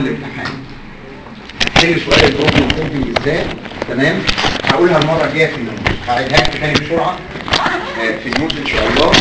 الامتحان هحل سؤال البروبلم سولفنج ازاي تمام هقولها المره الجايه في النوت هعيدها لك تاني بسرعه آه، في النوت ان شاء الله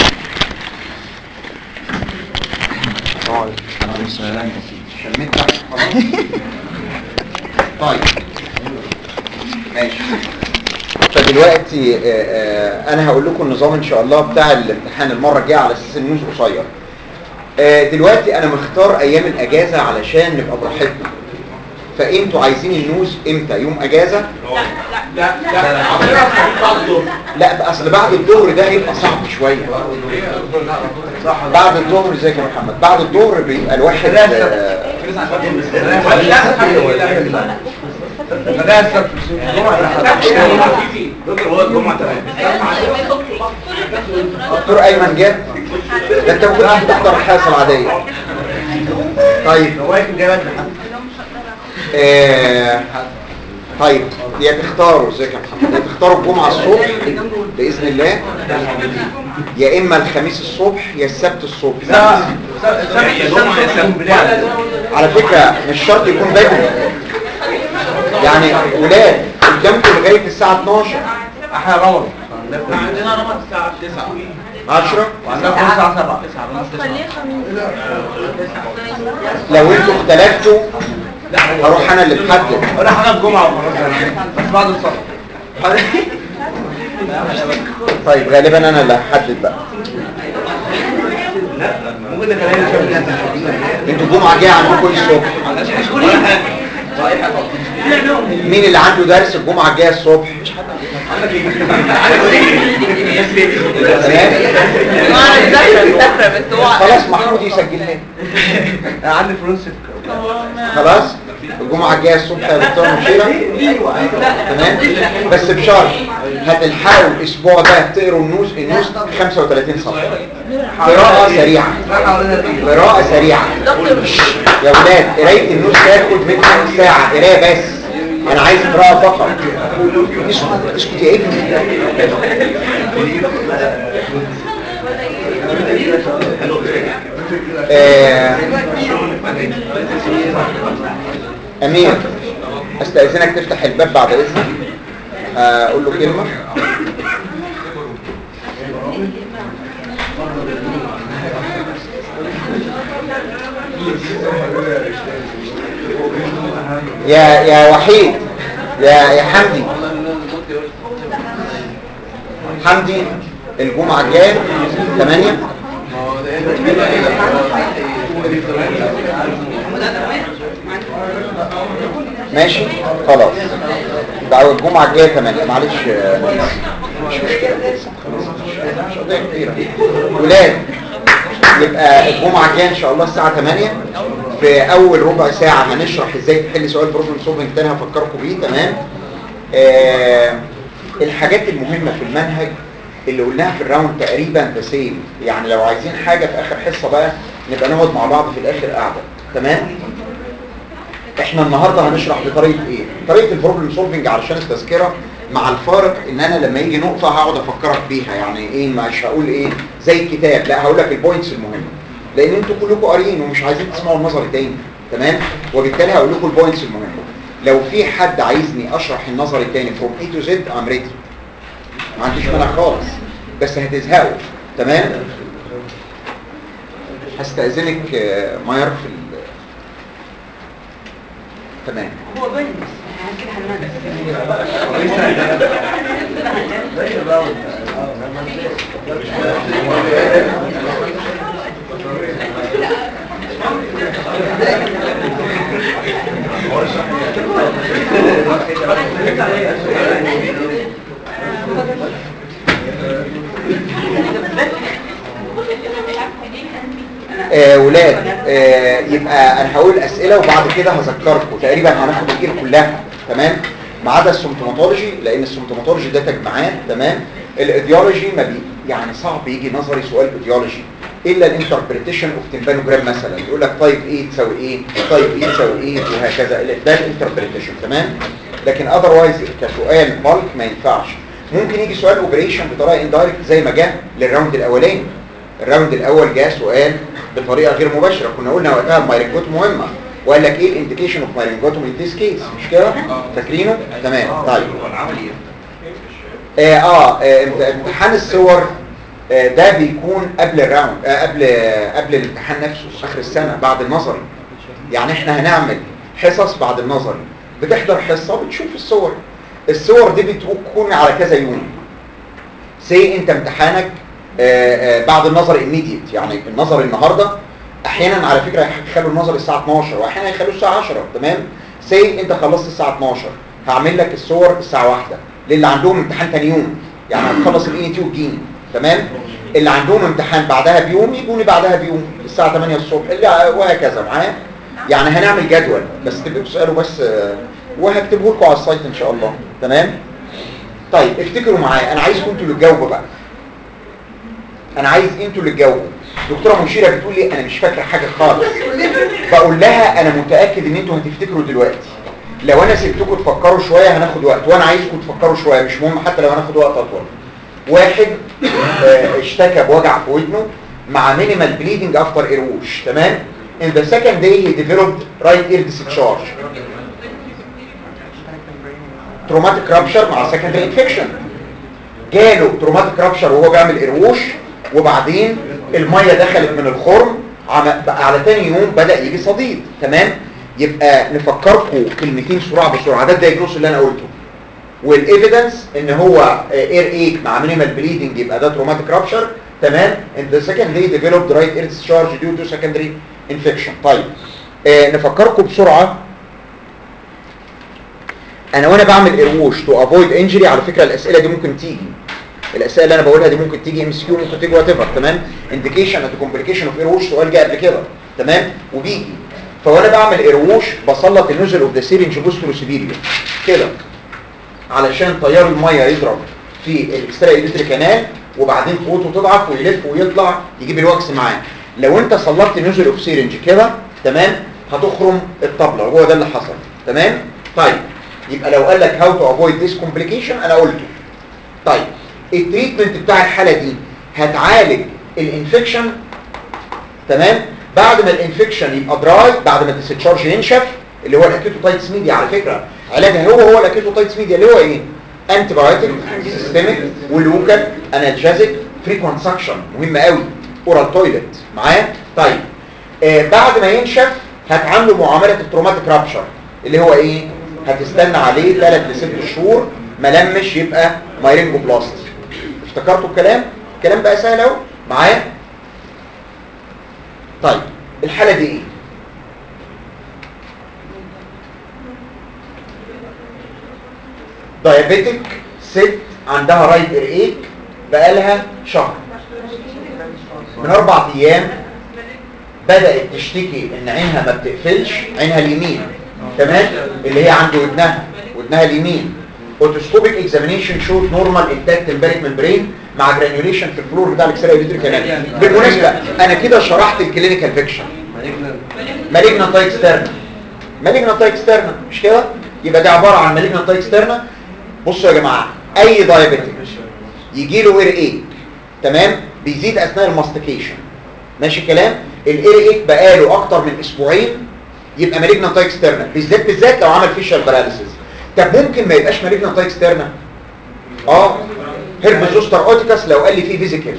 شميت تحت خلاص طيب ماشي فدلوقتي آه، آه، انا هقول لكم النظام ان شاء الله بتاع الامتحان المره الجايه على اساس النوز قصير آه، دلوقتي انا مختار ايام الاجازه علشان نبقى براحتنا فانتوا عايزين النوز امتى يوم اجازه لا لا عملنا في بعض الظهر لا بقى اصل بعد الظهر ده هيبقى صعب شويه بعد الظهر ازيك يا محمد بعد الظهر بيبقى الواحد آه، هو الجمعة تمام دكتور ايمن جه ده انت ممكن تحضر الحصه العاديه طيب آه طيب يا تختاروا ازيك يا محمد يا تختاروا الجمعه الصبح باذن الله يا اما الخميس الصبح يا السبت الصبح على فكره مش شرط يكون بدري يعني ولاد قدامكم لغايه الساعه 12 احنا رمض عندنا رمض الساعة 9 10 وعندنا فرصة الساعة 7 لو انتوا اختلفتوا هروح انا اللي بحدد ولا حاجة الجمعة وخلاص بس بعد الصلاة طيب غالبا انا اللي هحدد بقى ممكن نخلينا نشوف انتوا الجمعه جايه عندكم الصبح مين اللي عنده درس الجمعه الجايه الصبح تمام خلاص محمود يسجلها لي. انا عندي فلوس خلاص الجمعه الجايه الصبح يا دكتور مشيره تمام بس بشرط هتلحقوا الاسبوع ده تقروا النوز النوز 35 صفحه قراءه سريعه قراءه سريعه يا ولاد قرايه النوز تاخد منك ساعه قرايه بس انا عايز قراءه فقط اسكت اسكت يا ابني آه، امير استاذنك تفتح الباب بعد اذنك آه، اقول له كلمه يا يا وحيد يا يا حمدي حمدي الجمعه الجايه 8 ماشي خلاص بقى الجمعة الجاية 8 معلش آه، مش مشكلة مش قضية كبيرة ولاد يبقى الجمعة الجاية ان شاء الله الساعة 8 في اول ربع ساعة هنشرح ازاي تحل سؤال بروبلم سولفنج تاني هفكركم بيه تمام آه الحاجات المهمة في المنهج اللي قلناها في الراوند تقريبا تسيم يعني لو عايزين حاجة في اخر حصة بقى نبقى نقعد مع بعض في الاخر قاعدة تمام احنا النهاردة هنشرح بطريقة ايه طريقة البروبلم سولفنج علشان التذكرة مع الفارق ان انا لما يجي نقطة هقعد افكرك بيها يعني ايه مش هقول ايه زي الكتاب لا هقول لك البوينتس المهمة لان انتوا كلكم قاريين ومش عايزين تسمعوا النظر تاني تمام وبالتالي هقول لكم البوينتس المهمة لو في حد عايزني اشرح النظر التاني from A to Z I'm ready ما عنديش مانع خالص بس هتزهقوا تمام هستأذنك آه، ماير في ال... تمام آه ولاد آه يبقى انا هقول اسئله وبعد كده هذكركم تقريبا هناخد الايه كلها تمام ما عدا السيمتوماتولوجي لان السيمتوماتولوجي ده تجمعات تمام الايديولوجي ما بي يعني صعب يجي نظري سؤال ايديولوجي الا الانتربريتيشن اوف تمبانوجرام مثلا يقول لك طيب ايه تساوي ايه طيب ايه تساوي ايه وهكذا ده الانتربريتيشن تمام لكن اذروايز كسؤال بالك ما ينفعش ممكن يجي سؤال اوبريشن بطريقه اندايركت زي ما جه للراوند الاولاني الراوند الاول جه سؤال بطريقه غير مباشره كنا قلنا وقتها المايركوت مهمه وقال لك ايه الانديكيشن اوف مايرنجوتومي ان ذيس كيس مش كده فاكرينه تمام طيب العملي اه, آه آه، امت- امتحان الصور آه ده بيكون قبل الراوند آه قبل آه قبل الامتحان نفسه اخر السنه بعد النظري يعني احنا هنعمل حصص بعد النظري بتحضر حصه بتشوف الصور الصور دي بتكون على كذا يوم سي انت امتحانك آه آه بعد النظر immediate يعني النظر النهارده احيانا على فكره هيخلوا النظر الساعه 12 واحيانا هيخلوه الساعه 10 تمام سي انت خلصت الساعه 12 هعمل لك الصور الساعه 1 للي عندهم امتحان تاني يوم يعني هتخلص الاي تي وتجيني تمام اللي عندهم امتحان بعدها بيوم يجوني بعدها بيوم الساعه 8 الصبح اللي وهكذا معايا يعني هنعمل جدول بس تبقوا تسالوا بس آه، وهكتبه لكم على السايت ان شاء الله تمام طيب افتكروا معايا انا عايزكم انتوا اللي تجاوبوا بقى انا عايز انتوا اللي تجاوبوا دكتوره مشيره بتقول لي انا مش فاكره حاجه خالص بقول لها انا متاكد ان انتوا هتفتكروا دلوقتي لو انا سبتكم تفكروا شويه هناخد وقت وانا عايزكم تفكروا شويه مش مهم حتى لو هناخد وقت اطول واحد آه، اشتكى بوجع في ودنه مع مينيمال بليدنج افتر ايروش تمام in the second day he developed right ear discharge traumatic rupture مع secondary infection جاله تروماتيك رابشر وهو بيعمل قروش وبعدين الميه دخلت من الخرم عم- بقى على تاني يوم بدا يجي صديد تمام يبقى نفكركم كلمتين سرعه بسرعه ده الدايجنوس اللي انا قلته والايفيدنس ان هو اير ايك مع مينيمال بليدنج يبقى ده تروماتيك رابشر تمام ان ذا سكند داي ديفلوبد رايت اير discharge ديو تو سكندري انفكشن طيب آه نفكركم بسرعه انا وانا بعمل ايروش تو افويد انجري على فكره الاسئله دي ممكن تيجي الاسئله اللي انا بقولها دي ممكن تيجي ام اس كيو ممكن تيجي وات ايفر تمام انديكيشن اند كومبليكيشن اوف ايروش سؤال جه قبل كده تمام وبيجي فوانا بعمل ايروش بسلط النزل اوف ذا سيرنج بوسترو سيبيريو كده علشان تيار الميه يضرب في الاكسترا ايديتري كانال وبعدين قوته تضعف ويلف ويطلع يجيب الوكس معاه لو انت سلطت نزل اوف سيرنج كده تمام هتخرم الطبله وهو ده اللي حصل تمام طيب يبقى لو قال لك هاو تو افويد ذيس كومبليكيشن انا قلته طيب التريتمنت بتاع الحاله دي هتعالج الانفكشن تمام بعد ما الانفكشن يبقى دراي بعد ما الديسشارج ينشف اللي هو الاكيتوتايتس ميديا على فكره علاجها هو هو الاكيتوتايتس ميديا اللي هو ايه انتي بايوتيك سيستميك ولوكال انالجيزيك فريكوانت سكشن مهم قوي اورال تويلت معايا طيب آه بعد ما ينشف هتعامله معامله التروماتيك رابشر اللي هو ايه هتستنى عليه 3 ل 6 شهور ملمش يبقى مايرينجو بلاست افتكرتوا الكلام الكلام بقى سهل اهو معايا طيب الحاله دي ايه دايابيتك ست عندها رايت ايك بقالها شهر من اربع ايام بدأت تشتكي ان عينها ما بتقفلش عينها اليمين تمام اللي هي عند ودنها ودنها اليمين اوتوسكوبيك اكزامينيشن شوت نورمال انتاكت امبارك ممبرين مع جرانيوليشن في الفلور بتاع الاكسرا ايديتري كانال بالمناسبه انا كده شرحت الكلينيكال فيكشن مالجنانت اكسترنا مالجنانت اكسترنا مش كده يبقى ده عباره عن مالجنانت اكسترنا بصوا يا جماعه اي دايابيتيك يجي له اير ايك تمام بيزيد اثناء الماستيكيشن ماشي الكلام الاير ايك بقاله اكتر من اسبوعين يبقى مالجنانت اكسترنا بالذات بالذات لو عمل فيشال باراليسيس طب ممكن ما يبقاش مالجنانت اكسترنا اه هيرب زوستر اوتيكاس لو قال لي فيه فيزيكال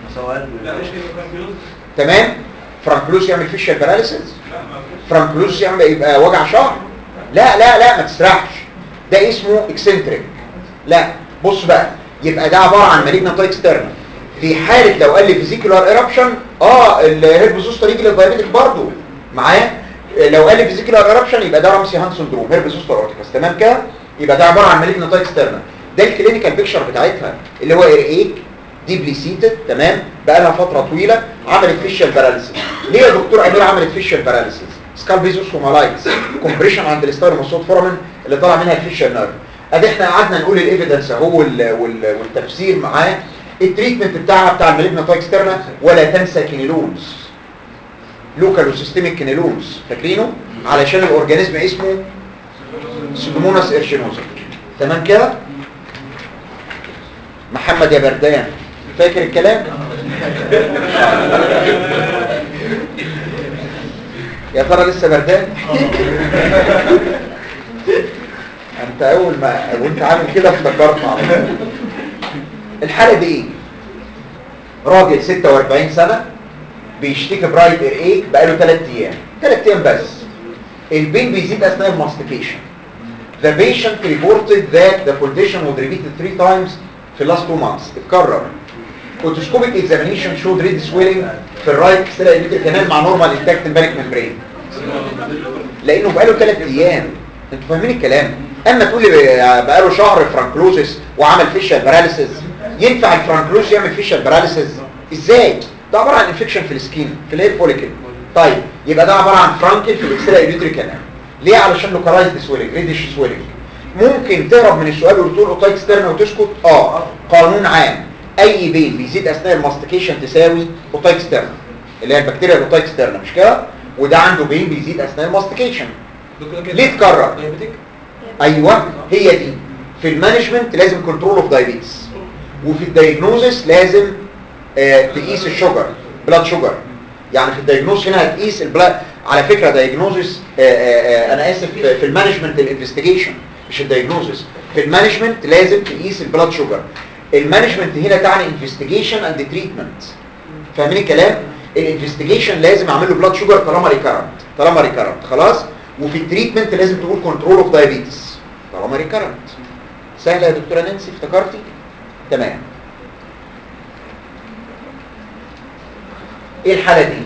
تمام فرانكلوس يعمل فيشال باراليسيس فرانكلوس يعمل يبقى وجع شهر لا لا لا ما تسرحش ده اسمه اكسنتريك لا بص بقى يبقى ده عباره عن مالجنانت اكسترنا في حاله لو قال لي فيزيكولار ايربشن اه الهيرب زوستر يجي للدايابيتك برضه معايا لو قال لي فيزيكولار ايربشن يبقى ده رامسي هان سندروم هيرب زوستر اورتيكاس تمام كده يبقى ده عباره عن مالجنانت اكسترنا ده الكلينيكال بيكشر بتاعتها اللي هو اير ايك ديبلي سيتد تمام بقى لها فتره طويله عملت فيشال باراليسيس ليه يا دكتور امير عملت فيشال باراليسيس سكال فيزوس ومالايتس كومبريشن عند الستايروموسوت فورامين اللي طالع منها الفيشال نيرف ادي احنا قعدنا نقول الايفيدنس اهو وال- وال- والتفسير معاه التريتمنت بتاعها بتاع المالجنانت اكسترنا ولا تنسى كينيلونز لوكال وسيستميك كينيلونز فاكرينه علشان الاورجانيزم اسمه سيدوموناس ايرشينوزا تمام كده محمد يا بردان فاكر الكلام يا ترى لسه بردان انت اول ما وانت عامل كده افتكرت على طول. الحاله دي ايه راجل 46 سنه بيشتكي برايت اير ايك بقاله 3 ايام 3 ايام بس البين بيزيد اثناء الماستيكيشن The patient reported that the condition was repeated three times في last two months اتكرر Otoscopic examination showed red swelling في الرايت سيلا كانال مع نورمال انتاكت البانيك ممبرين لانه بقاله 3 ايام انتوا فاهمين الكلام اما تقول لي بقاله شهر فرانكلوزس وعمل فيشال باراليسيس ينفع الفرانكلوز يعمل فيشال باراليسيس ازاي ده عباره عن انفكشن في السكين في الهيد فوليكل طيب يبقى ده عباره عن فرانكل في الاكسترا يوتري كانال ليه علشان لوكالايزد سويلنج ريدش سويلنج ممكن تهرب من السؤال وتقول اوتايك ستيرنا وتسكت اه قانون عام اي بين بيزيد اثناء الماستيكيشن تساوي اوتايك ستيرنا اللي هي البكتيريا الاوتايك ستيرنا مش كده وده عنده بين بيزيد اثناء الماستيكيشن ليه اتكرر ايوه هي دي في المانجمنت لازم كنترول اوف دايابيتس وفي الدايجنوزس لازم آه تقيس الشجر بلاد شجر يعني في الدايجنوز هنا هتقيس البلاد على فكره دايجنوزس آه آه انا اسف في المانجمنت الانفستيجيشن مش الدايجنوزس في المانجمنت لازم تقيس البلاد شجر المانجمنت هنا تعني انفستيجيشن اند تريتمنت فاهمين الكلام الانفستيجيشن لازم اعمل له بلاد شوجر طالما ريكارنت طالما ريكارنت خلاص وفي التريتمنت لازم تقول كنترول اوف دايابيتس طالما ريكارنت سهله يا دكتوره نانسي افتكرتي تمام ايه الحاله دي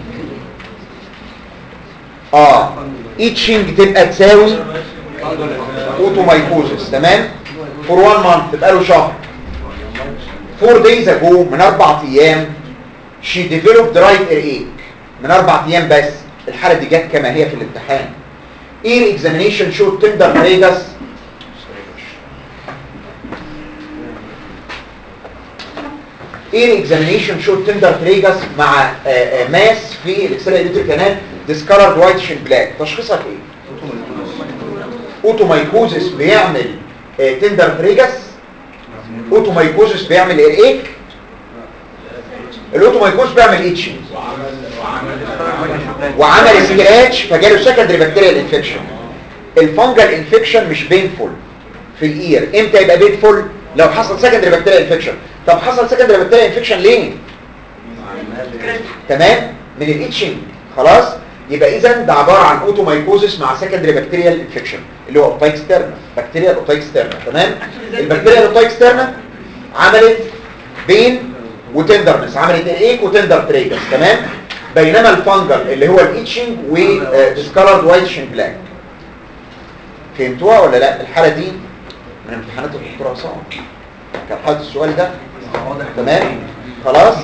اه ايتشنج تبقى تساوي اوتومايكوزس تمام فور 1 مانث تبقى له شهر 4 days ago من اربع ايام she developed right earache من اربع ايام بس الحاله دي جت كما هي في الامتحان ear examination showed tender tragus ear examination showed tender tragus مع ماس في الاكسلا ايديتر كانال discolored whitish and black تشخيصك ايه اوتومايكوزس بيعمل تندر تريجس اوتومايكوزس بيعمل ايريك الاوتومايكوز بيعمل ايتشنج وعمل سكراتش فجاله سكندري بكتيريال انفكشن الفنجل انفكشن مش بينفول في الاير امتى يبقى بينفول لو حصل سكندري بكتيريال انفكشن طب حصل سكندري بكتيريال انفكشن ليه تمام من الايتشنج خلاص يبقى اذا ده عباره عن اوتومايكوزس مع سكندري بكتيريال انفكشن اللي هو اوتايك ستيرنا بكتيريا اوتايك ستيرنا تمام البكتيريا الاوتايك ستيرنا عملت بين وتندرنس عملت ايك وتندر تريجرز تمام بينما الفانجل اللي هو الايتشنج وديسكالرد وايتشنج بلاك فهمتوها ولا لا الحاله دي من امتحانات الدكتور عصام كان حاطط السؤال ده تمام خلاص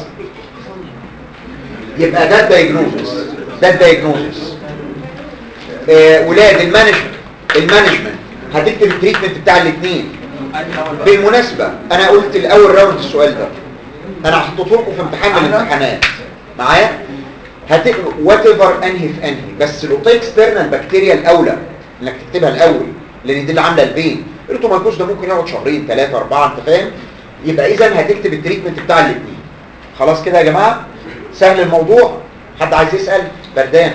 يبقى ده الدايجنوزس ده الدايجنوزس آه ولاد المانجمنت المانجمنت هتكتب التريتمنت بتاع الاثنين بالمناسبة انا قلت الاول راوند السؤال ده انا حطيته لكم في امتحان من الامتحانات معايا هت وات ايفر انهي في انهي بس الاوتيك ستيرنال بكتيريا الاولى انك تكتبها الاول لان دي اللي عامله البين الاوتومايكوز ده ممكن يقعد شهرين ثلاثة أربعة انت فاهم يبقى اذا هتكتب التريتمنت بتاع الاثنين خلاص كده يا جماعه سهل الموضوع حد عايز يسال بردان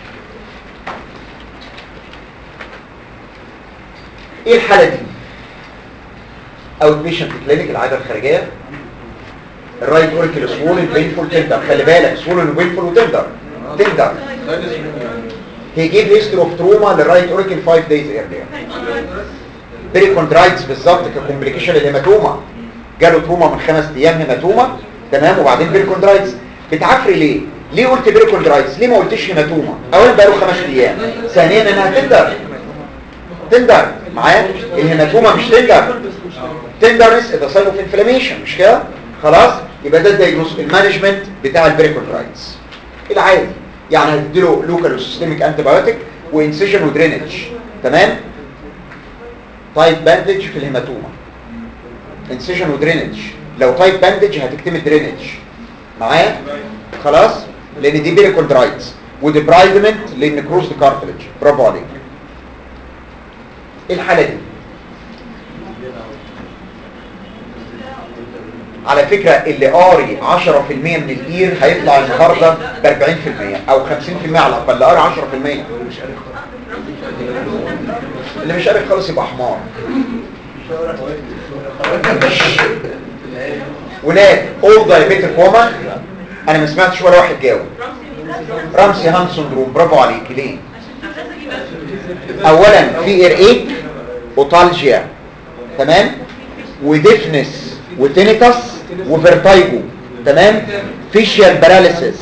ايه الحاله دي اوت بيشنت كلينيك العاده الخارجيه الرايت اوركل سوولن بينفول تندر خلي بالك سوولن وبينفول وتندر تندر هي جيب هيستوري اوف تروما للرايت اوركل 5 دايز ايرلير بريكوندرايتس بالظبط ككومبليكيشن الهيماتوما جاله تروما من خمس ايام هيماتوما تمام وبعدين بريكوندرايتس بتعفري ليه ليه قلت بريكوندرايتس ليه ما قلتش هيماتوما اولا بقاله خمس ايام ثانيا انها تندر تندر معايا الهيماتوما مش تندر تندرنس ده ساين اوف انفلاميشن مش كده خلاص يبقى ده الدايجنوز المانجمنت بتاع البريكوندرايتس العادي يعني هتديله لوكال وسيستميك انتي بايوتيك وانسيجن ودرينج تمام تايب باندج في الهيماتوما انسيجن ودرينج لو تايب باندج هتكتب درينج معايا خلاص لان دي بيريكوندرايتس وديبرايدمنت لان كروس كارتلج برافو عليك ايه الحاله دي على فكرة اللي قاري 10% من الاير هيطلع النهاردة ب 40% او 50% على الاقل اللي قاري 10% اللي مش قاري خالص يبقى حمار ولاد اول دايبيتك وومن انا ما سمعتش ولا واحد جاوب رامسي هان سندروم برافو عليك ليه اولا في ايريك اوتالجيا تمام وديفنس وتينيتاس وفيرتايجو تمام فيشيال باراليسيس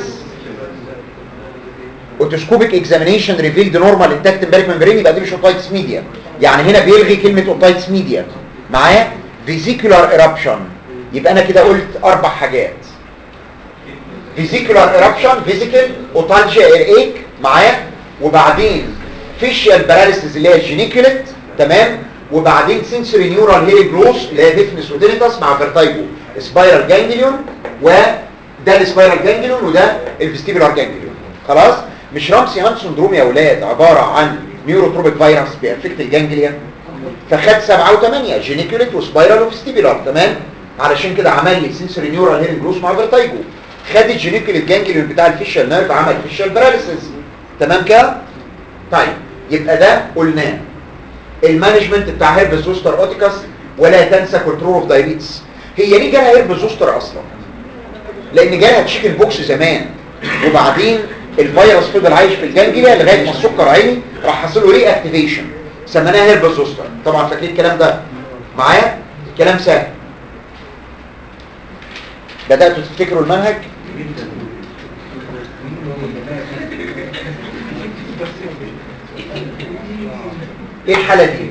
اوتوسكوبيك اكزامينيشن ريفيلد نورمال انتاكت امبارك ممبرين يبقى دي مش اوتايتس ميديا يعني هنا بيلغي كلمه اوتايتس ميديا معايا فيزيكولار ايرابشن يبقى انا كده قلت اربع حاجات فيزيكولار ايرابشن فيزيكال اوتالجيا ايريك معايا وبعدين فيشيال باراليسيس اللي هي الجينيكوليت تمام وبعدين سنسوري نيورال هيري جروس اللي هي ديفنس ودينيتاس مع فيرتايجو سبايرال جانجليون وده السبايرال جانجليون وده الفيستيبولار جانجليون خلاص مش رامسي هان سندروم يا اولاد عباره عن نيوروتروبيك فيروس بيأفكت الجانجليا فخد سبعة وثمانية جينيكوليت وسبايرال وفيستيبولار تمام علشان كده عمل لي سنسوري نيورال هيري جروس مع فيرتايجو خد الجينيكوليت جانجليون بتاع الفيشال نيرف عمل فيشال باراليسيس تمام كده طيب يبقى ده قلناه المانجمنت بتاع هيربس زوستر اوتيكاس ولا تنسى كنترول اوف دايبيتس هي ليه جالها هيربس زوستر اصلا لان جالها تشيكن بوكس زمان وبعدين الفيروس فضل عايش في الجانجليا لغايه ما السكر عالي راح حصل له ري اكتيفيشن سميناها هيربس زوستر طبعا فاكرين الكلام ده معايا الكلام سهل بداتوا تفتكروا المنهج ايه الحاله دي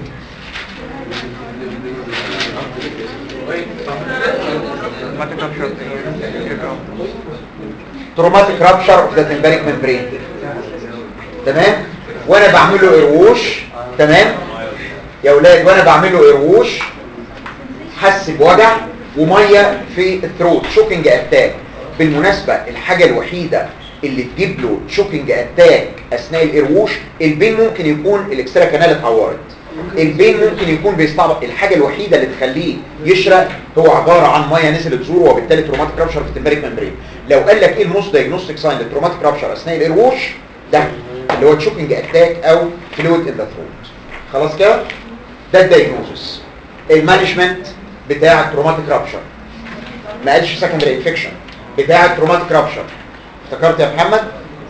تروماتيك رابشر اوف ذا تمباريك ممبرين تمام وانا بعمل له ايروش تمام يا اولاد وانا بعمل له ايروش حس بوجع وميه في الثروت شوكينج اتاك بالمناسبه الحاجه الوحيده اللي تجيب له شوكينج اتاك اثناء الايروش البين ممكن يكون الاكسترا كانال اتعورت البين ممكن يكون بيستعبط الحاجه الوحيده اللي تخليه يشرق هو عباره عن ميه نزلت زوره وبالتالي تروماتيك رابشر في التمباريك ممبرين لو قال لك ايه الموست دايجنوستيك ساين للتروماتيك رابشر اثناء الايروش ده اللي هو تشوكينج اتاك او فلويد ان ذا ثروت خلاص كده ده الدايجنوزس المانجمنت بتاع التروماتيك رابشر ما قالش سكندري انفكشن بتاع التروماتيك رابشر افتكرت يا محمد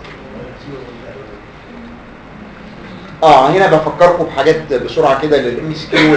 اه هنا بفكركم بحاجات بسرعه كده للام اس كيو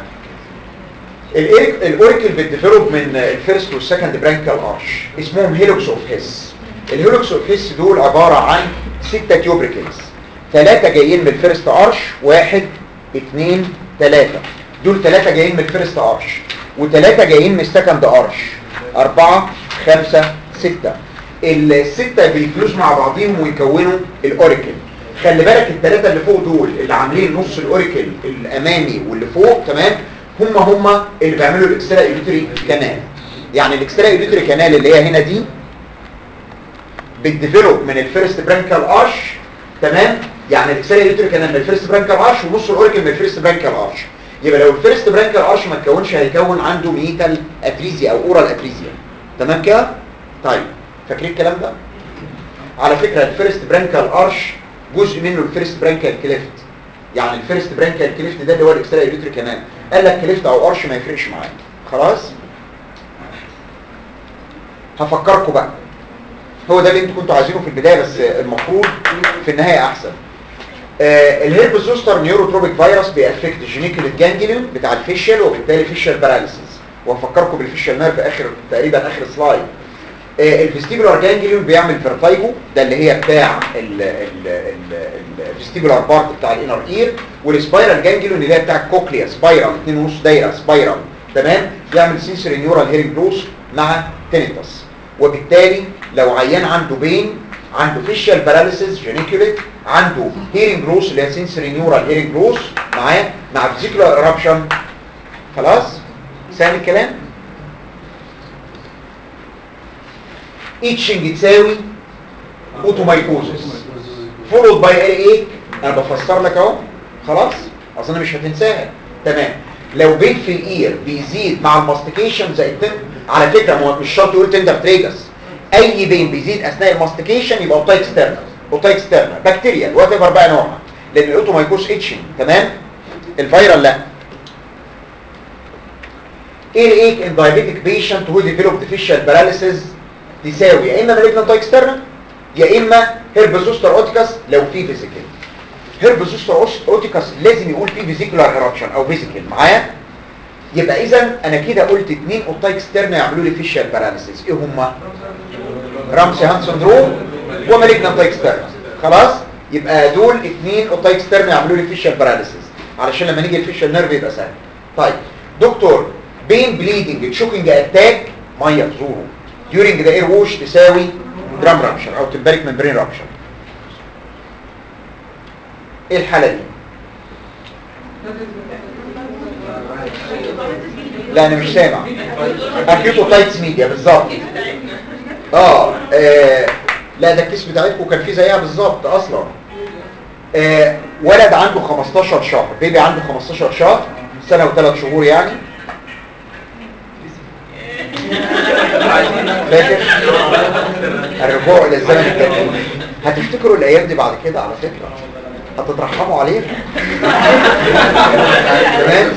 الاوريكل بتديفلوب من الفيرست والسكند برانكال ارش اسمهم هيلوكس اوف هيس الهيلوكس اوف هيس دول عباره عن ستة تيوبريكلز ثلاثة جايين من الفيرست ارش واحد اثنين ثلاثة دول ثلاثة جايين من الفيرست ارش وثلاثة جايين من السكند ارش أربعة خمسة ستة الستة بيفلوس مع بعضهم ويكونوا الاوريكل خلي بالك الثلاثة اللي فوق دول اللي عاملين نص الاوريكل الامامي واللي فوق تمام هم هم اللي بيعملوا الاكسترا ايليتري كانال يعني الاكسترا ايليتري كانال اللي هي هنا دي بتديفلوب من الفيرست برانكال ارش تمام يعني الاكسترا ايليتري كانال من الفيرست برانكال ارش ونص الاوريكل من الفيرست برانكال ارش يبقى لو الفيرست برانكال ارش ما اتكونش هيكون عنده ميتال اتريزيا او اورال اتريزيا تمام كده طيب فاكرين الكلام ده على فكره الفيرست برانكال ارش جزء منه الفيرست برانكال كليفت يعني الفيرست برانكال كليفت ده اللي هو الاكسترا ايليتري كانال قال لك كليفت او ارش ما يفرقش معاك خلاص هفكركم بقى هو ده اللي انتوا كنتوا عايزينه في البدايه بس المفروض في النهايه احسن آه الهيربس زوستر نيوروتروبيك فيروس بيأفكت الجينيكال جانجليون بتاع الفيشل وبالتالي فيشل باراليسيس وهفكركم بالفيشل نيرف اخر تقريبا اخر سلايد آه الفيستيبولار جانجليون بيعمل فيرتايجو ده اللي هي بتاع الفيستيبولار بارت بتاع الانر اير والسبايرال جانجليون اللي هي بتاع الكوكليا سبايرال 2.5 دايره سبايرال تمام بيعمل سنسوري نيورال هيرنج لوس مع تينيتس وبالتالي لو عيان عنده بين عنده فيشال باراليسيس جينيكوليت عنده هيرنج لوس اللي هي سنسوري نيورال هيرنج لوس معاه مع فيزيكولار ايرابشن خلاص سهل الكلام ايتشنج تساوي اوتومايكوزس فولود باي ايه انا بفسر لك اهو خلاص اصل انا مش هتنساها تمام لو بين في الاير بيزيد مع الماستيكيشن زي التم على فكره ما هو مش شرط يقول تندر تريجس اي بين بيزيد اثناء الماستيكيشن يبقى اوتايك ستيرنا اوتايك ستيرنا بكتيريا وات ايفر بقى نوعها لان الاوتومايكوس اتشنج تمام الفيرال لا ايه ان diabetic patient who developed facial paralysis تساوي يا اما malignant external يا اما herpes اوتيكاس لو في فيزيكال herpes اوتيكاس لازم يقول فيه فيزيكولار ايرابشن او فيزيكال معايا يبقى اذا انا كده قلت اتنين اوتايك ستيرنا يعملوا لي فيشال باراليسيس ايه هما رامسي هان سندروم ومالجنانت اكسترنا خلاص يبقى دول اتنين اوتايك ستيرنا يعملوا لي فيشال باراليسيس علشان لما نيجي الفيشال نيرف يبقى سهل طيب دكتور بين بليدنج تشوكينج اتاك ميه في زوره during the air wash تساوي درام رابشر او تمبارك ممبرين رابشر ايه الحاله دي لا انا مش سامع اكيوتوتايتس ميديا بالظبط اه آه، لا ده الكيس بتاعتكم كان فيه زيها بالظبط اصلا آه ولد عنده 15 شهر بيبي عنده 15 شهر سنه وثلاث شهور يعني فاكر الرجوع الى الزمن الجميل هتفتكروا الايام دي بعد كده على فكره هتترحموا عليها تمام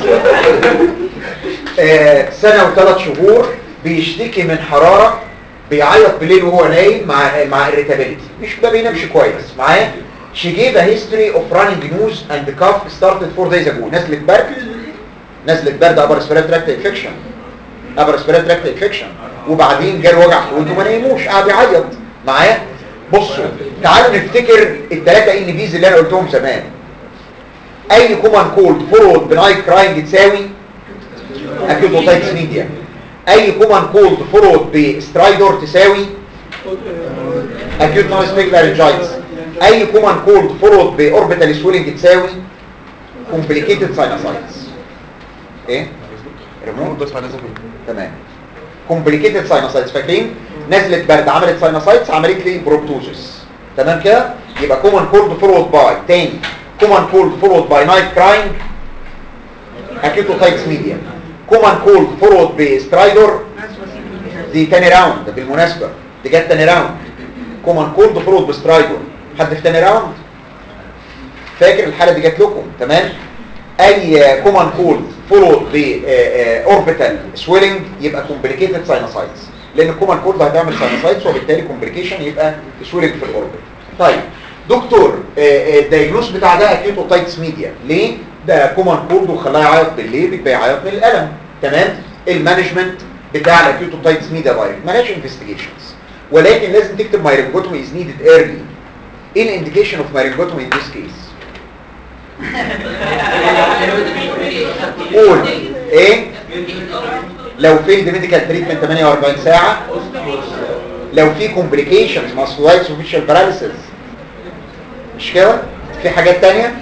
آه سنه وثلاث شهور بيشتكي من حراره بيعيط بالليل وهو نايم مع مع irritability مش ما بينامش كويس معاه she gave a history of running nose and cough started four days ago نزلة برد نزلة برد upper respiratory tract infection upper respiratory tract infection وبعدين جاله وجع في ودنه ما نيموش قاعد يعيط معاه بصوا تعالوا نفتكر الثلاثه ان بيز اللي انا قلتهم زمان اي كومان كولد فورورد بنايت كراينج تساوي اكيد اوتايتس ميديا اي كومان كولد فورورد بسترايدور تساوي اكيوت نون سبيك لارنجايتس اي كومان كولد فورورد باوربيتال سويلنج تساوي كومبليكيتد ساينوسايتس ايه ريموت تمام كومبليكيتد ساينوسايتس فاكرين نزلت برد عملت ساينوسايتس عملت لي بروبتوزس تمام كده يبقى كومان كولد فورورد باي تاني كومان كولد فورورد باي نايت كراينج اكيوتوتايتس ميديا كومان كولد فورورد بسترايدور دي تاني راوند بالمناسبة دي جت تاني راوند كومان كولد فورورد بسترايدور حد في تاني راوند فاكر الحالة دي جت لكم تمام اي كومان كولد فولود باوربيتال سويلنج يبقى كومبليكيتد ساينوسايتس لان الكومان كولد هتعمل ساينوسايتس وبالتالي كومبليكيشن يبقى سويلنج في الاوربت طيب دكتور الدايجنوز بتاع ده اكيد اوتايتس ميديا ليه ده كومان كولد وخلاه يعيط بالليل بيبقى يعيط من الالم تمام المانجمنت بتاع الاكيوت اوتايتس ميديا دايركت مالهاش انفستيجيشنز ولكن لازم تكتب مايرنجوتومي از نيدد ايرلي ايه الانديكيشن اوف مايرنجوتومي ان ذيس كيس قول ايه لو فيلد ميديكال تريتمنت 48 ساعه لو في كومبليكيشنز ماسكولايتس وفيشال باراليسيس مش كده في حاجات تانية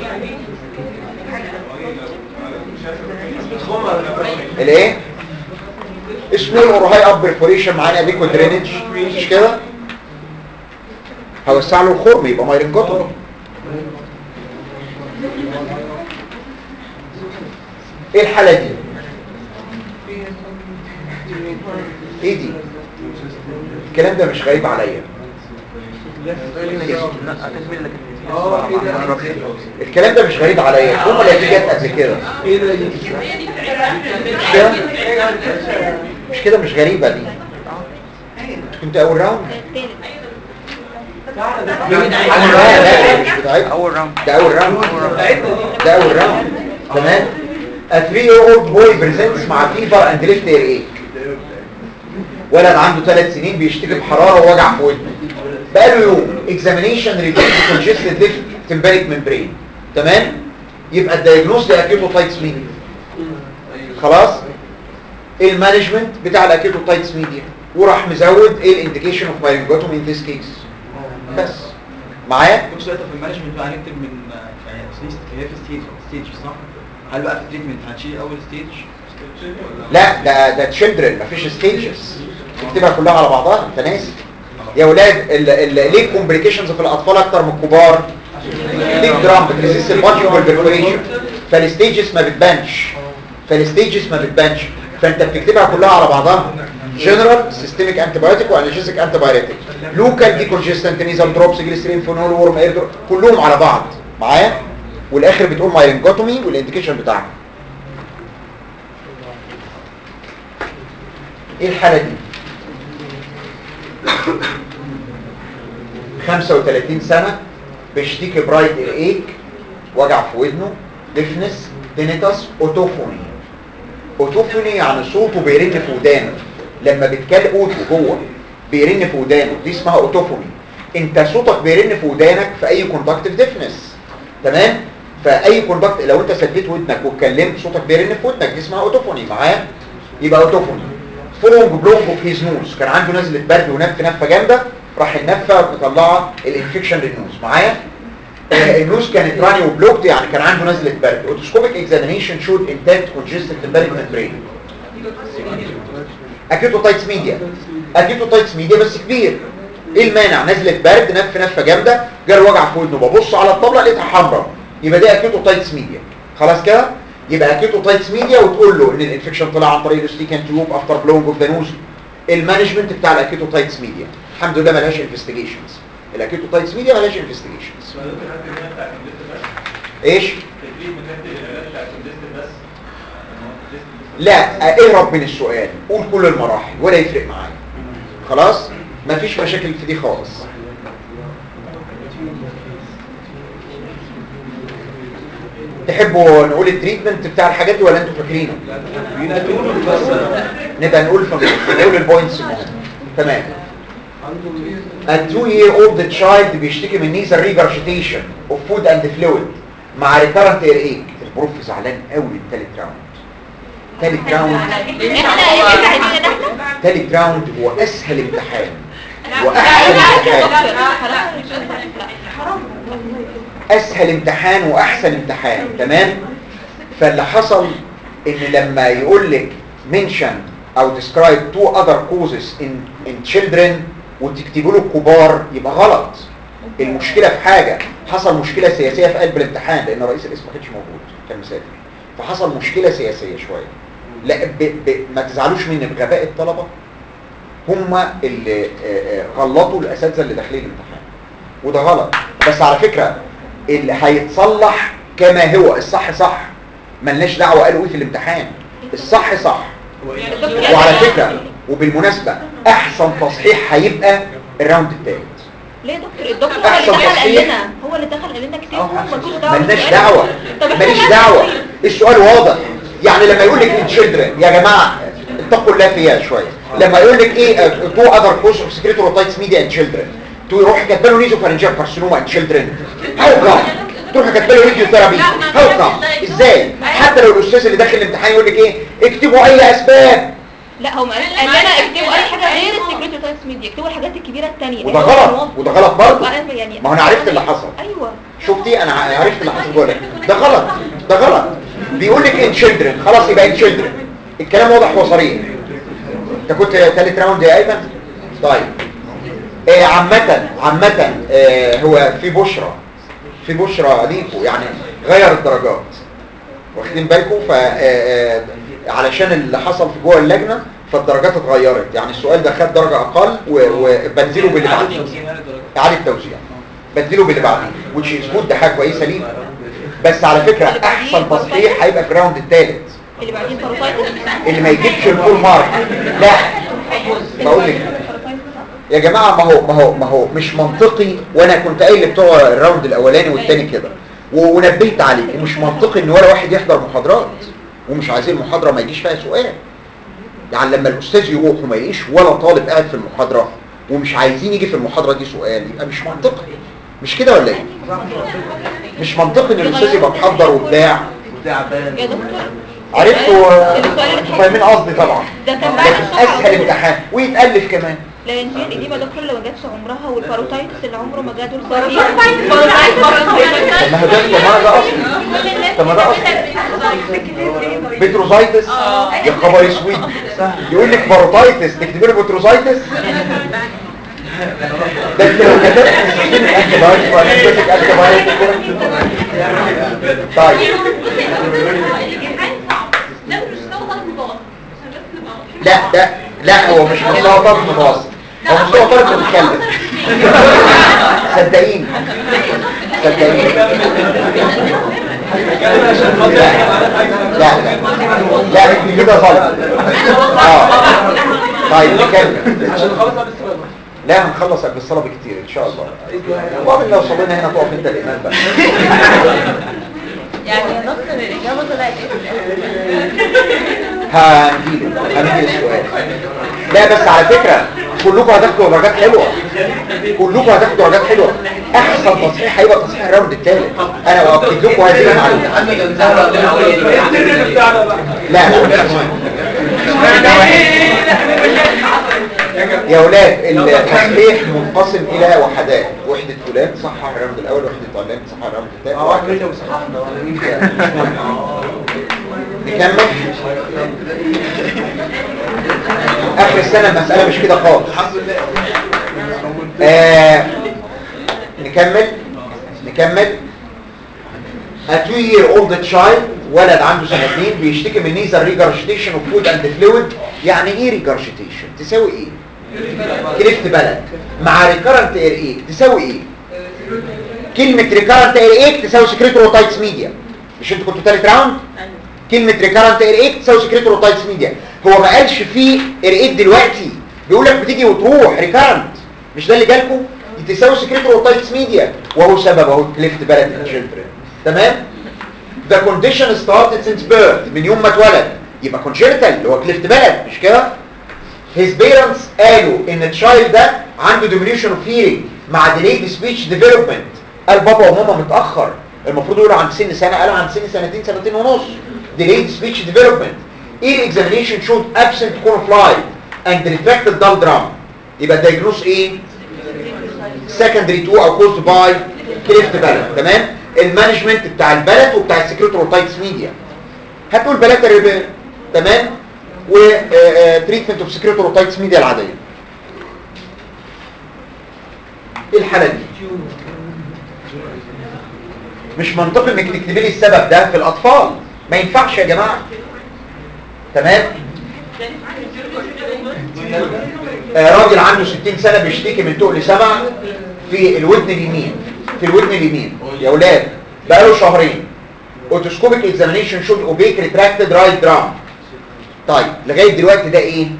الايه اسمه الاورهاي اب برفوريشن معانا بيكو درينج مش كده هوسع له الخرم يبقى مايرنجوتومي ايه الحالة دي ايه دي الكلام ده مش غريب عليا الكلام ده مش غريب عليا هم اللي جت قبل كده مش كده مش كده مش غريبة دي كنت اول راوند لا لا مش بتاعتها اول راوند ده اول راوند ده اول راوند تمام A three-year-old boy presents مع fever and left earache ولد عنده ثلاث سنين بيشتكي بحرارة ووجع في ودنه بقاله يوم examination revealed congested left tympanic membrane تمام يبقى الدايجنوز ده اكيوتوتايتس ميديا خلاص ايه المانجمنت بتاع الاكيوتوتايتس ميديا وراح مزود ايه الانديكيشن اوف مايرنجوتوم ان ذيس كيس بس معايا كنت سألت في المانجمنت بقى هنكتب من يعني هي في ستيج ستيج صح؟ هل بقى في التريتمنت هنشيل اول ستيج؟ لا ده ده تشيلدرن مفيش ستيجز اكتبها كلها على بعضها انت ناسي يا ولاد ال- ال- ليه الكومبليكيشنز في الاطفال اكتر من الكبار ليه درام بتريزيست البادي والبرفوريشن فالستيجز ما بتبانش فالستيجز ما بتبانش فانت بتكتبها كلها على بعضها جنرال سيستميك انتيبيوتيك وانالجيسيك انتيبيوتيك لوكال ديكونجستنت نيزال دروبس جليسرين فينول ورم اير دروب كلهم على بعض معايا والاخر بتقول مايلينجوتومي والانديكيشن بتاعها ايه الحاله دي 35 سنه بيشتكي برايت ايك وجع في ودنه ديفنس دينيتاس اوتوفوني اوتوفوني يعني صوته بيرن في ودانه لما بيتكلم اوتو جوه بيرن في ودانه دي اسمها اوتوفوني انت صوتك بيرن في ودانك في اي كوندكتيف ديفنس تمام فاي كوندكت لو انت سديت ودنك واتكلمت صوتك بيرن في ودنك دي اسمها اوتوفوني معايا يبقى اوتوفوني فولونج بلونج اوف هيز نوز كان عنده نزله برد ونف نفه جامده راح النفه مطلعه الانفكشن للنوز معايا آه، النوز كانت راني وبلوكت يعني كان عنده نزله برد اوتوسكوبيك اكزامينيشن شود انتاكت كونجستد تمبارك ممبرين اكيوتوتايتس ميديا اكيوتوتايتس ميديا بس كبير ايه المانع نزله برد نف نفه جامده جال وجع في ودنه ببص على الطبله لقيتها حمراء يبقى دي اكيوتوتايتس ميديا خلاص كده يبقى اكيوتوتايتس ميديا وتقول له ان الانفكشن طلع عن طريق الاستيكان تيوب افتر بلونج اوف ذا نوز المانجمنت بتاع الاكيوتوتايتس ميديا الحمد لله ملهاش انفستيجيشنز الاكيوتوتايتس ميديا ملهاش انفستيجيشنز ايش لا اهرب من السؤال قول كل المراحل ولا يفرق معايا خلاص مفيش مشاكل في دي خالص تحبوا نقول التريتمنت بتاع الحاجات دي ولا انتوا فاكرينه نبقى نقول في نقول البوينتس المهمة. تمام A two year old child بيشتكي من nasal regurgitation of food and fluid مع recurrent earache البروف زعلان قوي التالت راوند تالت راوند احنا افتح ايدينا احنا تالت راوند هو اسهل امتحان لا واحسن لا امتحان حرام اسهل امتحان واحسن امتحان تمام فاللي حصل ان لما يقول لك mention او describe two other causes in in children وتكتبوا له الكبار يبقى غلط المشكله في حاجه حصل مشكله سياسيه في قلب الامتحان لان رئيس القسم ما كانش موجود كان مسافر فحصل مشكله سياسيه شويه لا ب ب ما تزعلوش مني بغباء الطلبه هم اللي آه، آه، غلطوا الاساتذه اللي داخلين الامتحان وده غلط بس على فكره اللي هيتصلح كما هو الصح صح ملناش دعوه قالوا ايه في الامتحان الصح صح وعلى فكره وبالمناسبه احسن تصحيح هيبقى الراوند الثالث ليه يا دكتور الدكتور هو أحسن اللي دخل قال تصحيح. لنا هو اللي دخل قال لنا كتير مالكوش دعوه ملناش بالسؤال. دعوه طب إحنا ماليش مالنا؟ دعوه السؤال واضح يعني لما يقول لك تشيلدرن يا جماعه اتقوا الله فيها شويه لما يقول لك ايه تو اذر كوز اوف سكريتوروتايتس ميديا اند تشيلدرن تروح كاتبه له نيزو فارنجيال كارسينوما اند تشيلدرن هاو كام تروح كاتبه له راديو ثيرابي هاو كام ازاي حتى لو الاستاذ اللي داخل الامتحان يقول لك ايه اكتبوا اي اسباب لا هو ما قال قال لنا اكتبوا اي حاجه غير السكريتوتايتس ميديا اكتبوا الحاجات الكبيره الثانيه وده غلط وده غلط برضه يعني ما هو انا عرفت اللي حصل ايوه شفتي انا ع- عرفت اللي حصل جوه ده غلط ده غلط بيقول لك ان تشيلدرن خلاص يبقى ان تشيلدرن الكلام واضح وصريح انت كنت ثالث راوند يا ايمن طيب آه عامه عامه آه هو في بشرى في بشرى ليكوا يعني غير الدرجات واخدين بالكم ف آه، آه، علشان اللي حصل في جوه اللجنه فالدرجات اتغيرت يعني السؤال ده خد درجه اقل و- وبنزله باللي بعديه اعاده توزيع بدله باللي بعديه which is good ده حاجه كويسه ليه بس على فكره احسن تصحيح هيبقى في الراوند الثالث اللي بعدين باروتايتس اللي ما يجيبش الفول مارك لا بقول لك يا جماعه ما هو ما هو ما هو مش منطقي وانا كنت قايل بتوع الراوند الاولاني والثاني كده و- ونبهت عليه ومش منطقي ان ولا واحد يحضر محاضرات ومش عايزين المحاضره ما يجيش فيها سؤال يعني لما الاستاذ يروح وما يلاقيش ولا طالب قاعد في المحاضره ومش عايزين يجي في المحاضره دي سؤال يبقى مش منطقي مش كده ولا ايه مش منطقي ان الاستاذ يبقى محضر وبتاع تعبان يا دكتور عرفتوا آه، السؤال اللي انتوا فاهمين قصدي طبعا ده كان بعد لكن الصحة اسهل امتحان ويتالف كمان لان في الإديمة دكتور اللي ما جاتش عمرها والباروتايتس اللي عمره ما جات طب ما هو ده طب ما ده اصلي طب ما ده اصلي بتروزايتس يا خبر اسود يقول لك باروتايتس تكتبي له بتروزايتس ده انت لو كتبت انت بايت فانتك انت بايت طيب لا ده لا هو مش مستوى طالب متوسط هو مستوى طالب متكلم صدقيني صدقيني لا لا لا انت كده غلط اه طيب نكمل عشان نخلص بس بقى. لا هنخلص قبل الصلاه بكتير ان شاء الله وقبل لو صلينا هنا تقف انت الامام بقى يعني نص الاجابه طلعت ايه هنجيله هنجي السؤال لا بس على فكرة كلكم هتاخدوا درجات حلوة كلكم هتاخدوا درجات حلوة احسن تصحيح هيبقى تصحيح الراوند الثالث انا اؤكد لكم هذه المعلومة الترم بتاعنا بقى لا لا مش مهم يا ولاد التصحيح منقسم الى وحدات وحدة فلان صحح الراوند الاول وحدة علان صحح الراوند الثاني اه واحد منهم صححنا ولا مين كده نكمل اخر السنة المسألة مش كده خالص الحمد لله آه نكمل نكمل A two year old child ولد عنده سنتين بيشتكي من نيزر ريجرجيتيشن اوف فود اند فلويد يعني ايه ريجرجيتيشن تساوي ايه كلفت بلد مع ريكارنت اير ايك تساوي ايه كلمة ريكارنت اير ايك تساوي سكريتوروتايتس ميديا مش انتوا كنتوا تالت راوند كلمة ريكارنت اير ايك تساوي سكريتوروتايتس ميديا هو ما قالش فيه اير ايك دلوقتي بيقول لك بتيجي وتروح ريكارنت مش ده اللي جالكم تساوي سكريتوروتايتس ميديا وهو سبب اهو كليفت بلد الشلدرن تمام The condition started since birth من يوم ما اتولد يبقى congenital اللي هو كليفت بلد مش كده His parents قالوا ان التشايلد ده عنده diminution of hearing مع delayed speech development قال بابا وماما متأخر المفروض يقولوا عند سن سنة قالوا عند سن سنتين سنتين ونص delayed speech development ear examination showed absent coniflied and refracted dull drum يبقى diagnose ايه secondary to او caused by cleft بلد تمام المانجمنت بتاع البلد وبتاع السكريتوروتايتس ميديا هاتوا البلد الريبير تمام و تريتمنت اوف سكريتوروتايتس ميديا العاديه ايه الحاله دي مش منطقي انك تكتبي لي السبب ده في الاطفال ما ينفعش يا جماعه تمام آه، راجل عنده 60 سنة بيشتكي من تقل سمع في الودن اليمين في الودن اليمين يا اولاد بقاله شهرين اوتوسكوبيك اكزامينيشن شود اوبيك ريتراكتد رايت درام طيب لغايه دلوقتي ده ايه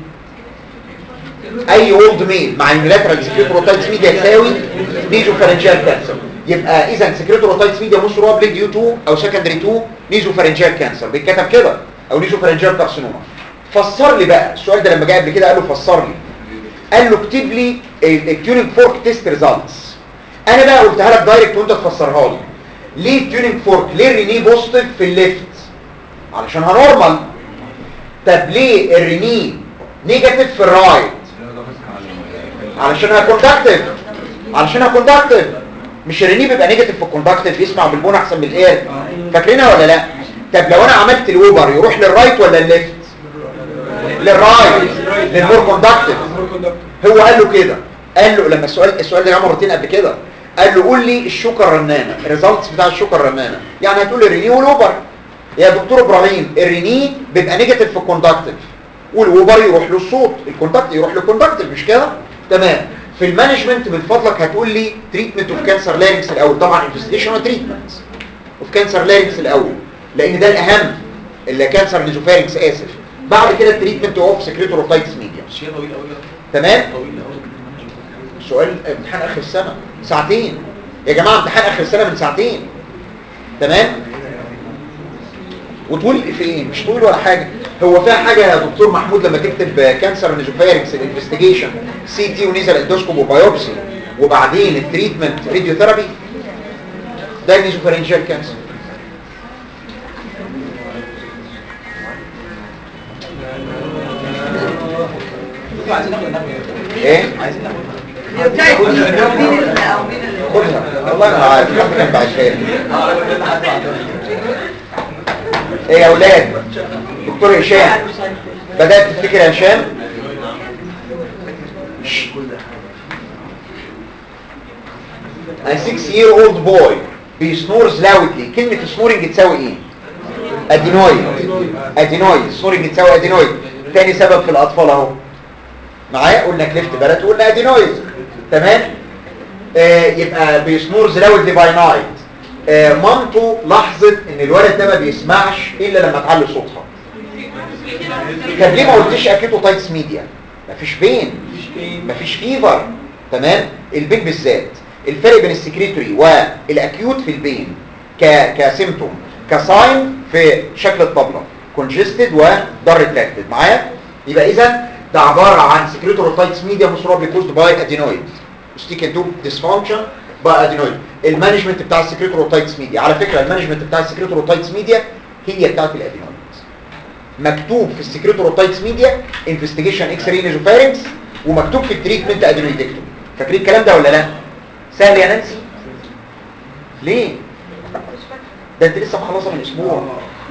اي اولد ميل مع يونيلاترال سكريتوروتايتس ميديا تساوي نيزو فارنجيال كانسر يبقى اذا سكريتوروتايتس ميديا موست بروبلي ديو تو او سكندري تو نيزو فارنجيال كانسر بيتكتب كده او نيزو فارنجيال كارسينوما فسر لي بقى السؤال ده لما جه قبل كده قال له فسر لي قال له اكتب لي التيونينج فورك تيست ريزلتس انا بقى قلتها لك دايركت وانت تفسرها لي ليه التيونينج فورك ليه الريني بوزيتيف في الليفت علشانها نورمال طب ليه الريني نيجاتيف في الرايت علشانها كوندكتيف علشانها كوندكتيف مش الريني بيبقى نيجاتيف في الكوندكتيف يسمع بالبون احسن من الاير فاكرينها ولا لا طب لو انا عملت الوبر يروح للرايت ولا الليفت للرايت للمور كوندكتيف هو قال له كده قال له لما السؤال السؤال ده جه مرتين قبل كده قال له قول لي الشوكه الرنانه الريزلتس بتاع الشوكه الرنانه يعني هتقول لي الريني والاوبر يا دكتور ابراهيم الريني بيبقى نيجاتيف في الكوندكتيف والاوبر يروح له الصوت الكوندكتيف يروح له الكوندكتيف مش كده تمام في المانجمنت من فضلك هتقول لي تريتمنت اوف كانسر لارينكس الاول طبعا انفستيجيشن وتريتمنت اوف كانسر لارينكس الاول لان ده الاهم اللي كانسر نيزوفارينكس اسف بعد كده التريتمنت اوف سكريتوروتايتس ميديا مش هي طويل قوي تمام طويل قوي سؤال امتحان اخر السنه ساعتين يا جماعه امتحان اخر السنه من ساعتين تمام وطول في ايه مش طويل ولا حاجه هو فيها حاجه يا دكتور محمود لما تكتب كانسر نيزوفارينكس الانفستيجيشن سي تي ونيزل اندوسكوب وبايوبسي وبعدين التريتمنت راديوثيرابي ده نيزوفارينجيال كانسر عايزين ناخد النبي ايه عايزين ناخد خدها والله انا عارف حد كان بعشان ايه يا اولاد دكتور هشام بدات تفتكر يا هشام A six year old boy بيسنورز loudly كلمة سنورنج تساوي ايه؟ ادينويد ادينويد سنورنج تساوي ادينويد تاني سبب في الاطفال اهو معايا قلنا كليفت بلد وقلنا ادينويز تمام آه يبقى بيسنورز لاودلي باي نايت آه مامته لاحظت ان الولد ده ما بيسمعش الا لما تعلي صوتها طب ليه ما قلتش اكيتوتايتس ميديا مفيش بين مفيش فيفر تمام البين بالذات الفرق بين السكريتوري والاكيوت في البين ك كسيمتوم كساين في شكل الطبله كونجستد ودار تراكتد معايا يبقى اذا ده عباره عن سكريتوروتايتس ميديا مسراب كوزد باي ادينويد ستيك تو ديسفانكشن باي ادينويد المانجمنت بتاع السكريتوروتايتس ميديا على فكره المانجمنت بتاع السكريتوروتايتس ميديا هي بتاعت الادينويد مكتوب في السكريتوروتايتس ميديا انفستيجيشن اكس راي نيزوفارينكس ومكتوب في التريتمنت ادينويدكتومي فاكرين الكلام ده ولا لا سهل يا نانسي ليه ده انت لسه مخلصه من اسبوع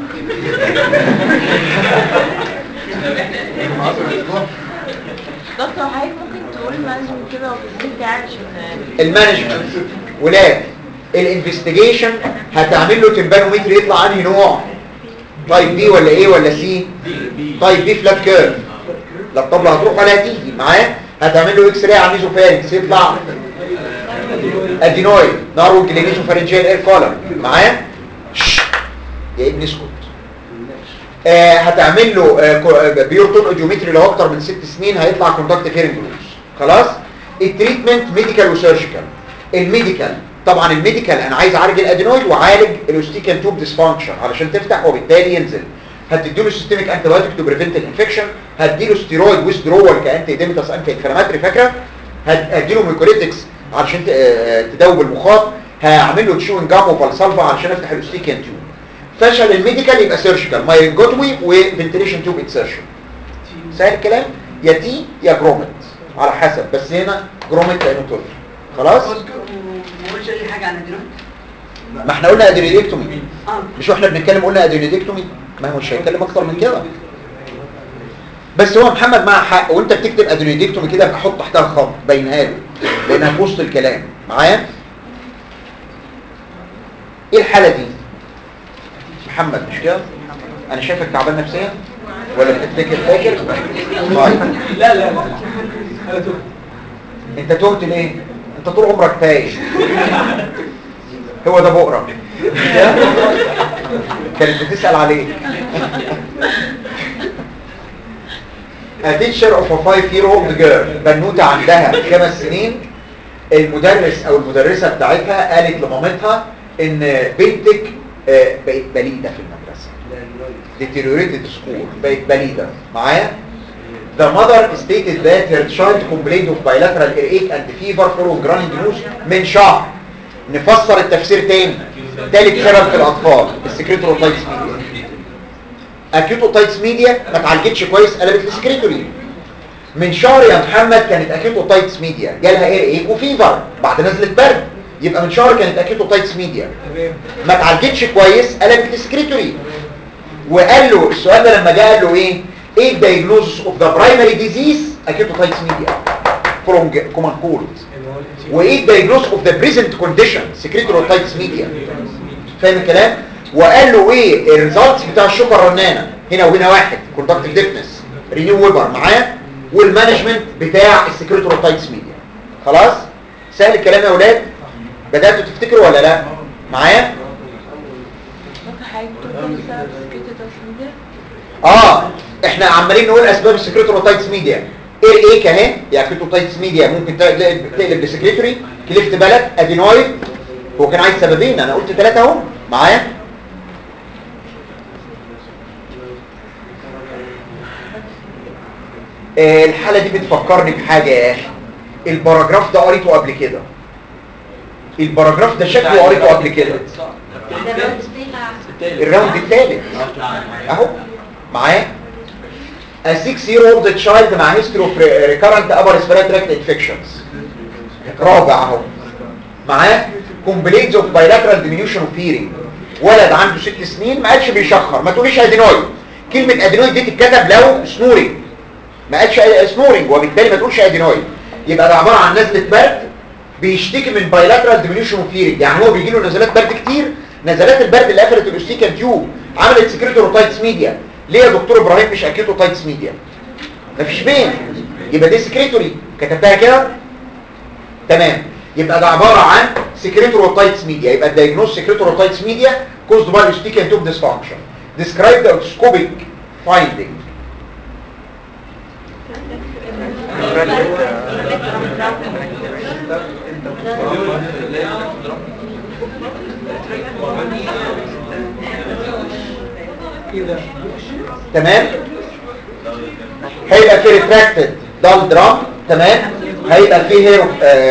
دكتور حضرتك ممكن تقول مانجمنت كده وتسيب عشان المانجمنت ولاد الانفستيجيشن هتعمل له تمبانومتر يطلع انهي نوع طيب بي ولا ايه ولا سي طيب بي فلات كيرف لا الطبله هتروح ولا هتيجي معاه هتعمل له اكس راي على النيزوفارينكس يطلع ادينويد نارو جلينيزوفارينجيال اير كولم معاه شش. يا ابني اسكت آه هتعمل له آه كو- آه، بيورتون اوديومتري لو اكتر من ست سنين هيطلع كوندكت هيرنج لوس خلاص التريتمنت ميديكال وسيرجيكال الميديكال طبعا الميديكال انا عايز اعالج الادينويد واعالج الاوستيكال توب ديسفانكشن علشان تفتح وبالتالي ينزل هتديله سيستميك انتي بايوتيك تو بريفنت الانفكشن هتديله ستيرويد ويزدرول كانتي ايديمتاس انتي انفلاماتري فاكره هت- هتديله ميكوريتكس علشان ت- آه، تدوب المخاط هعمل له تشوين جام وفالسالفا علشان افتح الاوستيكال توب فشل الميديكال يبقى سيرجيكال مايرنجوتومي وفنتيليشن توب انسرشن سهل الكلام يا تي يا جرومت على حسب بس هنا جرومت لانه طفل خلاص ما قلتش اي حاجه عن الدينويد ما احنا قلنا ادرينيكتومي اه مش واحنا بنتكلم قلنا ادرينيكتومي ما هو مش هيتكلم اكتر من كده بس هو محمد معاه حق وانت بتكتب ادرينيكتومي كده ابقى حط تحتها خط بينها له لانها في وسط الكلام معايا ايه الحاله دي محمد مش كده انا شايفك تعبان نفسيا ولا بتفتكر فاكر طيب لا لا لا انا تهت انت تهت ليه انت طول عمرك تايه هو ده بقرة كانت بتسأل عليه A teacher of a five year old girl بنوتة عندها خمس سنين المدرس او المدرسة بتاعتها قالت لمامتها ان بنتك آه، بقت بليدة في المدرسة deteriorated school بقت بليدة معايا The mother stated that her child complained of bilateral earache and fever following running nose من شهر نفسر التفسير تاني تالت سبب في الأطفال السكريتوروتايتس ميديا اكيوتوتايتس ميديا ما اتعالجتش كويس قلبت لسكريتوري من شهر يا محمد كانت اكيوتوتايتس ميديا جالها اير وفيفر بعد نزلة برد يبقى من شهر كانت اكيوتوتايتس ميديا ما اتعالجتش كويس قلبت لسكريتوري وقال له السؤال ده لما جه قال له ايه ايه الدايجنوزس اوف ذا برايمري ديزيز اكيوتوتايتس ميديا فروم كومان كولد وايه الدايجنوز اوف ذا بريزنت كونديشن سكريتوروتايتس ميديا فاهم الكلام وقال له ايه الريزلتس بتاع الشوكه الرنانه هنا وهنا واحد كوندكتيف ديفنس رينيو ويبر معاه والمانجمنت بتاع السكريتوروتايتس ميديا خلاص سهل الكلام يا اولاد بداتوا تفتكروا ولا لا معايا ممكن حضرتك تقول لي سبب سكيتة ميديا اه احنا عمالين نقول اسباب السكريتوروتايتس ميديا ايه ايه اهي يعني كريتوتايتس ميديا ممكن تقلب تقلب لسكريتوري كليفت بلد ادينويد هو كان عايز سببين انا قلت ثلاثه اهو معايا آه الحاله دي بتفكرني بحاجه يا اخي الباراجراف ده قريته قبل كده الباراجراف ده شكله قريته قبل كده الراوند الثالث اهو معايا a 6 year old child مع history of recurrent upper respiratory tract infections رابع اهو معاه complaints of bilateral diminution of hearing ولد عنده ست سنين ما قالش بيشخر ما تقوليش ادينويد كلمة ادينويد دي تتكتب لو سنورنج ما قالش سنورنج وبالتالي ما تقولش ادينويد يبقى ده عبارة عن نزلة برد بيشتكي من bilateral diminution of hearing يعني هو بيجي له نزلات برد كتير نزلات البرد اللي قفلت الاوستيكال تيوب عملت سكريتوروتايتس ميديا ليه يا دكتور ابراهيم مش اكيوتوتايتس ميديا مفيش بين يبقى دي سكريتوري كتبتها كده تمام يبقى ده عباره عن سكريتوروتايتس ميديا يبقى الدايجنوز سكريتوروتايتس ميديا caused by eustachian tube dysfunction describe the otoscopic finding كده تمام هيبقى في ريتراكتد دال درام تمام هيبقى فيه هيرو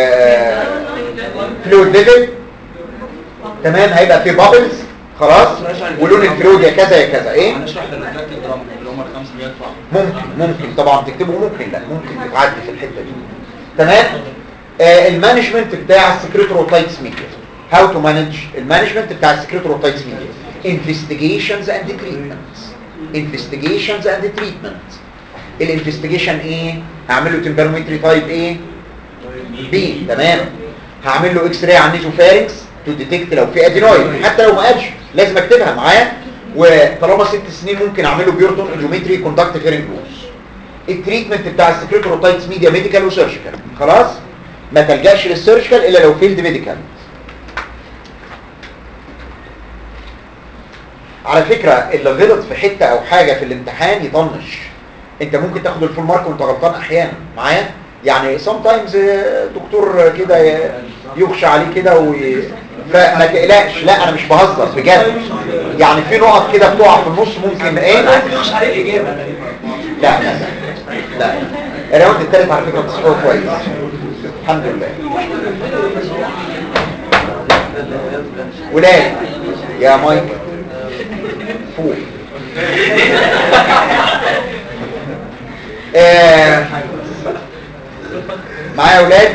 فلويد ليفل تمام هيبقى فيه بابلز خلاص ولون الفلويد يا كذا يا كذا ايه هنشرح الريتراكتد درام اللي هم الخمسه اللي يدفع ممكن ممكن طبعا تكتبه ممكن لا ممكن تعدي في الحته دي تمام آه المانجمنت بتاع السكريتوروتايتس ميديا هاو تو مانج المانجمنت بتاع السكريتوروتايتس ميديا انفستيجيشنز اند تريتمنتس انفستيجيشنز اند تريتمنتس الانفستيجيشن ايه هعمل له تمبرومتري تايب ايه بي تمام هعمل له اكس راي على النيزوفارينكس تو ديتكت لو في ادينويد حتى لو ما قالش لازم اكتبها معايا وطالما ست سنين ممكن اعمل له بيورتون ايزومتري كوندكت هيرنج لوس التريتمنت بتاع السكريتوروتايتس ميديا ميديكال وسيرجيكال خلاص ما تلجاش للسيرجيكال الا لو فيلد ميديكال على فكرة اللي غلط في حتة او حاجة في الامتحان يطنش انت ممكن تاخد الفول مارك وانت غلطان احيانا معايا يعني sometimes آه، دكتور كده ي- يخشى عليه كده وي... فما تقلقش لا انا مش بهزر بجد يعني في نقط كده بتقع في النص ممكن ايه عايز تخش عليه الاجابه لا لا لا لا الراوند التالت على فكرة تصفيه كويس الحمد لله ولاد يا مايك فوق آه، معايا اولاد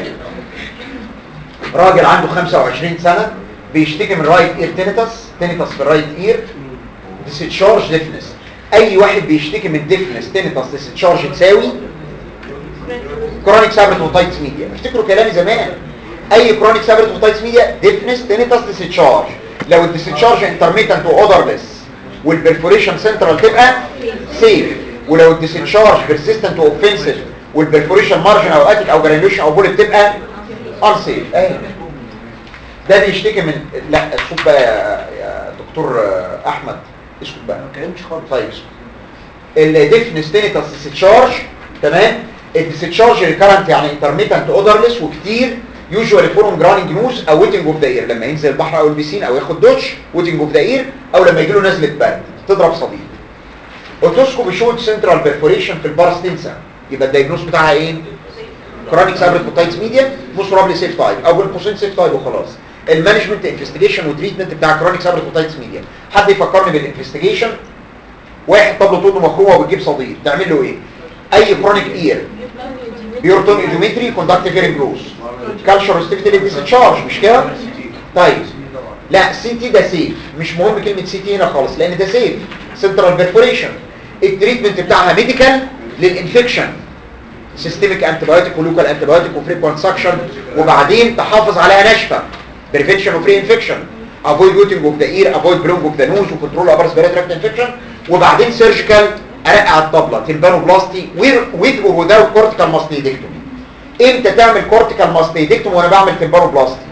راجل عنده 25 سنة بيشتكي من رايت اير تينيتس تينيتس في الرايت اير ديسشارج ديفنس اي واحد بيشتكي من ديفنس تينيتس ديسشارج تساوي كرونيك سابرتوتايتس ميديا افتكروا كلامي زمان اي كرونيك سابرتوتايتس ميديا ديفنس تينيتس ديسشارج لو الديسشارج انترميتنت واودرلس والبرفوريشن سنترال تبقى سيف ولو الديسشارج بيرسيستنت واوفنسيف والبرفوريشن مارجن او اتيك او جرانيوليشن او بولت تبقى انسيف اهي ده بيشتكي من لا الصوت بقى يا, يا دكتور آه، احمد اسكت بقى ما اتكلمش خالص طيب اسكت الديفنس تينيتس ديسشارج تمام الديسشارج ريكارنت يعني انترميتنت اودرلس وكتير يوجوالي فورم جرانينج نوز او ويتنج اوف ذا اير لما ينزل البحر او البسين او ياخد دوتش ويتنج اوف ذا اير او لما يجي له نزله برد تضرب صديد اوتوسكوب شوت سنترال بيرفوريشن في البارستنسا يبقى الدايجنوز بتاعها ايه كرونيك سابرتوتايتس ميديا موسورابلي سيف تايب او بالقوسين سيف تايب وخلاص المانجمنت انفستيجيشن وتريتمنت بتاع كرونيك سابرتوتايتس ميديا حد يفكرني بالانفستيجيشن واحد طب له طول مخرومه وبتجيب صديد تعمل له ايه اي كرونيك اير بيورتون ايدومتري كوندكتيف هيرنج لوس كالشر ريستريكتد ديسشارج مش كده طيب لا سي تي ده سيف مش مهم كلمه سي تي هنا خالص لان ده سيف سنترال بيرفوريشن التريتمنت بتاعها ميديكال للانفكشن سيستميك انتيبيوتيك ولوكال انتيبيوتيك وفريكوانت سكشن وبعدين تحافظ عليها ناشفه بريفنشن اوف ري انفكشن افويد ويتنج اوف ذا اير افويد بلونج اوف ذا نوز وكنترول ابر سبيريتراكت انفكشن وبعدين سيرجيكال ارقع الطبله تمبانوبلاستي ويز اور وذاوت كورتيكال ماستيدكتومي امتى تعمل كورتيكال ماستيدكتومي وانا بعمل تمبانوبلاستي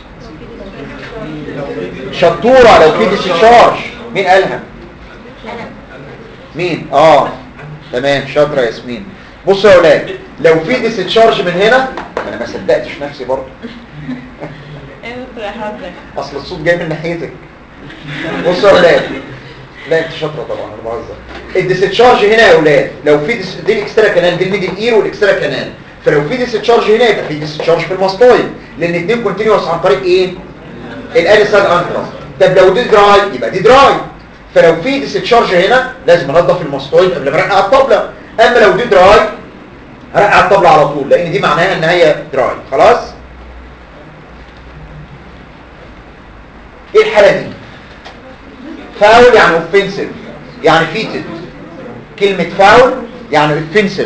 شطوره لو في ديسشارج مين قالها مين اه تمام شاطره يا ياسمين بصوا يا اولاد لو في ديسشارج من هنا انا ما صدقتش نفسي برضه ايه دكتور يا حضرتك اصل الصوت جاي من ناحيتك بصوا يا اولاد لا انت شاطره طبعا انا بهزر الديسشارج هنا يا اولاد لو في ديس... دي الاكسترا كانال دي الميدل اير والاكسترا كانال فلو في ديسشارج هنا يبقى في ديسشارج في الماستويد لان الاثنين كونتينوس عن طريق ايه الاليسال انترا طب لو دي دراي يبقى دي دراي فلو في ديسشارج هنا لازم انضف الماستويد قبل ما ارقع الطبله اما لو دي دراي هرقع الطبله على طول لان دي معناها ان هي دراي خلاص ايه الحاله دي فاول يعني اوفنسيف يعني فيتد كلمة فاول يعني اوفنسيف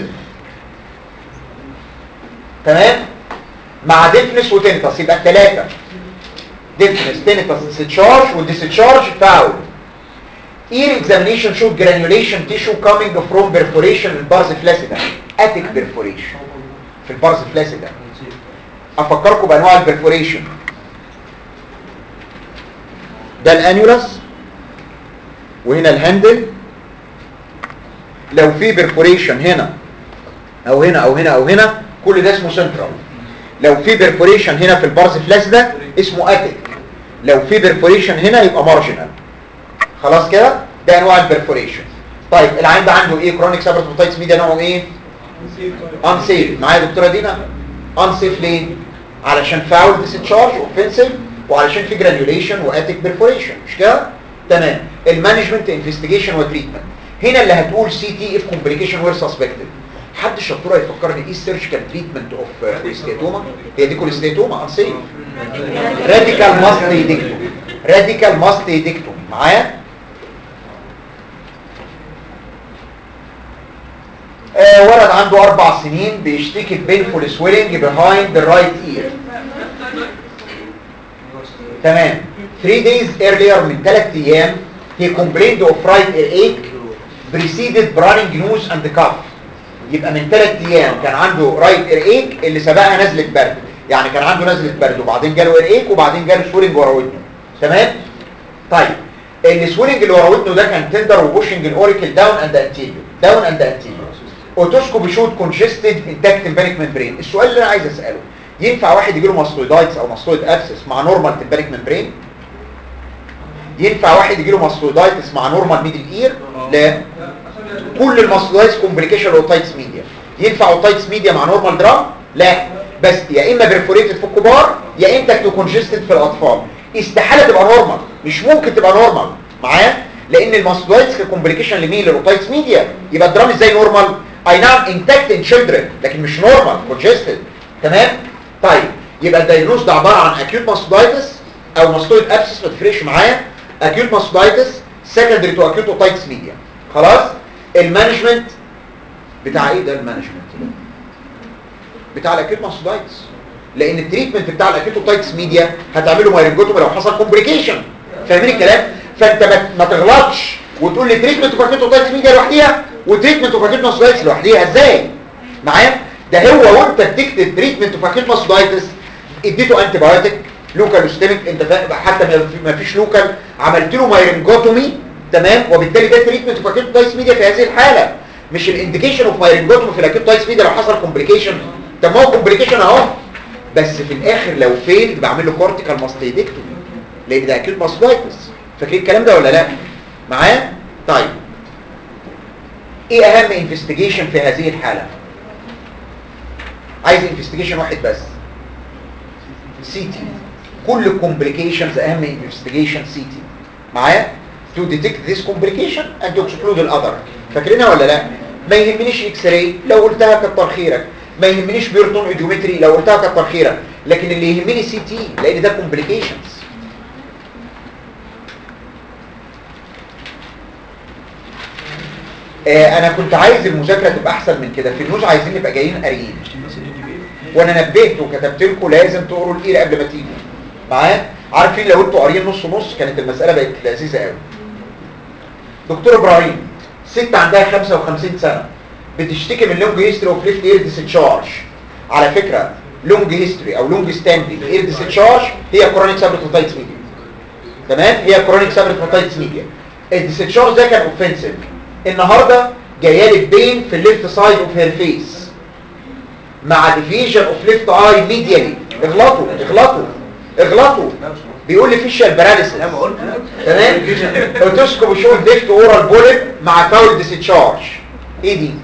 تمام مع ديفنس وتنتس يبقى الثلاثة ديفنس تنتس ديسشارج والديسشارج فاول ear examination showed granulation tissue coming from perforation in bars flaccida اتيك بيرفوريشن في البارز فلاسيدا ده افكركم بانواع البرفوريشن ده الانيولاس وهنا الهاندل لو في بيرفوريشن هنا او هنا او هنا او هنا كل ده اسمه سنترال لو في بيرفوريشن هنا في البارز فلاس ده اسمه اتيك لو في بيرفوريشن هنا يبقى مارجنال خلاص كده ده انواع البرفوريشن طيب العين ده عنده ايه كرونيك سابرتوتايتس ميديا نوعه ايه انسيف معايا يا دكتوره دينا انسيف ليه علشان فاول ديسشارج اوفنسيف وعلشان في جرانيوليشن واتيك بيرفوريشن مش كده تمام المانجمنت انفستيجيشن وتريتمنت هنا اللي هتقول سي تي اف كومبليكيشن وير سسبكتد حد شطوره يفكرني ايه السيرجيكال تريتمنت اوف كوليستيتوما هي دي كوليستيتوما انسيف راديكال ماستيدكتومي راديكال ماستيدكتومي معايا آه ولد عنده اربع سنين بيشتكي بينفول سويلنج بيهايند الرايت اير تمام 3 days earlier من 3 ايام he complained of right earache preceded running nose and cough يبقى من 3 ايام كان عنده رايت earache اللي سبقها نزله برد يعني كان عنده نزله برد وبعدين جاله earache وبعدين جاله سويلنج ورا ودنه تمام طيب السويلنج اللي ورا ودنه ده كان تندر وبوشنج الاوريكل داون اند انتيريور داون اند انتيريور اوتوسكوبي شوت كونجستد انتاكت تمبانيك ممبرين السؤال اللي انا عايز اساله ينفع واحد يجي له ماستويدايتس او ماستويد ابسس مع نورمال تمبانيك ممبرين ينفع واحد يجي له ماستويدايتس مع نورمال ميدل اير لا كل الماستويدايتس كومبليكيشن اوتايتس ميديا ينفع اوتايتس ميديا مع نورمال درام لا بس يا اما برفوريتد في الكبار يا انتاكت كونجستد في الاطفال استحاله تبقى نورمال مش ممكن تبقى نورمال معايا لان الماستويدايتس كومبليكيشن لمين للاوتايتس ميديا يبقى الدرام ازاي نورمال اي نعم انتاكت ان تشيلدرن لكن مش نورمال كونجستد تمام طيب يبقى الدايجنوز ده عباره عن اكيوت ماستويدايتس او ماستويد ابسس ما تفرقش معايا اكيوت ماستويدايتس سكندري تو اكيوت اوتايتس ميديا خلاص المانجمنت بتاع ايه ده المانجمنت ده بتاع الاكيوت ماستويدايتس لان التريتمنت بتاع الاكيوت اوتايتس ميديا هتعمله مايرنجوتومي لو حصل كومبليكيشن فاهمين الكلام فانت ما, ما تغلطش وتقول لي تريتمنت اوف اكيوت اوتايتس ميديا لوحديها وتريتمنت اوف اكيوت ماستويدايتس لوحديها ازاي معايا ده هو وانت بتكتب تريتمنت اوف اكيوت ماستويدايتس اديته انتي بايوتيك لوكال وستيميك انت فا... حتى ما فيش لوكال عملت له مايرنجوتومي تمام وبالتالي ده تريتمنت اوف اكيوت اوتايتس ميديا في هذه الحاله مش الانديكيشن اوف مايرنجوتومي في الاكيوت اوتايتس ميديا لو حصل كومبليكيشن طب ما هو كومبليكيشن اهو بس في الاخر لو فين بعمل له كورتيكال ماستيدكتومي لان ده اكيوت ماستويدايتس فاكرين الكلام ده ولا لا معايا طيب ايه اهم انفستيجيشن في هذه الحالة عايز انفستيجيشن واحد بس سي تي كل complications اهم انفستيجيشن سي تي معايا to detect this complication and to exclude the other فاكرينها ولا لا ما يهمنيش اكس راي لو قلتها كتر خيرك ما يهمنيش بيرتون ايديومتري لو قلتها كتر خيرك لكن اللي يهمني سي تي لان ده complications آه انا كنت عايز المذاكره تبقى احسن من كده في النوز عايزين نبقى جايين قاريين وانا نبهت وكتبت لكم لازم تقروا الايه قبل ما تيجوا معايا عارفين لو انتوا قاريين نص نص كانت المساله بقت لذيذه قوي دكتور ابراهيم ست عندها 55 سنه بتشتكي من لونج هيستوري اوف ليفت اير ديسشارج على فكره لونج هيستوري او لونج ستاندنج اير ديسشارج هي كرونيك سابرتوتايتس ميديا تمام هي كرونيك سابرتوتايتس ميديا الديسشارج ده كان اوفنسيف النهاردة جايالي بين في الليفت سايد اوف هير فيس مع ديفيجن اوف ليفت اي ميديالي اغلطوا اغلطوا اغلطوا بيقول لي فيشال باراليسيس تمام اوتوسكوب شوف ليفت اورال بوليت مع فاول ديسشارج ايه دي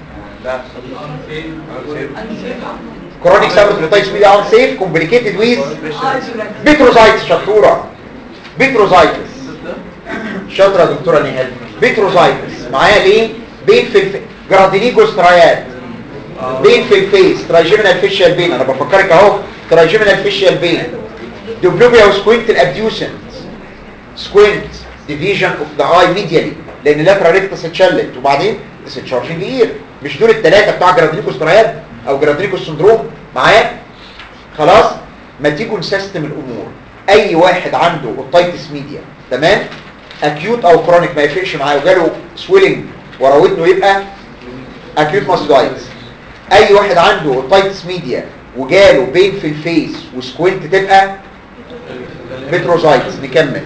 كرونيك سابرتوتايتس ميديا ان سيف كومبليكيتد ويز بيتروزايتس شطوره بيتروزايتس شاطره يا دكتوره نهال بيتروزايتس معايا ليه بين في الف... جرادينيجو سترايات بين في الفيس ترايجيمينال فيشيال بين انا بفكرك اهو ترايجيمينال فيشيال بين دوبلوبيا وسكوينت الابديوسنت سكوينت ديفيجن اوف ذا اي ميديالي لان لاترال ريكتس اتشلت وبعدين ديسشارجنج اير مش دول الثلاثه بتاع جرادينيجو سترايات او جرادينيجو سندروم معايا خلاص ما تيجوا نسيستم الامور اي واحد عنده اوتايتس ميديا تمام اكيوت او كرونيك ما يفرقش معاه وجاله سويلنج ورا ودنه يبقى اكيوت ماستويدز اي واحد عنده اوتايتس ميديا وجاله بين في الفيس وسكوينت تبقى متروزايتس نكمل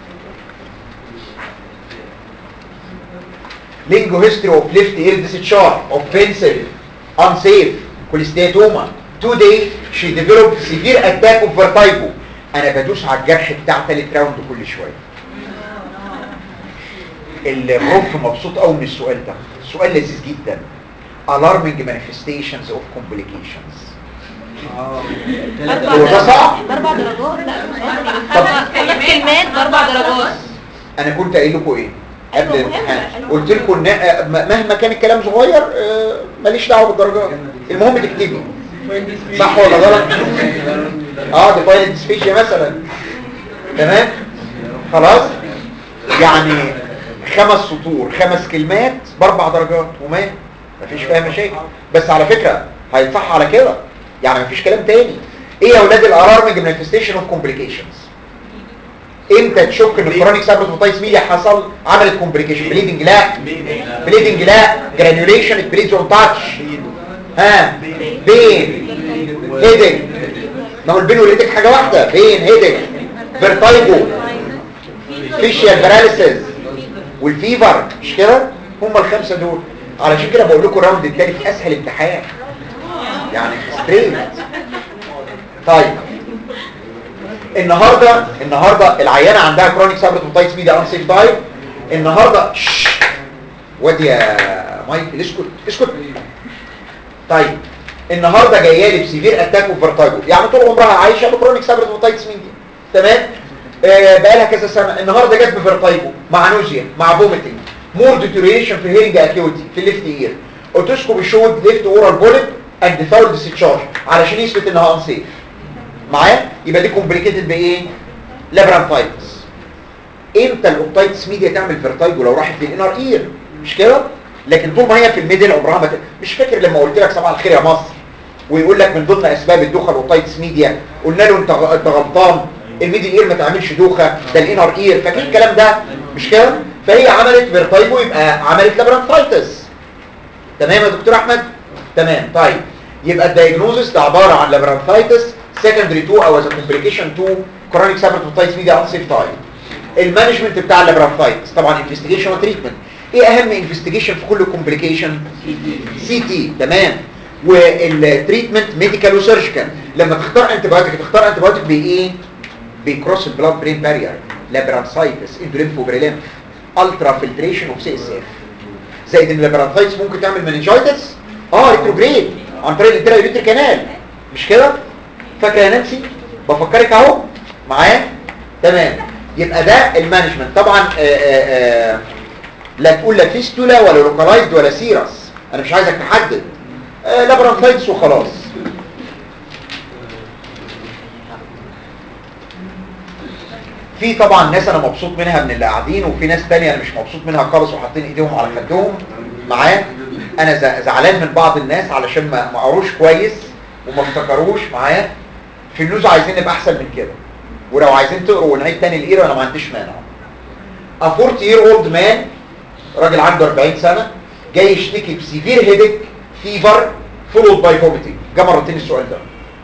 لينجو هيستوري اوف ليفت اير ديسشارج اوفنسيف unsafe كوليستياتوما today she developed severe attack of vertigo انا بدوس على الجرح بتاع تالت راوند كل شويه البروف مبسوط قوي من السؤال ده سؤال لذيذ جدا alarming manifestations of complications اربع هو ده صعب؟ درجات اربع درجات لا طب- خمس كلمات باربع درجات انا كنت قايل لكم ايه قبل أيوة، الامتحان مهمة. قلت لكم ان آه، م- مهما كان الكلام صغير آه، ماليش دعوه بالدرجات المهم تكتبي صح ولا غلط اه دي فايل ديسفيشيا مثلا تمام خلاص يعني خمس سطور خمس كلمات باربع درجات وما مفيش فيها مشاكل بس على فكره هيصح على كده يعني مفيش كلام تاني ايه يا اولاد الالارمنج مانيفستيشن اوف كومبليكيشنز امتى تشك ان الكرونيك سابروتوتايتس ميديا حصل عملت كومبليكيشن بليدنج لا بليدنج لا جرانيوليشن بليدز اون تاتش ها بين هيدنج ما هو البين والهيدنج حاجه واحده بين هيدنج فيرتايجو فيشيال باراليسيس والفيفر مش كده هم الخمسه دول علشان كده بقول لكم الراوند الثالث اسهل امتحان يعني ستريت طيب النهارده النهارده العيانه عندها كرونيك سابروتوتايتس ميديا ان سيف تايب النهارده شش. وادي يا مايكل اسكت اسكت طيب النهارده جايه لي بسيفير اتاك اوف فيرتايجو يعني طول عمرها عايشه بكرونيك سابروتوتايتس ميديا تمام آه بقى لها كذا سنه النهارده جت بفيرتايجو مع نوزيا مع فوميتنج مور ديتوريشن في هيرنج اكيوتي في الليفت اير اوتوسكوبي شود ليفت اورال بوليب اند فاول ديسشارج علشان يثبت انها انسيف معايا يبقى دي كومبليكيتد بايه لابرانتايتس امتى الاوبتايتس ميديا تعمل فيرتايجو لو راحت للانر اير مش كده لكن طول ما هي في الميدل عمرها ما ت... مش فاكر لما قلت لك صباح الخير يا مصر ويقول لك من ضمن اسباب الدوخه الاوبتايتس ميديا قلنا له انت غ- انت غلطان الميدل اير ما تعملش دوخه ده الانر اير فاكر الكلام ده مش كده فهي عملت فيرتايجو يبقى عملت لابرانتايتس تمام يا دكتور احمد تمام طيب يبقى الدايجنوزس ده عباره عن لابرانثايتس سكندري تو او از كومبليكيشن تو كرونيك سابروتوتايتس ميديا انسيف تايب المانجمنت بتاع اللابرانثايتس طبعا انفستيجيشن وتريتمنت ايه اهم انفستيجيشن في كل كومبليكيشن سي تي تمام والتريتمنت ميديكال وسيرجيكال لما تختار انتي بايوتيك تختار انتي بايوتيك بايه بيكروس البلاد برين بارير لابرانثايتس اندوليمفوبريليمف الترا فلتريشن اوف سي اس اف زائد ان اللابرانثايتس ممكن تعمل مننجايتس اه ريتروجريد عن طريق الانترا كانال مش كده فاكره يا نانسي بفكرك اهو معايا تمام يبقى ده المانجمنت طبعا آآ آآ لا تقول لا فيستولا ولا لوكالايزد ولا سيرس انا مش عايزك تحدد آه لابرانثايتس وخلاص في طبعا ناس انا مبسوط منها من اللي قاعدين وفي ناس تانية انا مش مبسوط منها خالص وحاطين ايديهم على خدهم معايا انا ز- زعلان من بعض الناس علشان ما ما قروش كويس وما افتكروش معايا في النوز عايزين نبقى احسن من كده ولو عايزين تقروا ونعيد تاني القيره انا ما عنديش مانع A 40 year old man راجل عنده 40 سنة جاي يشتكي بسيفير هيدك فيفر فولود باي فوميتنج جه مرتين السؤال ده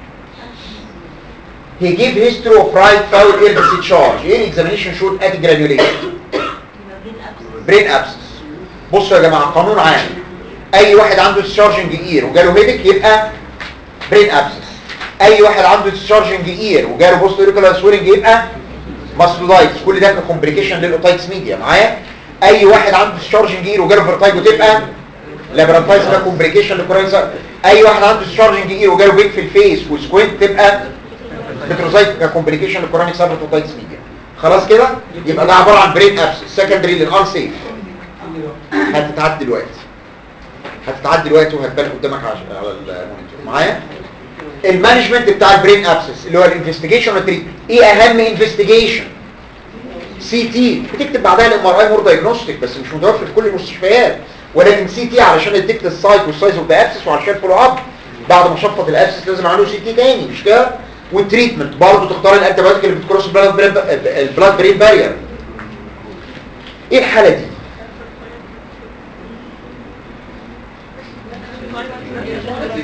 He gave history of right foul air discharge. Air examination showed at granulation. brain abscess. بصوا يا جماعة قانون عام. أي واحد عنده discharging ear وجاله هيدك يبقى brain abscess. أي واحد عنده discharging ear وجاله بوست auricular swelling يبقى ماسلودايتس كل ده كومبليكيشن للاوتايتس ميديا معايا اي واحد عنده discharging ear وجاله فيرتايجو تبقى لابرانتايتس ده كومبليكيشن لكورنيك اي واحد عنده discharging ear وجاله بيك في الفيس وسكوينت تبقى بتروزايت كومبليكيشن لكورونيك سابروتوتايتس ميديا خلاص كده يبقى ده عباره عن برين ابس سكندري للانسيف هتتعد دلوقتي هتتعد دلوقتي وهتبان قدامك على على المونيتور معايا المانجمنت بتاع البرين ابسس اللي هو الانفستيجيشن والتريتمنت ايه اهم انفستيجيشن سي تي بتكتب بعدها الام ار اي مور دايجنوستيك بس مش متوفر في كل المستشفيات ولكن سي تي علشان يديكت السايت والسايز اوف ذا ابسس وعشان فولو اب بعد ما شفط الابسس لازم اعمله سي تي تاني مش كده والتريتمنت برضه تختار الانتي بايوتيك اللي بتكروس البلاد برين البلاد برين بارير ايه الحاله دي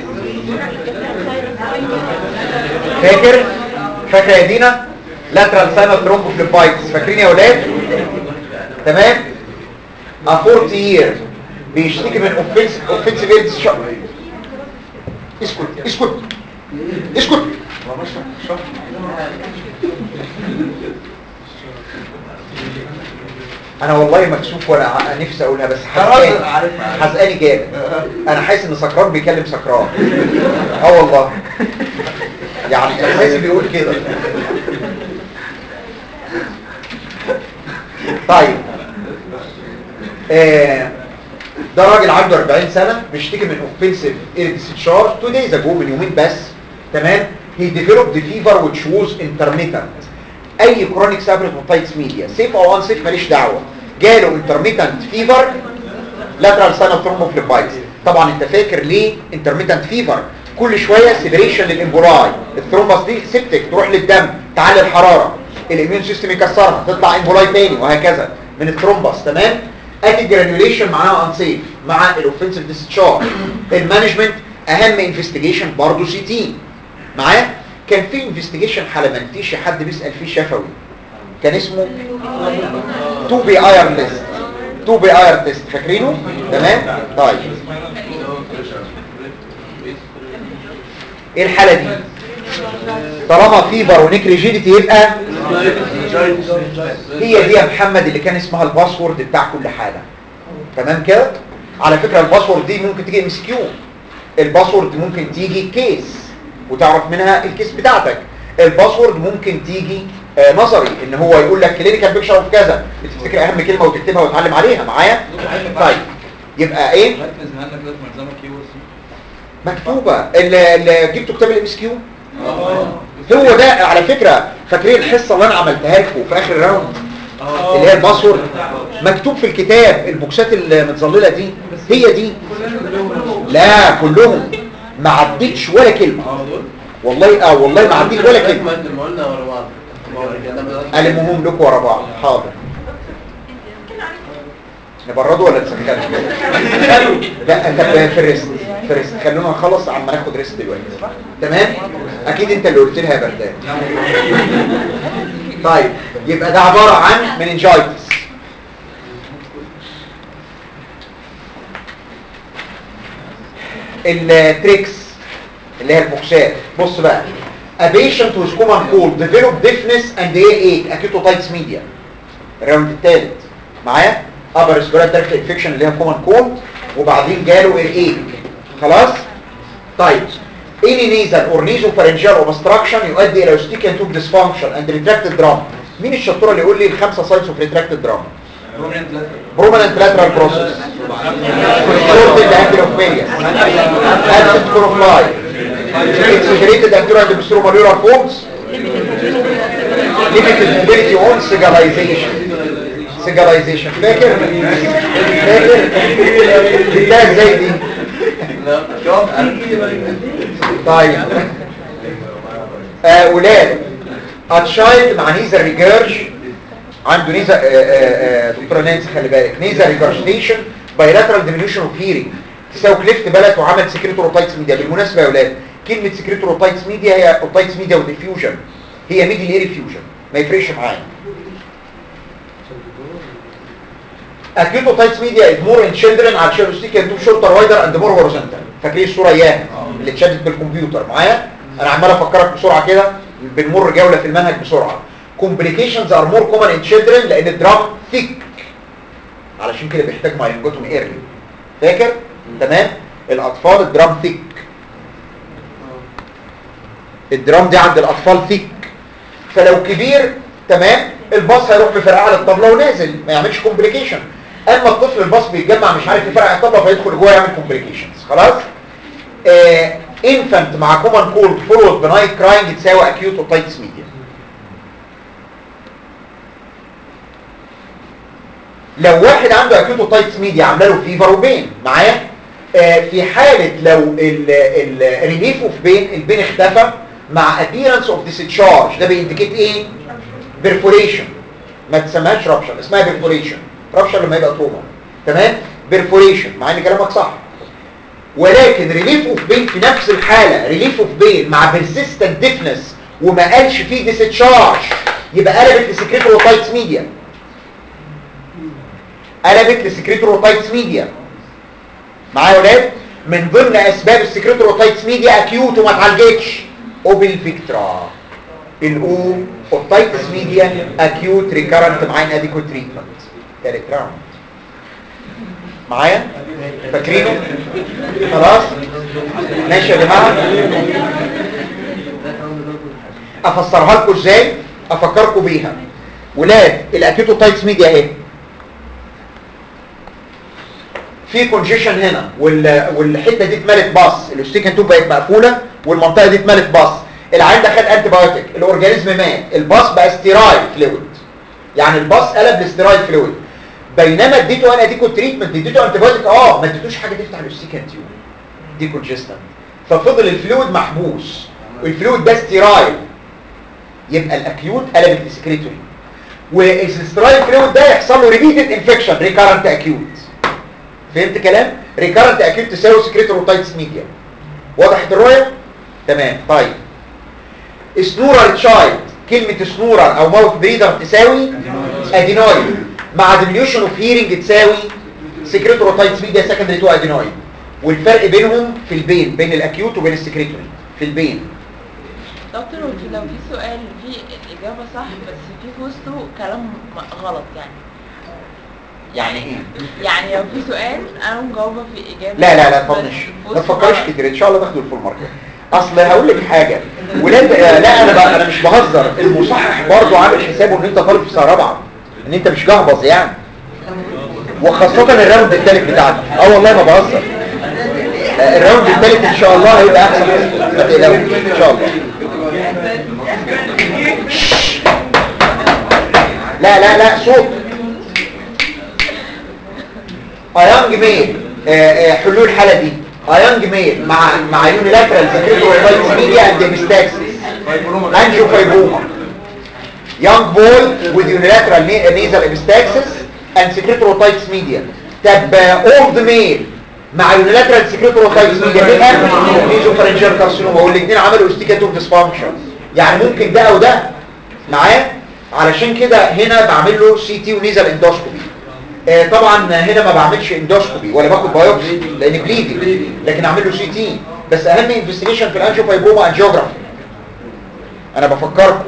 فاكر فاكره يا دينا لاترال ساينال ثرومبوفليبايتس فاكرين يا ولاد تمام ا 40 year بيشتكي من اوفنس اوفنسيف ايدز اسكت اسكت اسكت انا والله مكسوف ولا ع- نفسي اقولها بس حزقاني حزقاني جامد انا حاسس ان سكران بيكلم سكران اه والله يعني احساسي بيقول كده طيب آه ده راجل عنده 40 سنة بيشتكي من اوفنسيف ايرتشارج تو دايز اجو من يومين بس تمام هي ديفلوبد فيفر which was intermittent اي كرونيك سابريتوتايتس ميديا سيف او ان سيف ماليش دعوه جاله انترميتنت فيفر لاترال ساينال ثرومبوفليبايتس طبعا انت فاكر ليه انترميتنت فيفر كل شويه سيبريشن للامبولاي الثرومبس دي سيبتك تروح للدم تعلي الحراره الاميون سيستم يكسرها تطلع امبولاي تاني وهكذا من الثرومبس تمام ادي جرانيوليشن معناها انسيف مع الاوفنسيف ديسشارج المانجمنت اهم انفستيجيشن برضه سي تي معاه كان في انفستيجيشن حلمنتيشي حد بيسال فيه شفوي كان اسمه 2 بي اير تيست 2 بي اير تيست فاكرينه تمام طيب ايه الحاله دي طالما فيبر ونيكريجيديتي يبقى هي دي يا محمد اللي كان اسمها الباسورد بتاع كل حاله تمام كده على فكره الباسورد دي ممكن تيجي ام اس كيو الباسورد ممكن تيجي كيس وتعرف منها الكيس بتاعتك الباسورد ممكن تيجي آه نظري ان هو يقول لك كلينيكال بيكشر اوف كذا تفتكر اهم كلمه وتكتبها وتعلم عليها معايا طيب يبقى ايه مركز هنا كده في ملزمه كيو مكتوبه اللي, اللي جبتوا كتاب الام اس كيو هو ده على فكره فاكرين الحصه اللي انا عملتها لكم في اخر راوند اللي هي الباسورد مكتوب في الكتاب البوكسات المتظلله دي هي دي لا كلهم ما عدتش ولا كلمه والله اه والله ما عديت ولا كلمه قلنا ورا بعض ألمهم لكم ورا بعض حاضر نبردوا ولا نسخنوا لا طب في الريست في الريست خلونا نخلص عما ناخد ريست دلوقتي تمام اكيد انت اللي قلت لها يا بردان طيب يبقى ده عباره عن مننجايتس التريكس اللي هي البوكسات بص بقى A patient with common cold develop deafness and earache acute otitis media الراوند الثالث معايا upper respiratory tract infection اللي هي common cold وبعدين جاله earache خلاص طيب any nasal or nasopharyngeal obstruction يؤدي الى eustachian tube dysfunction and retracted drum مين الشطوره اللي يقول لي الخمسه سايتس اوف retracted drum prominent lateral process shortened ankylopedia absent choroplai exaggerated anterior and posterior folds limited mobility on cigalization cigalization فاكر فاكر جبتها ازاي دي طيب آه ولاد اتشايلد مع نيزا ريجيرج عنده نيزا آه آه آه دكتوره نانسي خلي بالك نيزا ريجرجيتيشن بايلاترال ديمينيوشن اوف هيرنج تساوي كليفت بلد وعمل سكريتوروتايتس ميديا بالمناسبه يا ولاد كلمه سكريتوروتايتس ميديا هي اوتايتس ميديا وديفيوجن هي ميدي ايري فيوجن ما يفرقش معايا acute otitis media is more in children على شيروستيك and too shorter wider and more horizontal فاكرين الصوره اياها اللي اتشدت بالكمبيوتر معايا انا عمال افكرك بسرعه كده بنمر جوله في المنهج بسرعه complications are more common in children لان الدرام thick علشان كده بيحتاج ماينجوتوم ايرلي فاكر تمام الاطفال الدرام thick الدرام دي عند الاطفال thick فلو كبير تمام الباص هيروح بفرقعه للطبله ونازل ما يعملش كومبليكيشن اما الطفل الباص بيتجمع مش عارف يفرقع الطبله فيدخل جوه يعمل كومبليكيشنز خلاص آه انفانت مع كومن كولد فولود بنايت كراينج تساوي اكيوت اوتايتس ميديا لو واحد عنده اكيوت اوتايتس ميديا عامله له فيفر وبين معايا آه في حاله لو الريليف اوف بين البين اختفى مع appearance of discharge ده بينديكيت ايه بيرفوريشن ما تسميهاش رابشر اسمها بيرفوريشن رابشر لما يبقى تروما تمام بيرفوريشن مع ان كلامك صح ولكن ريليف اوف بين في نفس الحالة ريليف اوف بين مع بيرسيستنت ديفنس وما قالش فيه ديستشارج يبقى قلبت لسكريتوروتايتس ميديا قلبت لسكريتوروتايتس ميديا معايا يا ولاد من ضمن اسباب السكريتوروتايتس ميديا اكيوت وما اتعالجتش اوبل فيكترا الاو اوتايتس ميديا اكيوت ريكارنت مع اناديكوت تريتمنت تالت راوند معايا فاكرينه خلاص ماشي يا جماعه افسرها لكم ازاي افكركم بيها ولاد الاكيوتوتايتس ميديا اهي في كونجيشن هنا وال... والحته دي اتملت باص الاستيكن توب بقت مقفوله والمنطقه دي اتملت باص العين ده خد انتي بايوتيك الاورجانيزم مات الباص بقى ستيرايل فلويد يعني الباص قلب لستيرايل فلويد بينما اديته انا اديكو تريتمنت اديته انتي بايوتيك اه ما اديتوش حاجه تفتح الاستيكن تيوب دي كونجستنت ففضل الفلويد محبوس والفلويد ده ستيرايل يبقى الاكيوت قلبت لسكريتوري والستيرايل فلويد ده يحصل له ريبيتد انفكشن ريكارنت اكيوت فهمت كلام ريكارنت اكيوت تساوي سكريتوروتايتس ميديا وضحت الرؤيه تمام طيب سنورال تشايلد كلمه سنورال او ماوث بريدر تساوي ادينويد مع ديميوشن اوف هيرنج تساوي سكريتوروتايتس ميديا سكندري تو ادينويد والفرق بينهم في البين بين الاكيوت وبين السكريتوري في البين دكتور هو في- لو في سؤال في الإجابة صح بس في في وسطه كلام م- غلط يعني يعني ايه يعني لو في سؤال أنا مجاوبة في إجابة لا لا لا بس طنش في ما وسطه تفكرش غلط. كتير ان شاء الله تاخدوا الفول مارك اصل هقول لك حاجه ولاد آه، لا انا بقى انا مش بهزر المصحح برضه عامل حسابه ان انت طالب في سنه رابعه ان انت مش جهبظ يعني وخاصه الراوند الثالث بتاعنا اه والله ما بهزر آه، الراوند الثالث ان شاء الله هيبقى احسن ما تقلقوش ان شاء الله لا لا لا صوت ايانج ميل حلول الحاله دي ايانج ميل مع مع يونيلاترال سكريتورايتس ميديا اند ديستاكسس انجيو فايبروما young boy with unilateral na- nasal epistaxis and secretorytitis media طب old male مع unilateral secretorytitis media بيبقى nasopharyngeal carcinoma والاثنين عملوا استيكاتوف dysfunction يعني ممكن ده او ده معاه علشان كده هنا بعمل له سي تي ونيزل اندوسكوبي آه طبعا هنا ما بعملش اندوسكوبي ولا باخد بايوبسي لان بليدنج لكن اعمل له سي تي بس اهم انفستيجيشن في الانجيو فايبروما انجيوجرافي انا بفكركم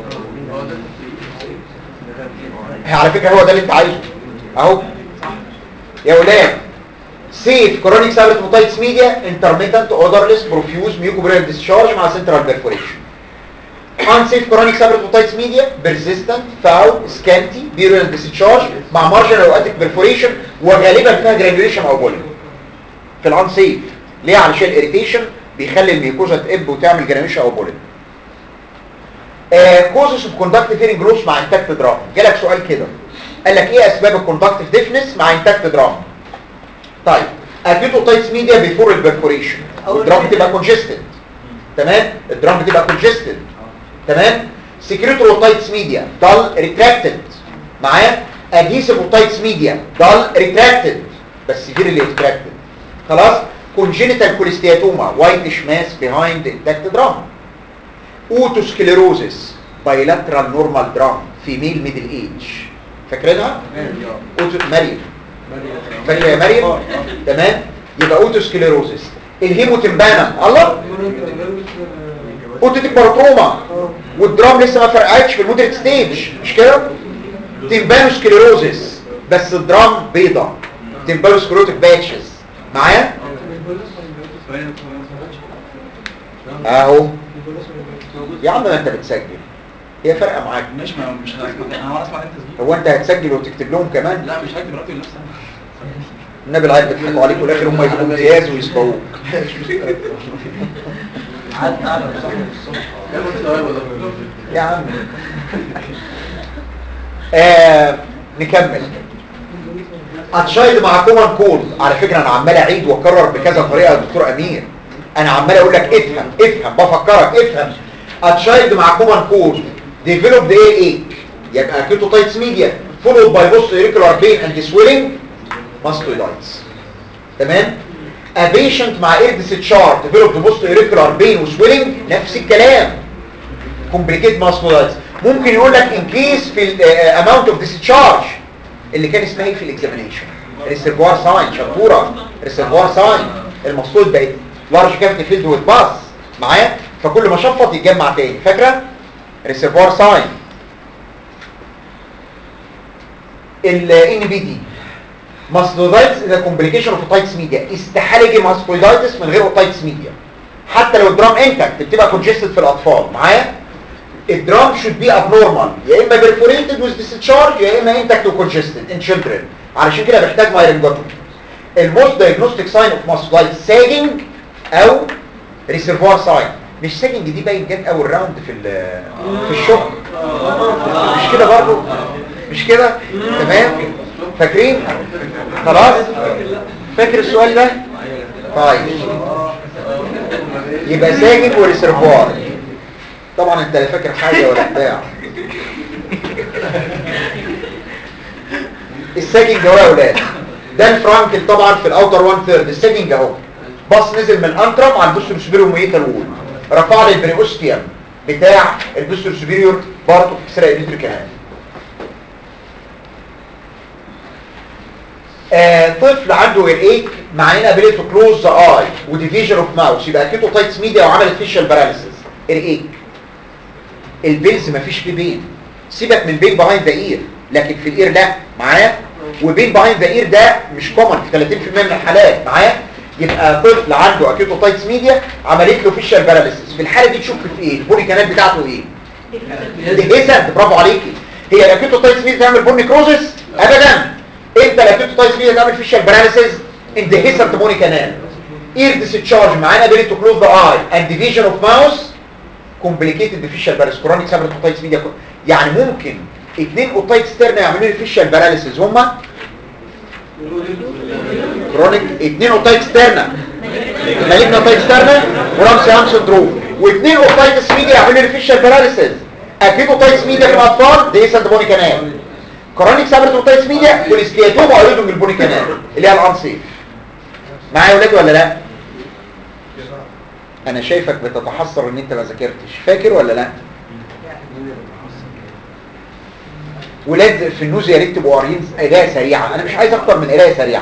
على فكرة هو ده اللي انت عايزه اهو يا ولاد سيف كرونيك سابت موتايتس ميديا انترميتنت اودرلس بروفيوز ميوكوبريال ديسشارج مع سنترال بيرفوريشن unsafe chronic separate otitis media persistent foul scanty burial discharge مع marginal otic perforation وغالبا فيها granulation او بولي في الانسيف ليه علشان الاريتيشن بيخلي الميكوزا تقب وتعمل جرانيشن او بولي كوزس اوف كوندكتيف هيرنج لوس مع انتاكت درام جالك سؤال كده قال لك ايه اسباب الكوندكتيف ديفنس مع انتاكت درام طيب اكيوت اوتايتس ميديا بيفور البرفوريشن الدرام بتبقى كونجستد تمام الدرام بتبقى كونجستد تمام سكريتور اوتايتس ميديا دال ريتراكتد معايا ادهيسيف اوتايتس ميديا دال ريتراكتد بس سيفيرلي ريتراكتد خلاص كونجينيتال كوليستياتوما وايتش ماس بيهايند انتاكت درام اوتوسكليروزس بايلاترال نورمال درام فيميل ميدل ايج فاكرينها اوتو مريم فاكره يا مريم تمام يبقى اوتوسكليروزس الهيموتمبانم الله اوتوتيك باروتروما والدرام لسه ما فرقعتش في المودريت ستيج مش كده تمبانوسكليروزس بس الدرام بيضة تمبانوسكليروتيك باتشز معايا اهو يا عم ما انت بتسجل هي فارقه معاك مش ما مش هسمع انا هسمع انت تسجيل هو انت هتسجل وتكتب لهم كمان لا مش هكتب رأيي لنفسي النبي العيال بيضحكوا عليك والاخر هم يجيبوا امتياز ويسبقوك قعدت قاعدة بصحة الصبح يا عم آه نكمل اتشايلد مع كومن كولد على فكرة انا عمال اعيد واكرر بكذا طريقة يا دكتور امير انا عمال اقول لك افهم افهم بفكرك افهم اتشايلد مع كومن كولد ديفلوبد ايه ايك يبقى كيتوتايتس ميديا فولود باي بوست ايريكولار بين اند سويلنج ماستويدايتس تمام A patient مع اير discharge developed post auricular pain وسويلنج نفس الكلام complicate musculitis ممكن يقول لك in case في ال uh, amount of discharge اللي كان اسمها ايه في الاكزامينيشن ريسيرفوار ساين شطوره ريسيرفوار ساين المصطلح بقت لارج كافيتي فيلد وذ باس معايا فكل ما شفط يتجمع تاني فاكره ريسيرفوار ساين الان بي دي ماستودايتس ده كومبليكيشن اوف اوتايتس ميديا استحاله يجي ماستودايتس من غير اوتايتس ميديا حتى لو الدرام انتكت بتبقى كونجستد في الاطفال معايا الدرام should be abnormal يا اما perforated with discharge يا اما intact و congested in children علشان كده بيحتاج مايرنجوتومي الموست diagnostic sign of mastocytosis sagging او reservoir sign مش sagging دي باين جت اول راوند في ال- في الشغل مش كده برضو مش كده تمام فاكرين خلاص فاكر السؤال ده طيب يبقى ساجن وريسيرفوار طبعا انت لا فاكر حاجه ولا بتاع الساجنج اهو يا اولاد ده الفرانكل طبعا في الاوتر 1 ثيرد الساجنج اهو باص نزل من الانترم على البوستر سوبيريور ميتال وول رفع لي البريوستيوم بتاع البوستر سوبيريور بارت اوف اكسرا اليوتري كانال آه طفل عنده ايك مع انابيليتي تو كلوز ذا اي وديفيجن اوف ماوس يبقى كيتو تايتس ميديا وعملت فيشال باراليسيس الايك البيلز مفيش فيه بين سيبك من بين بيهايند ذا اير لكن في الاير لا معايا وبين بيهايند ذا اير ده مش كومن في 30% من الحالات معايا يبقى طفل عنده اكيوتوتايتس ميديا عملت له فيشال باراليسيس في الحاله دي تشك في ايه البوني كانال بتاعته ايه ديهيسنت برافو عليكي هي الاكيوتوتايتس ميديا تعمل بوني كروزس ابدا انت الاكيوتوتايتس ميديا تعمل فيشال باراليسيس ان ديهيسنت بوني كانال اير ديسشارج معانا ability to close the eye and division of mouse complicated facial paralysis chronic cerebral otitis media يعني ممكن اثنين اوتايتس تيرنا يعملوا لي فيشال باراليسيس هما كرونيك اثنين اوتايتس تيرنا مالجنا اوتايتس تيرنا ورامسي هام سندروم واثنين اوتايتس ميديا يعملوا لي فيشال باراليسيس اكيد اوتايتس ميديا في الاطفال دي سنت بوني كانال كرونيك سابرت اوتايتس ميديا والسكياتوما اوريدون البوني كانال اللي هي الانسيف معايا يا ولاد ولا لا انا شايفك بتتحسر ان انت ما ذاكرتش فاكر ولا لا ولاد في النوز يا ريت تبقوا قاريين قرايه سريعه انا مش عايز اكتر من قرايه سريعه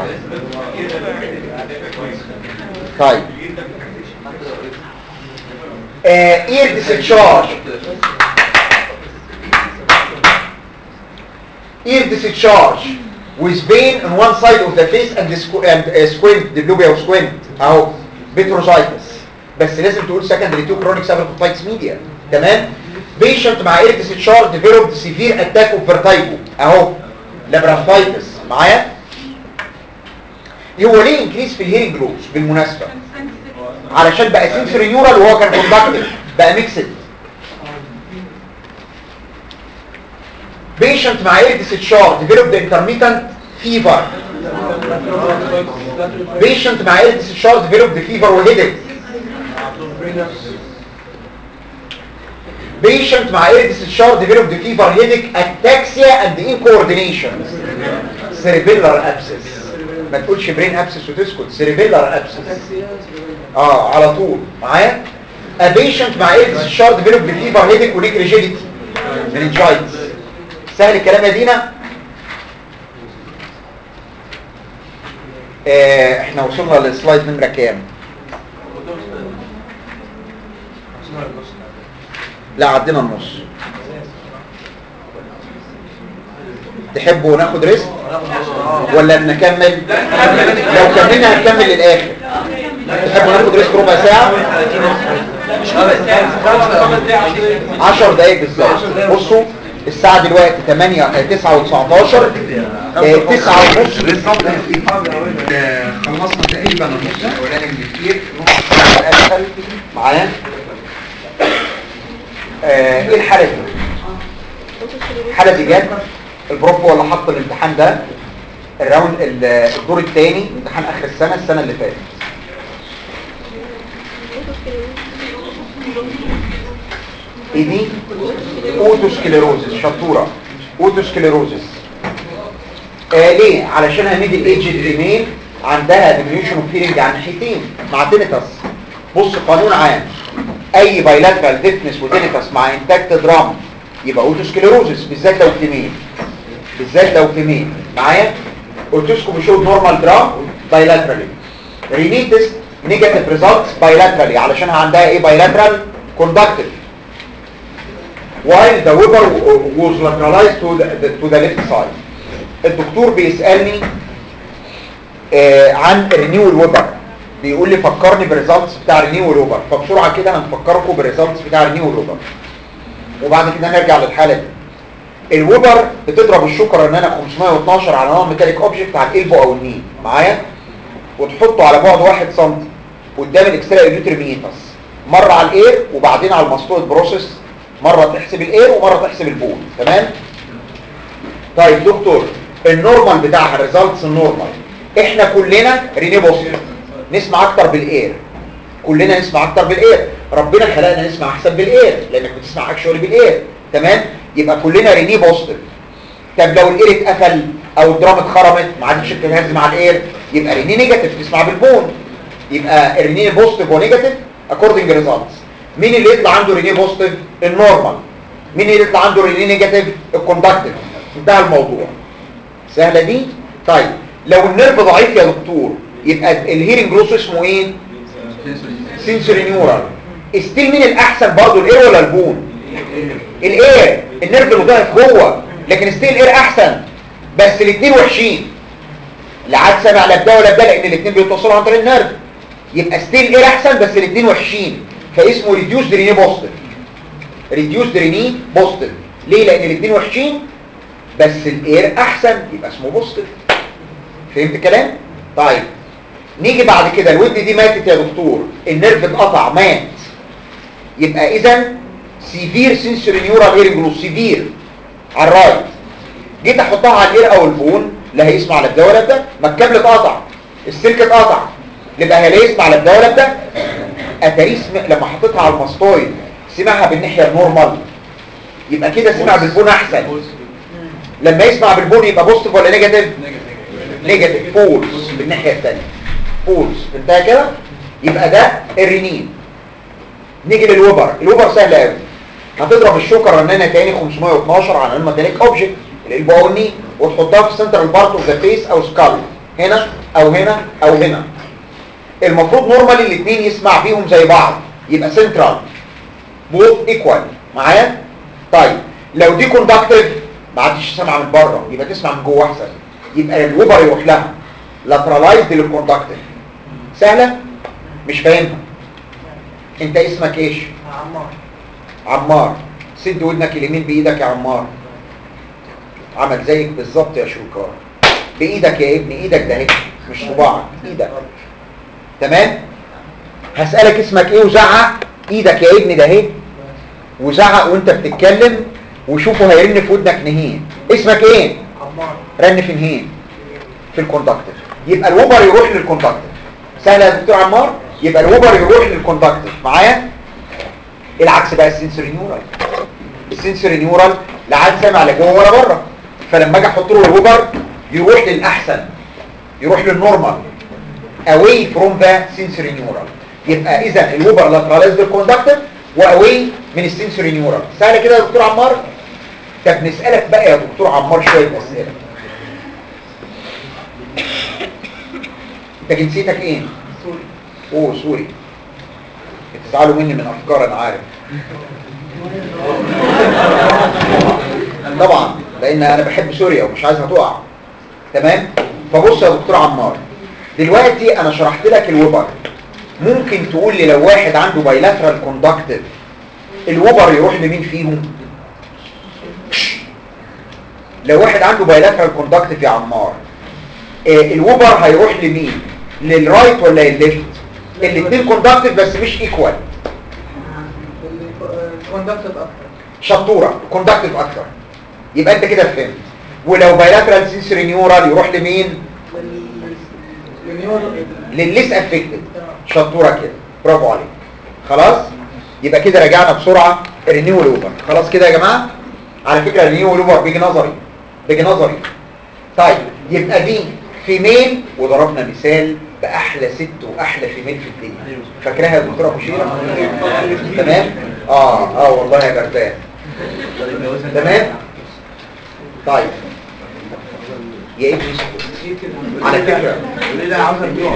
طيب اير ديسشارج ear discharge with pain on one side of the face and, squ and uh, squint diplopia or squint اهو بتروزايتس بس لازم تقول secondary to chronic cephalopotitis media تمام patient مع ear discharge developed severe attack of vertigo اهو labyrinthitis معايا هو ليه انكريس في الهيرنج لوس بالمناسبه علشان بقى سنسوري نيورال وهو كان كوندكتيف بقى ميكسد patient مع اير discharge developed intermittent fever patient مع اير discharge developed fever وheadache patient مع اير discharge developed fever headache ataxia and incoordination cerebellar abscess ما تقولش brain abscess وتسكت cerebellar abscess اه على طول معايا a patient مع اير discharge developed fever headache وليك rigidity meningitis سهل الكلام يا دينا آه احنا وصلنا للسلايد نمرة كام لا عدينا النص تحبوا ناخد ريست ولا نكمل لو كملنا هنكمل للاخر تحبوا ناخد ريست ربع ساعة مش خمس دقايق خمس دقايق عشان 10 دقايق بالظبط بصوا الساعة دلوقتي 8 9 و19 9 ونص بالظبط آه، خلصنا تقريبا النص الاولاني من كتير نص ساعة الاسفل معايا آه، ايه الحالة دي؟ الحالة دي جت البروف هو اللي حط الامتحان ده الراوند ال- الدور الثاني امتحان اخر السنة السنة اللي فاتت ايه دي اوتوسكليروزس شطوره اوتوسكليروزس آه ليه علشان هنيجي الايدج فيميل عندها diminution of hearing على ناحيتين مع تينيتاس بص قانون عام اي بايلاترال ديفنس وتينيتاس مع انتاكت درام يبقى اوتوسكليروزس بالذات لو في مين بالذات لو في مين معايا اوتوسكوب شو نورمال درام بايلاترالي رينيتس نيجاتيف ريزلتس بايلاترالي علشان عندها ايه بايلاترال كوندكتيف while the Weber was lateralized to the, to the left side الدكتور بيسألني آه عن رينيو الويبر بيقول لي فكرني بالريزلتس بتاع رينيو الويبر فبسرعة كده هنفكركم بالريزلتس بتاع رينيو الويبر وبعد كده نرجع للحالة دي الويبر بتضرب الشكر ان انا 512 على نوع ميتاليك اوبجكت على القلب او النين معايا وتحطه على بعد 1 سم قدام الاكسترا اليوتريميتاس مرة على الاير وبعدين على المسطوط بروسيس مرة تحسب الاير ومرة تحسب البول تمام طيب دكتور النورمال بتاعها الريزلتس النورمال احنا كلنا ريني بوزيتيف نسمع اكتر بالاير كلنا نسمع اكتر بالاير ربنا خلقنا نسمع احسن بالاير لانك بتسمع اكشولي بالاير تمام يبقى كلنا ريني بوزيتيف طب لو الاير اتقفل او الدرام اتخرمت ما عادش بتتهز مع الاير يبقى ريني نيجاتيف تسمع بالبون يبقى الريني بوزيتيف ونيجاتيف اكوردنج ريزلتس مين اللي يطلع عنده ريني بوزيتيف النورمال مين اللي يطلع عنده ريني نيجاتيف الكوندكتيف انتهى الموضوع سهله دي طيب لو النيرف ضعيف يا دكتور يبقى الهيرنج لوس اسمه ايه سنسوري نيورال ستيل مين الاحسن برضه الاير ولا البون الاير النيرف اللي ضعف جوه لكن ستيل الاير احسن بس الاثنين وحشين لا عاد سامع لا بده ولا بده لان الاثنين بيتوصلوا عن طريق النيرف يبقى ستيل الاير احسن بس الاثنين وحشين فاسمه ريديوس ريني بوستيف ريديوس ريني بوستيف ليه لان الاثنين وحشين بس الاير احسن يبقى اسمه بوستيف فهمت الكلام طيب نيجي بعد كده الودن دي ماتت يا دكتور النيرف اتقطع مات يبقى اذا سيفير سنسوري نيورال هيرنج لوس سيفير على الرايت جيت احطها على الاير او البون لا هيسمع لا بده ولا بده ما الكابل اتقطع السلك اتقطع يبقى هي لا يسمع لا بده ولا بده اتاريس لما حطيتها على الماستويد سمعها بالناحيه النورمال يبقى كده سمع بالبون احسن لما يسمع بالبون يبقى بوزيتيف ولا نيجاتيف نيجاتيف فولس بالناحيه الثانيه فولس انتهى كده يبقى ده الرنين نيجي للوبر الوبر سهل قوي هتضرب الشوكه رنانه تاني 512 على الميتاليك اوبجكت القلب او الني وتحطها في سنترال بارت اوف ذا فيس او سكال هنا او هنا او هنا المفروض نورمالي الاثنين يسمع فيهم زي بعض يبقى سنترال بوث ايكوال معايا طيب لو دي كوندكتيف ما عادش سامعه من بره يبقى تسمع من جوه احسن يبقى الوبر يروح لها لاترالايزد للكوندكتيف سهله مش فاهمها انت اسمك ايش عمار عمار سد ودنك اليمين بايدك يا عمار عمل زيك بالظبط يا شوكار بايدك يا ابني ايدك ده اهي مش صباعك ايدك تمام هسألك اسمك ايه وزعق ايدك يا ابني ده اهي وزعق وانت بتتكلم وشوفه هيرن في ودنك نهين اسمك ايه عمار رن في نهين في الكوندكتور يبقى الوبر يروح للكوندكتور سهل يا دكتور عمار يبقى الوبر يروح للكوندكتور معايا العكس بقى السنسوري نيورال السنسوري نيورال لا عاد سامع لا جوه ولا بره فلما اجي احط له الوبر يروح للاحسن يروح للنورمال away from the sensory neural يبقى اذا الوبر lateralized بالكوندكتور واواي من السنسوري نيورال سهل كده يا دكتور عمار طب نسالك بقى يا دكتور عمار شويه اسئله انت جنسيتك ايه سوري اوه سوري بتزعلوا مني من افكار انا عارف طبعا لان انا بحب سوريا ومش عايزها تقع تمام فبص يا دكتور عمار دلوقتي انا شرحت لك الوبر ممكن تقول لي لو واحد عنده بايلاترال كوندكتيف الوبر يروح لمين فيهم لو واحد عنده بايلاترال كوندكتيف يا عمار آه، الوبر هيروح لمين للرايت ولا للليفت الاثنين كوندكتيف بس مش ايكوال كوندكتد اكتر شطوره كوندكتيف اكتر يبقى انت كده فهمت ولو بايلاترال سنسوري نيورال يروح لمين للليس افكتد شطوره كده برافو عليك خلاص يبقى كده رجعنا بسرعه الرينيو اوفر خلاص كده يا جماعه على فكره الرينيو اوفر بيجي نظري بيجي نظري طيب يبقى دي فيميل وضربنا مثال باحلى ست واحلى فيميل في الدنيا فاكراها يا دكتوره مشيره تمام اه اه والله يا جردان تمام طيب يا ابني اسكت. على فكره ليه ده عاوز ابيعه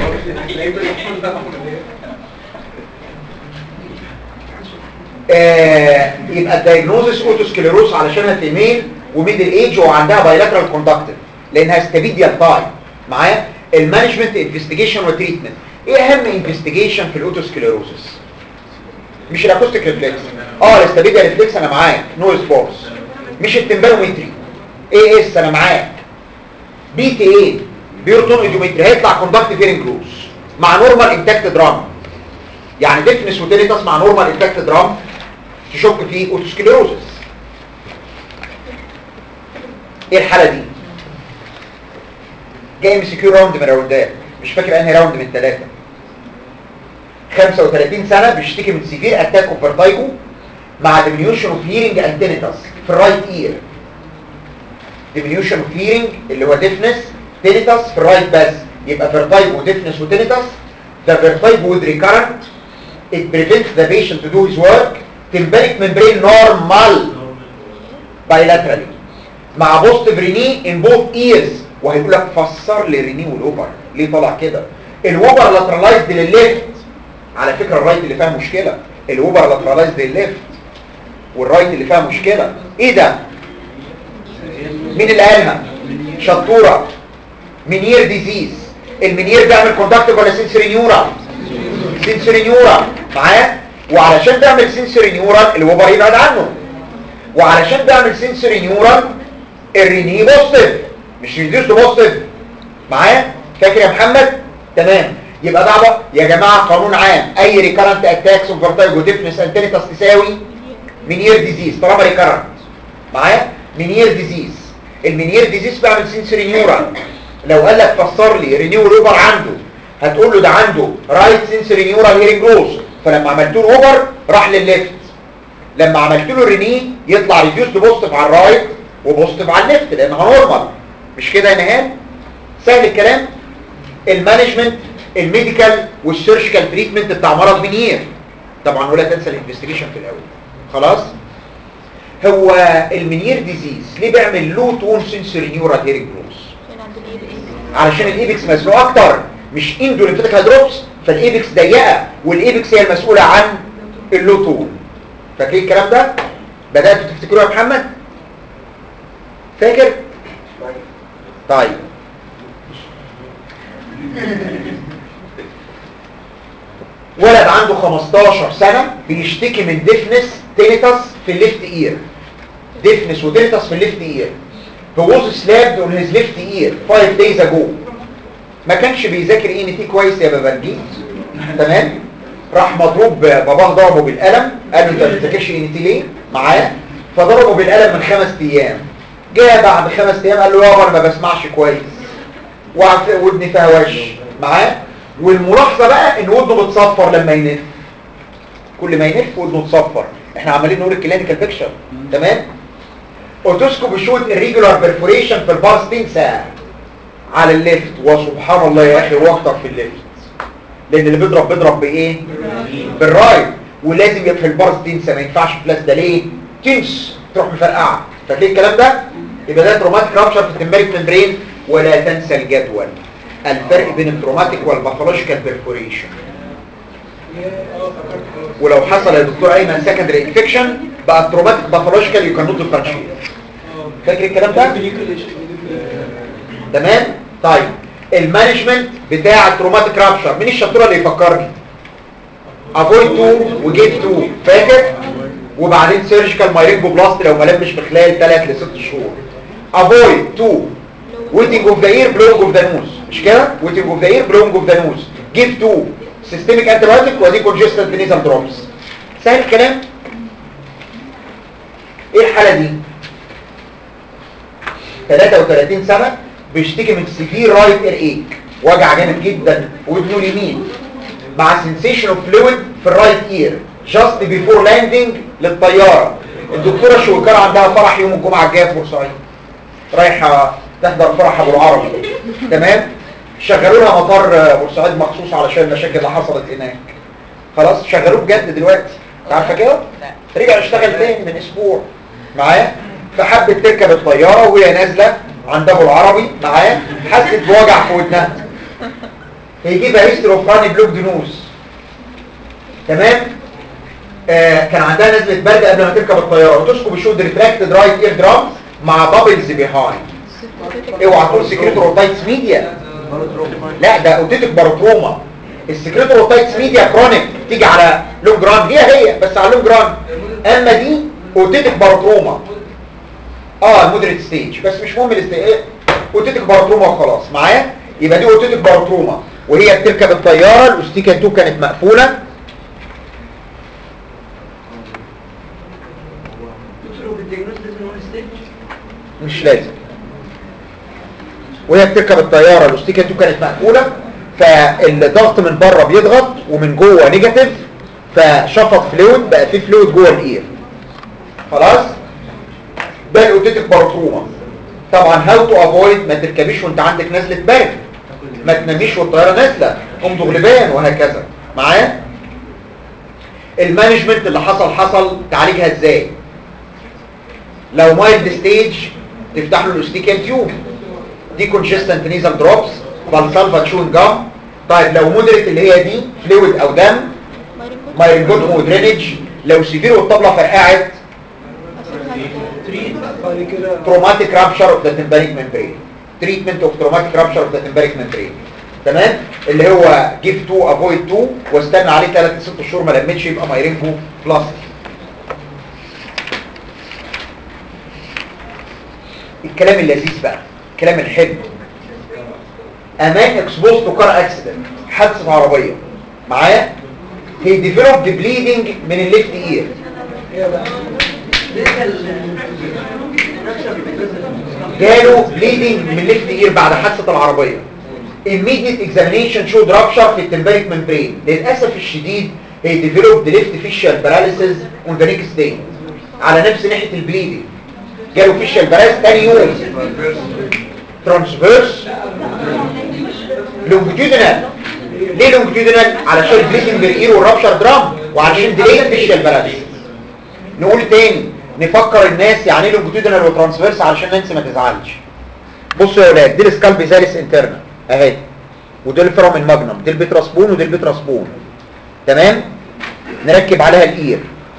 آه يبقى الدايجنوزس اوتوسكليروس علشانها فيميل وميدل ايج وعندها بايلاترال كوندكتيف لانها ستابيديال تايب معايا المانجمنت انفستيجيشن وتريتمنت ايه اهم انفستيجيشن في الاوتوسكليروسس مش الاكوستيك ريفلكس اه الاستابيديال ريفلكس انا معاك نويز فورس مش التمبرومتري ايه اس انا معاك بي تي ايه بيرتون ايديومتري هيطلع كوندكتيف هيرنج لوس مع نورمال انتاكت درام يعني ديفنس وتينيتاس مع نورمال انتاكت درام تشك فيه اوتوسكليروزس ايه الحالة دي جاي ام سي كيو راوند من راوندات مش فاكر انهي راوند من ثلاثة 35 سنة بيشتكي من سيفير اتاك اوف فيرتايجو مع diminution اوف هيرنج اند tinnitus في الرايت اير diminution اوف هيرنج اللي هو ديفنس tinnitus في الرايت بس يبقى فيرتايجو ديفنس وتينيتاس the vertigo with recurrent it prevents the patient to do his work tympanic membrane normal bilaterally مع بوست بريني in both ears وهيقول لك فسر لي ريني والوبر ليه طلع كده الوبر لاترالايزد للليفت على فكرة الرايت اللي فيها مشكلة الوبر لاترالايزد للليفت والرايت اللي فيها مشكلة ايه ده مين اللي قالها شطورة منير ديزيز المنير بيعمل كوندكتيف ولا سنسوري نيورال سنسوري نيورال معاه وعلشان تعمل سنسوري نيورال الوبر يبعد عنه وعلشان تعمل سنسوري نيورال الريني بوستيف مش ريديوس بوستيف معايا فاكر يا محمد تمام يبقى ده بقى يا جماعه قانون عام اي ريكارنت اتاكس اوف فيرتايجو ديفنس انتينيتاس تساوي منير ديزيز طالما ريكارنت معايا منير ديزيز المنير ديزيز بيعمل سنسوري نيورال لو قال لك فسر لي رينيو روبر عنده هتقول له ده عنده رايت سنسوري نيورال هيرنج لوس فلما عملت له اوفر راح للليفت لما عملت له ريني يطلع ريديوسد بوزيتيف على الرايت وبوزيتيف على الليفت لانها نورمال مش كده يا نهال سهل الكلام المانجمنت الميديكال والسيرجيكال تريتمنت بتاع مرض منير طبعا ولا تنسى الانفستيجيشن في الاول خلاص هو المنير ديزيز ليه بيعمل لو تون سنسوري نيورال هيرنج لوس عشان عند الايبكس علشان الايبكس مزنوق اكتر مش اندو ليمفاتيك هيدروبس فالايبكس ضيقه والايبكس هي المسؤوله عن اللو تون فاكرين الكلام ده بداتوا تفتكروه يا محمد فاكر طيب ولد عنده 15 سنة بيشتكي من ديفنس تينيتاس في الليفت اير ديفنس وتينيتاس في الليفت اير He was slapped on his left ear five days ago ما كانش بيذاكر اي ان تي كويس يا بابنجي تمام راح مضروب باباه ضربه بالقلم قال له انت ما بتذاكرش اي ان تي ليه معاه فضربه بالقلم من خمس ايام جاء بعد خمس ايام قال له يابا انا ما بسمعش كويس وعف- ودني فيها وش معاه والملاحظه بقى ان ودنه بتصفر لما ينف كل ما ينف ودنه تصفر احنا عمالين نقول الكلينيكال بيكشر تمام اوتوسكوب شوت الريجولار بيرفوريشن في البارس تنسى على الليفت وسبحان الله يا اخي واكتر في الليفت لان اللي بيضرب بيضرب بايه بالرايت ولازم يبقى في البارس تنسى ما ينفعش بلاس ده ليه تنس تروح مفرقعه فاكرين الكلام ده يبقى ده تروماتيك رابشر في التمبريك ممبرين ولا تنسى الجدول الفرق بين التروماتيك والباثولوجيكال بيرفوريشن ولو حصل يا دكتور ايمن سكندري انفكشن بقى التروماتيك باثولوجيكال يو كان نوت ديفرنشيت فاكر الكلام ده تمام طيب المانجمنت بتاع التروماتيك رابشر مين الشطوره اللي يفكرني افويد تو وجيت تو فاكر وبعدين سيرجيكال مايرينجو بلاست لو ما لمش في خلال 3 ل 6 شهور افويد تو ويتنج اوف ذا اير بلونج اوف ذا نوز مش كده ويتنج اوف ذا اير بلونج اوف ذا نوز جيف تو سيستميك انتيبيوتيك ودي كونجستنت نيزل دروبس سهل الكلام ايه الحاله دي 33 سنه بيشتكي من سيفير رايت اير ايك وجع جامد جدا في ودنه اليمين مع سنسيشن اوف فلويد في الرايت اير جاست بيفور لاندنج للطياره الدكتوره شويكار عندها فرح يوم الجمعه الجايه في بورسعيد رايحه تحضر فرح ابو العربي تمام شغلوا لها مطار آه، بورسعيد مخصوص علشان المشاكل اللي حصلت هناك خلاص شغلوه بجد دلوقتي انت عارفه كده لا رجع يشتغل تاني من اسبوع معاه فحبت تركب الطياره وهي نازله عند ابو العربي معاه حست بوجع في ودنها هيجيبها هيستري اوف راني بلوك دنوز تمام آه كان عندها نزله برد قبل ما تركب الطياره وتسكب الشود ريتراكتد رايت اير درامز مع بابلز بيهايند اوعى تقول سكريتور اوتايتس ميديا لا ده اوتيتك باروتروما السكريتور اوتايتس ميديا كرونيك تيجي على لونج ران هي هي بس على لونج ران اما دي اوتيتك باروتروما اه المودريت ستيج بس مش مهم الاست ايه اوتيتك باروتروما وخلاص معايا يبقى دي اوتيتك باروتروما وهي بتركب الطياره الاستيكا 2 كانت مقفوله دكتور في الدياجنوز لازم نقول ستيج مش لازم وهي بتركب الطياره الاستيكا 2 كانت مقفوله فالضغط من بره بيضغط ومن جوه نيجاتيف فشفط فلويد بقى في فلويد جوه الاير خلاص ده الاوتيتك باروتروما طبعا هاو تو افويد ما تركبيش وانت عندك نزله برد ما تناميش والطياره نازله امضغ غلبان وهكذا معايا المانجمنت اللي حصل حصل تعالجها ازاي لو مايلد ستيج تفتح له الاستيكال تيوب دي كونجستنت نيزل دروبس فالسالفا تشون جام طيب لو مودريت اللي هي دي فلويد او دم مايرنجوت ودرينج لو سيفير والطبله فرقعت تروماتيك رابشر اوف ذا تمبانيك ممبرين تريتمنت اوف تروماتيك رابشر اوف ذا تمبانيك ممبرين تمام اللي هو جيف 2 افويد 2 واستنى عليه 3 ل 6 شهور ما لمتش يبقى مايرينجو بلاستيك الكلام اللذيذ بقى الكلام الحلو امان اكسبوز تو كار اكسيدنت حادثه عربيه معايا هي ديفلوبد بليدنج من الليفت اير جاله بليدنج من الليفت اير بعد حادثه العربيه immediate examination showed rupture في التمبريك membrane للاسف الشديد هي developed left facial paralysis on the next day على نفس ناحيه البليدنج جاله فيشال paralysis تاني يوم ترانسفيرس لونجيتودينال ليه لونجيتودينال علشان بليدنج بالاير والرابشر درام وعلشان ديلي فيشال paralysis نقول تاني نفكر الناس يعني ايه لونجيتودينال وترانسفيرس علشان نانسي ما تزعلش بصوا يا اولاد دي السكالب زالس انترنا اهي ودي الفرامن ماجنم دي البيتراسبون ودي البيتراسبون تمام نركب عليها الاير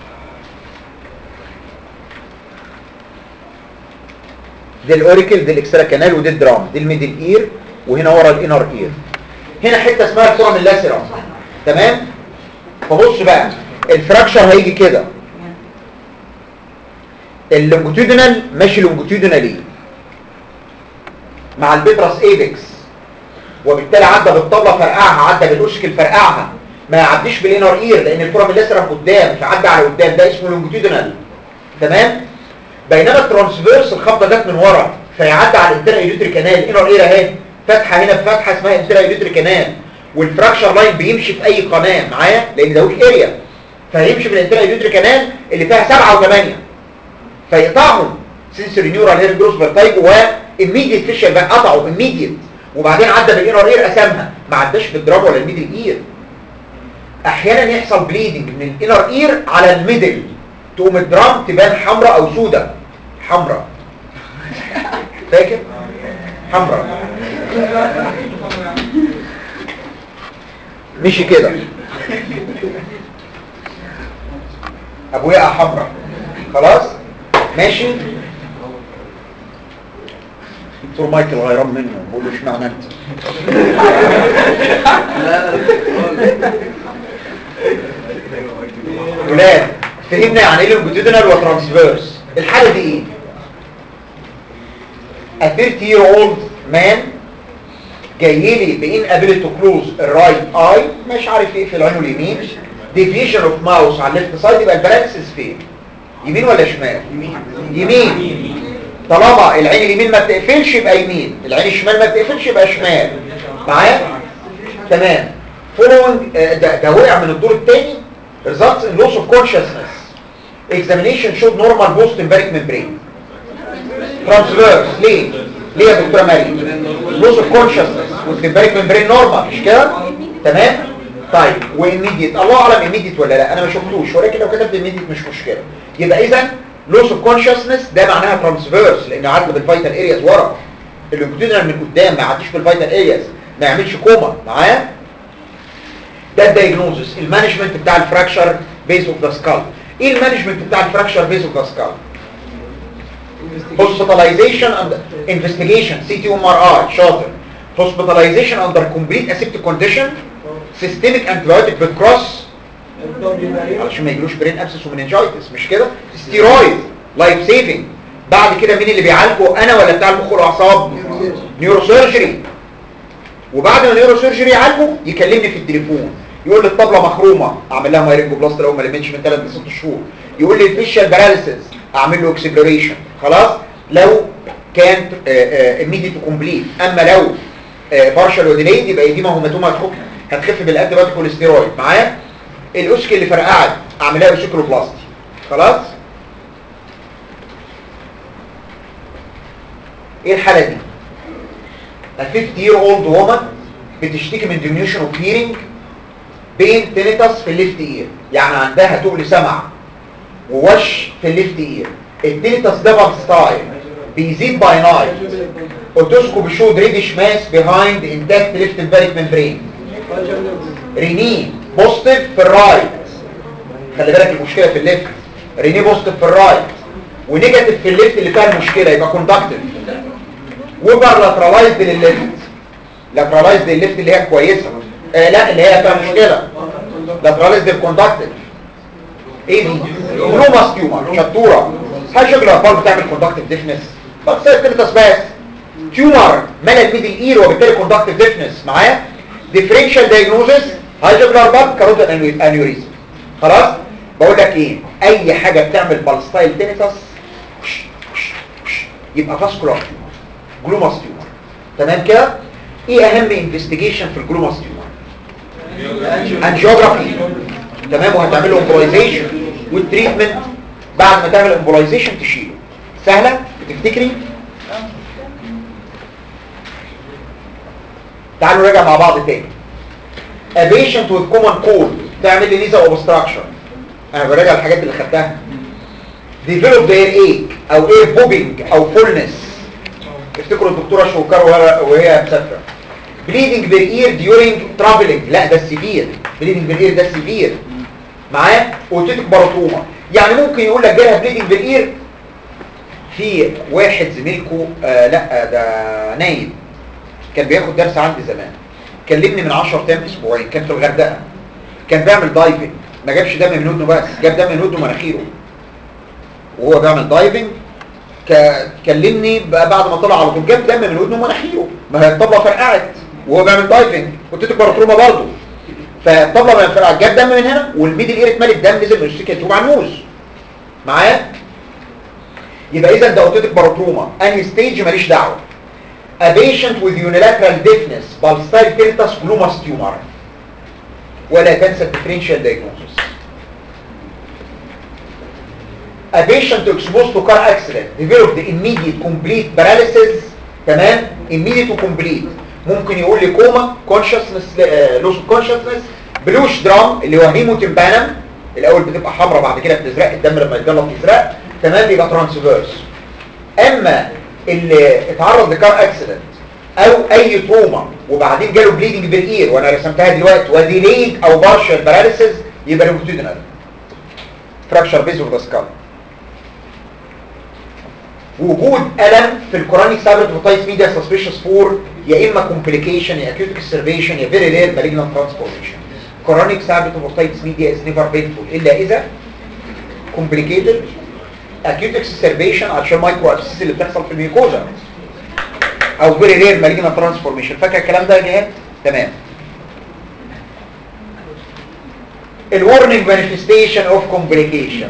دي الاوريكل دي الاكسترا كانال ودي الدرام دي الميدل اير وهنا ورا الانر اير هنا حته اسمها الفرامن اللاسرة تمام فبص بقى الفراكشر هيجي كده اللونجيتودينال ماشي لونجيتودينالي مع البيترس ايبكس وبالتالي عدى بالطبلة فرقعها عدى بالاوسكل فرقعها ما يعديش بالانر اير لان الفرامن اللاسرة قدام فعدى على قدام ده اسمه لونجيتودينال تمام بينما الترانسفيرس الخبطه جت من ورا فيعدي على الانترا ايليوتري كانال الانر اير اهي فتحه هنا في فتحه اسمها انترا ايليوتري كانال والفراكشر لاين بيمشي في اي قناه معايا لان ده ويك اريا فهيمشي في الانترا ايليوتري كانال اللي فيها 7 و8 فيقطعهم سنسوري نيورال هير جروس فيرتايج واميديت فيشل بقى قطعوا اميديت وبعدين عدى بالانر اير قسمها ما عداش بالدرام ولا الميدل اير احيانا يحصل بليدنج من الانر اير على الميدل تقوم الدرام تبان حمراء او سوداء حمراء فاكر حمراء مشي كده ابويا حمراء خلاص ماشي دكتور مايكل غيران منه بقول له اشمعنى انت ولاد فهمنا يعني ايه لونجيتودينال وترانسفيرس الحاله دي ايه a 30 year old man جاي لي بان ability to close الرايت اي مش عارف ايه في العين اليمين deviation of mouse على الليفت سايد يبقى البالانسز فين يمين ولا شمال يمين يمين طالما العين اليمين ما بتقفلش يبقى يمين العين الشمال ما بتقفلش يبقى شمال معايا تمام following آه، ده, ده وقع من الدور الثاني results in loss of consciousness examination showed normal post tympanic membrane transverse ليه ليه يا دكتوره مريم loss of consciousness والسيمباريك ممبرين نورمال مش كده تمام طيب وإميديت الله اعلم إميديت ولا لا انا ما شفتوش ولكن لو كتبت إميديت مش مشكله يبقى اذا لوس اوف كونشسنس ده معناها ترانسفيرس لان عدى بالفيتال ارياز ورا اللونجيتودينال من قدام ما يعديش بالفيتال ارياز ما يعملش كوما معايا ده الدايجنوزس المانجمنت بتاع الفراكشر بيز اوف ذا سكال ايه المانجمنت بتاع الفراكشر بيز اوف ذا سكال hospitalization and investigation CT MRI شاطر hospitalization under complete aseptic condition systemic antibiotic بالكروس علشان ما يجيلوش برين ابسس ومننجايتس مش كده ستيرويد لايف سيفنج بعد كده مين اللي بيعالجه انا ولا بتاع المخ والاعصاب نيورو سيرجري وبعد ما النيورو سيرجري يعالجه يكلمني في التليفون يقول لي الطبله مخرومه اعمل لها مايرنجو بلاست لو ما لمتش من 3 ل 6 شهور يقول لي الفيشال باراليسيس اعمل له اكسبلوريشن خلاص لو كان ايميديت كومبليت اما لو بارشال وديليد يبقى دي هوماتوما هتخف هتخف بالانتيبيوتيك والستيرويد معايا الاسك اللي فرقعت اعملها اوسيكلوبلاستي خلاص ايه الحاله دي a 50 year old woman بتشتكي من diminution of hearing بين تينيتاس في الليفت اير يعني عندها تقل سمع ووش في الليفت اير التينيتاس ده ستايل بيزيد باي نايت اوتوسكوب شود ريدش ماس بيهايند انتاكت ليفت فاليك ممبرين رينين بوزيتيف في الرايت خلي بالك المشكله في الليفت ريني بوزيتيف في الرايت ونيجاتيف في الليفت اللي فيها المشكله يبقى كوندكتيف وبر لاترالايزد للليفت لاترالايزد للليفت اللي هي كويسه آه لا اللي هي فيها مشكله لاترالايزد الكوندكتيف ايه دي لوماس تيومر شطوره هل شغل الاطفال بتعمل كوندكتيف ديفنس بس تلتس بس تيومر ملا الميدل اير وبالتالي كوندكتيف ديفنس معايا ديفرنشال دايجنوزس هايجوجلار باب كاروتيد انيوريزم خلاص بقول لك ايه اي حاجه بتعمل بالستايل تينيتس يبقى فاسكولار تيومر جلوماس تيومر تمام كده ايه اهم انفستيجيشن في الجلوماس تيومر انجيوجرافي تمام وهتعمل له امبولايزيشن والتريتمنت بعد ما تعمل امبولايزيشن تشيله سهله بتفتكري تعالوا نراجع مع بعض تاني A patient with common cold تعمل لي nasal obstruction انا براجع الحاجات اللي خدتها develop ear ache او ear bobbing او fullness افتكروا الدكتوره شوكار وهي مسافره bleeding بالاير during traveling لا ده السيفير bleeding بالاير ده السيفير معاه اوتيتك باروتوما يعني ممكن يقول لك جالها bleeding بالاير في واحد زميلكو آه لا ده نايم كان بياخد درس عندي زمان كلمني من 10 ايام اسبوعين كان في الغردقه كان بيعمل دايفنج ما جابش دم من ودنه بس جاب دم من ودنه ومناخيره وهو بيعمل دايفنج كلمني بقى بعد ما طلع على طول جاب دم من ودنه ومناخيره ما هي الطبله فرقعت وهو بيعمل دايفنج قلت له باروتروما برضه فالطبله ما فرقعت جاب دم من هنا والميدل اير اتملت دم نزل من السكه تروح على النوز معايا يبقى اذا ده اوتيتك باروتروما انهي ستيج ماليش دعوه A patient with unilateral deafness pulsatile tinnitus glomus tumor ولا تنسى differential diagnosis A patient exposed to car accident developed immediate complete paralysis تمام immediate و complete ممكن يقول لي كوما consciousness loss of consciousness بلوش درام اللي هو هيموتمبانم الاول بتبقى حمراء بعد كده بتزرق الدم لما يتجلط يزرق تمام يبقى ترانسفيرس اما اللي اتعرض لكار اكسيدنت او اي تروما وبعدين جاله بليدنج بالاير وانا رسمتها دلوقتي وديليد او بارشال باراليسيس يبقى لونجيتودينال فراكشر بيز اوف ذا سكال وجود الم في الكورونيك سابرتوفايتس ميديا سسبيشس فور يا اما كومبليكيشن يا اكيوت اكسربيشن يا فيري رير مالجنال ترانسفورميشن كورونيك سابرتوفايتس ميديا از نيفر بينفول الا اذا كومبليكيتد acute exacerbation عشان مايكرو ابسيس اللي بتحصل في الميوكوزا او فيري رير مالجنا ترانسفورميشن فاكر الكلام ده يا جهاد تمام الورنينج مانيفستيشن اوف كومبليكيشن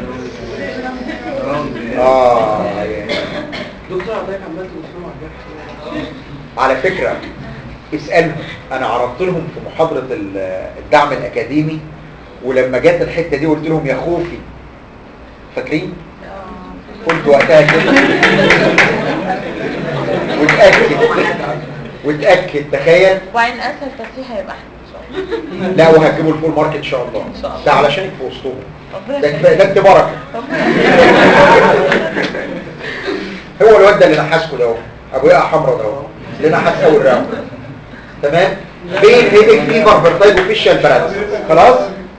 اه دكتور عطاك عمال تقول على على فكرة اسألهم انا عرضت لهم في محاضرة ال- الدعم الاكاديمي ولما جت الحتة دي قلت لهم يا خوفي فاكرين قلت وقتها كده واتأكد وتاكد تخيل وبعدين اسهل تصحيح هيبقى احنا ان شاء الله لا وهتجيبوا الفول ماركت ان شاء الله إن شاء الله. ده علشانك في وسطهم ربنا ده يخليك. ده انت بركه ربنا هو الواد ده اللي نحاسكوا ده اهو ابو يقع حمرا ده اهو اللي نحاس اول راوند تمام بين هيدك فيفر فيرتايجو فيشال برانس خلاص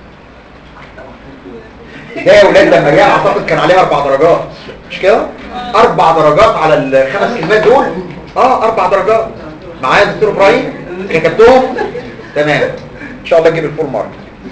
ده يا ولاد لما جه اعتقد كان عليه اربع درجات مش كده اربع درجات على الخمس كلمات دول اه اربع درجات معايا يا دكتور ابراهيم كتبتهم تمام ان شاء الله نجيب الفول مارك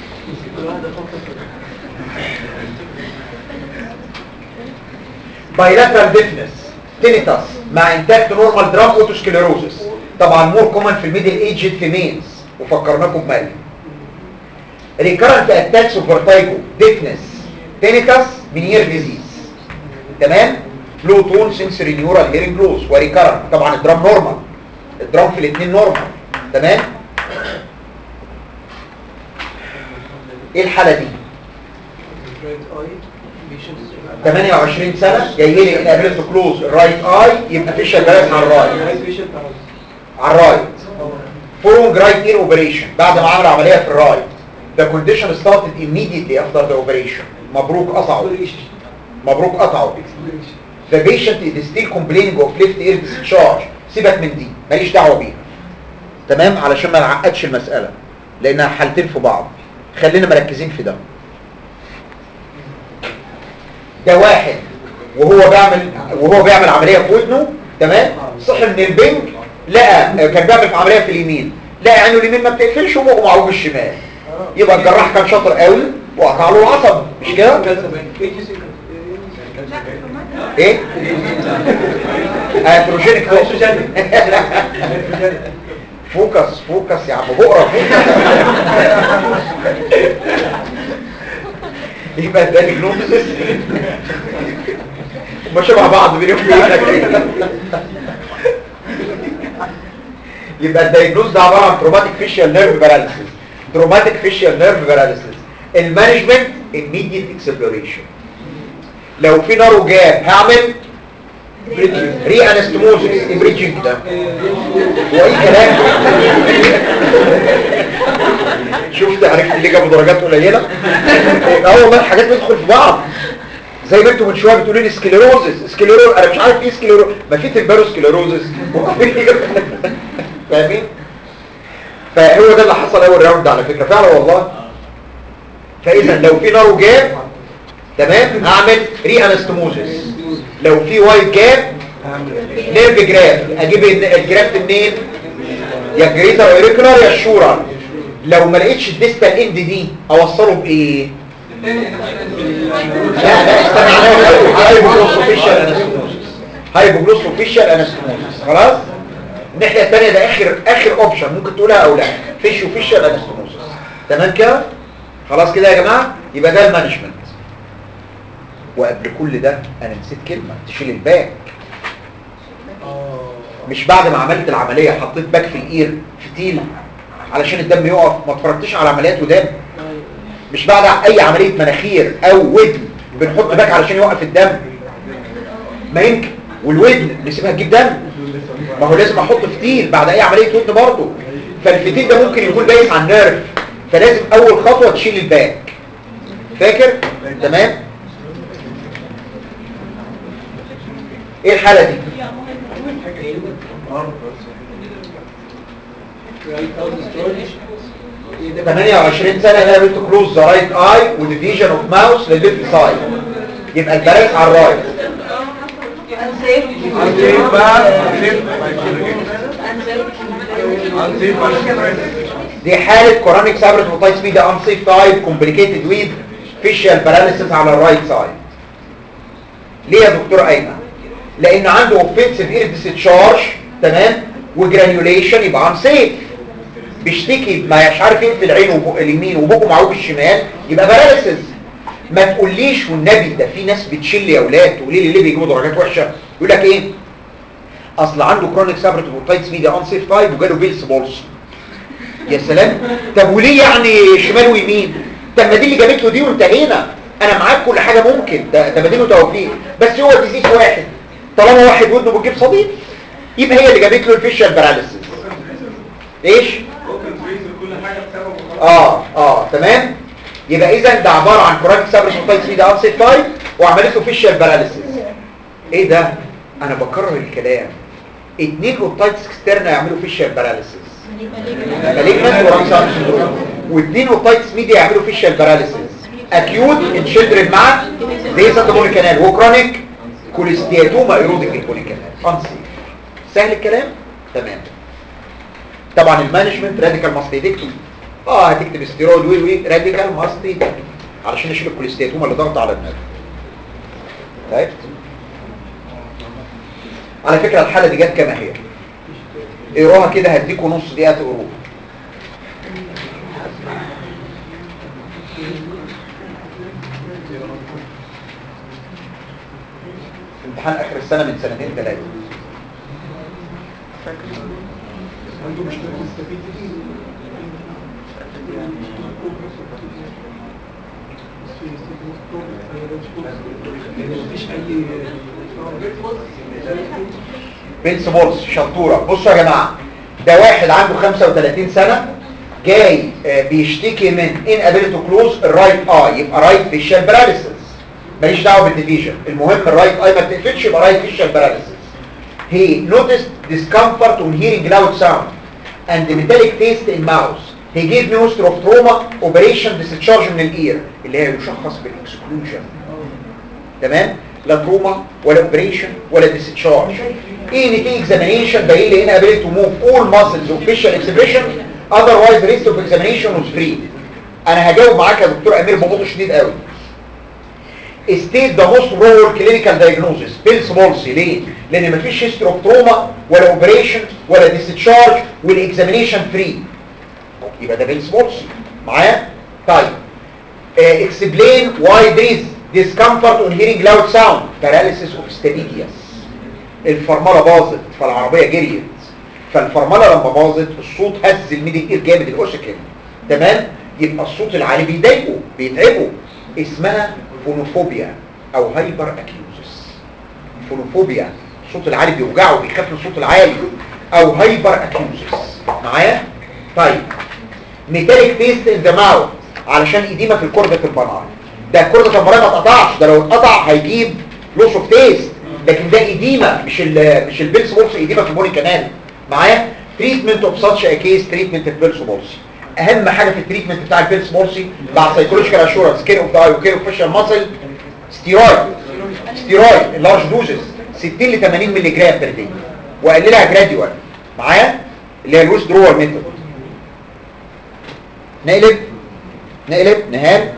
بايلاترال ديفنس تينيتاس مع انتاكت نورمال درام اوتوسكليروزس طبعا مور كومن في الميدل ايجد في مينز وفكرناكم بمالي ريكارنت اتاكس اوف فيرتايجو ديفنس تينيتاس منير ديزيز تمام لو تون سنسوري نيورال هيرنج لوس وريكارنت طبعا الدرام نورمال الدرام في الاثنين نورمال تمام ايه الحاله دي 28 سنه جاي لي انابيلتي كلوز الرايت اي يبقى في شغالات على الرايت على الرايت فورونج رايت اير اوبريشن بعد ما عمل عمليه في الرايت the condition started immediately after the operation مبروك قطعوا مبروك قطعوا the patient is still complaining of left ear discharge سيبك من دي ماليش دعوه بيها تمام علشان ما نعقدش المساله لانها حالتين في بعض خلينا مركزين في ده ده واحد وهو بيعمل وهو بيعمل عمليه في ودنه تمام صحي من البنج لقى كان بيعمل عمليه في اليمين لقى عينه اليمين ما بتقفلش وبقه معوج الشمال يبقى الجراح كان شاطر قوي وقطع له العصب مش كده ايه اتروجينيك فوكس فوكس يا عم بقرا فوكس يبقى ده الجنوزس هما شبه بعض بينهم وبينك يبقى الدايجنوز ده عباره عن تروماتيك فيشيال نيرف باراليسيس تروماتيك فيشيال نيرف باراليسيس المانجمنت immediate اكسبلوريشن لو في نارو جاب هعمل ري انستموزس بريدجنج ده واي كلام شفت عرفت ليه جابوا درجات قليله اه والله الحاجات بتدخل في بعض زي ما انتوا من شويه بتقولوا لي سكليروزس سكليروز انا مش عارف ايه سكليروز ما في تمبارو سكليروزس فاهمين فهو ده اللي حصل اول راوند على فكره فعلا والله فاذا لو في نارو جاب تمام هعمل ري انستموزس لو في وايت جاب نيرف جراف اجيب الجراف منين يا الجريتر اوريكولار يا الشورال لو ما لقيتش الديستال اند دي اوصله بايه لا لا استنى عليا هايبوجلوسوفيشال انستموزس هايبوجلوسوفيشال انستموزس خلاص الناحيه الثانيه ده اخر اخر اوبشن ممكن تقولها او لا فيشو فيشال انستموزس تمام كده خلاص كده يا جماعه يبقى ده المانجمنت وقبل كل ده انا نسيت كلمه تشيل الباك مش بعد ما عملت العمليه حطيت باك في الاير فتيل علشان الدم يقف ما اتفرجتش على عمليات ودم مش بعد اي عمليه مناخير او ودن بنحط باك علشان يوقف الدم ما يمكن والودن نسيبها تجيب دم ما هو لازم احط فتيل بعد اي عمليه ودن برضه فالفتيل ده ممكن يكون بايس على النيرف فلازم اول خطوه تشيل الباك فاكر تمام ايه الحاله دي 28 سنه انا بنت كلوز ذا رايت اي وديفيجن اوف ماوس للليفت سايد يبقى البلاس على الرايت دي حالة كورونيك سابرت موتايتس بي ده unsafe تايب complicated with facial paralysis على الرايت سايد ليه يا دكتور ايمن لان عنده offensive ear discharge تمام وجرانيوليشن يبقى unsafe بيشتكي ما مش عارف يقفل عينه وبق اليمين وبقه معوج الشمال يبقى باراليسيس ما تقوليش والنبي ده في ناس بتشل يا اولاد تقولي لي ليه بيجيبوا درجات وحشه يقول لك ايه اصل عنده كرونيك سابرت موتايتس بي ده انسيف تايب وجاله بيلس بولس يا سلام طب وليه يعني شمال ويمين طب ما دي اللي جابت له دي وانتهينا انا معاك كل حاجه ممكن ده ده بديله توفيق بس هو ديزيز واحد طالما واحد ودنه بتجيب صديق يبقى هي اللي جابت له الفيشال باراليسيس ايش ممكن تريز كل حاجه بسبب وخلاص اه اه تمام يبقى اذا ده عباره عن كوريكت سابرس اوتايتس ميديا ابسيت تايب وعملت له فيشال باراليسيس ايه ده انا بكرر الكلام اتنين اوتايتس اكسترنا يعملوا فيشال باراليسيس مالجنت ورانسان سندروم واثنين اوتايتس ميديا يعملوا فيشال باراليسيس اكيوت ان شيلدرن مع زي سانتوموني كانال وكرونيك كوليستياتوما ايروديك البوني كانال انسي سهل الكلام تمام طبعا المانجمنت راديكال ماستيدكتومي اه هتكتب استيرويد وي وي راديكال ماستيدكتومي علشان نشيل الكوليستياتوما اللي ضغط على النرف طيب على فكره الحاله دي جت كما هي اقروها كده هديكوا نص دقيقه تقروها امتحان اخر السنه من سنتين ثلاثه عنده مشكله يستفيد مفيش اي برنسبلز شطوره بصوا يا جماعه ده واحد عنده 35 سنه جاي آه، بيشتكي من ان ابيلتي كلوز الرايت اي يبقى رايت فيشال باراليسيس ماليش دعوه بالديفيجن المهم الرايت اي ما بتقفلش يبقى رايت فيشال باراليسيس he noticed discomfort on hearing loud sound and metallic taste in mouth he gave me history of trauma operation discharge من الاير اللي هي يشخص بالاكسكلوجن تمام لا تروما ولا اوبريشن ولا ديسشارج اي ان تي اكزامينيشن باين لي هنا ability to move all muscles of facial expression otherwise rest of examination was free انا هجاوب معاك يا دكتور امير ببطء شديد قوي state the most probable clinical diagnosis بيلس بولسي ليه؟ لان مفيش history of trauma ولا اوبريشن ولا discharge والاكزامينيشن فري يبقى ده بيلس بولسي معايا؟ طيب uh, explain why there is discomfort on hearing loud sound paralysis of stapedius الفرملة باظت فالعربية جريت فالفرملة لما باظت الصوت هز الميدل اير جامد الاوسيكل تمام يبقى الصوت العالي بيضايقه بيتعبه اسمها فونوفوبيا او هايبر اكيوزس فونوفوبيا الصوت العالي بيوجعه بيخاف من الصوت العالي او هايبر اكيوزس معايا طيب ميتاليك تيست ان ذا ماوث علشان ايديما في الكوردة البنار ده كوردة البنار ما اتقطعش ده لو اتقطع هيجيب لوس اوف تيست لكن ده ايديما مش ال مش البيلس بولس ايديما في البوني كانال معايا تريتمنت اوف ساتش ا كيس تريتمنت البيلس بولسي اهم حاجه في التريتمنت بتاع البيلس بولسي بعد سايكولوجيكال اشورنس كير اوف ذا اي وكير اوف فيشال ماسل ستيرويد ستيرويد اللارج دوزز 60 ل 80 مللي جرام بير دي واقللها جراديوال معايا اللي هي الويست درول ميثود نقلب نقلب نهال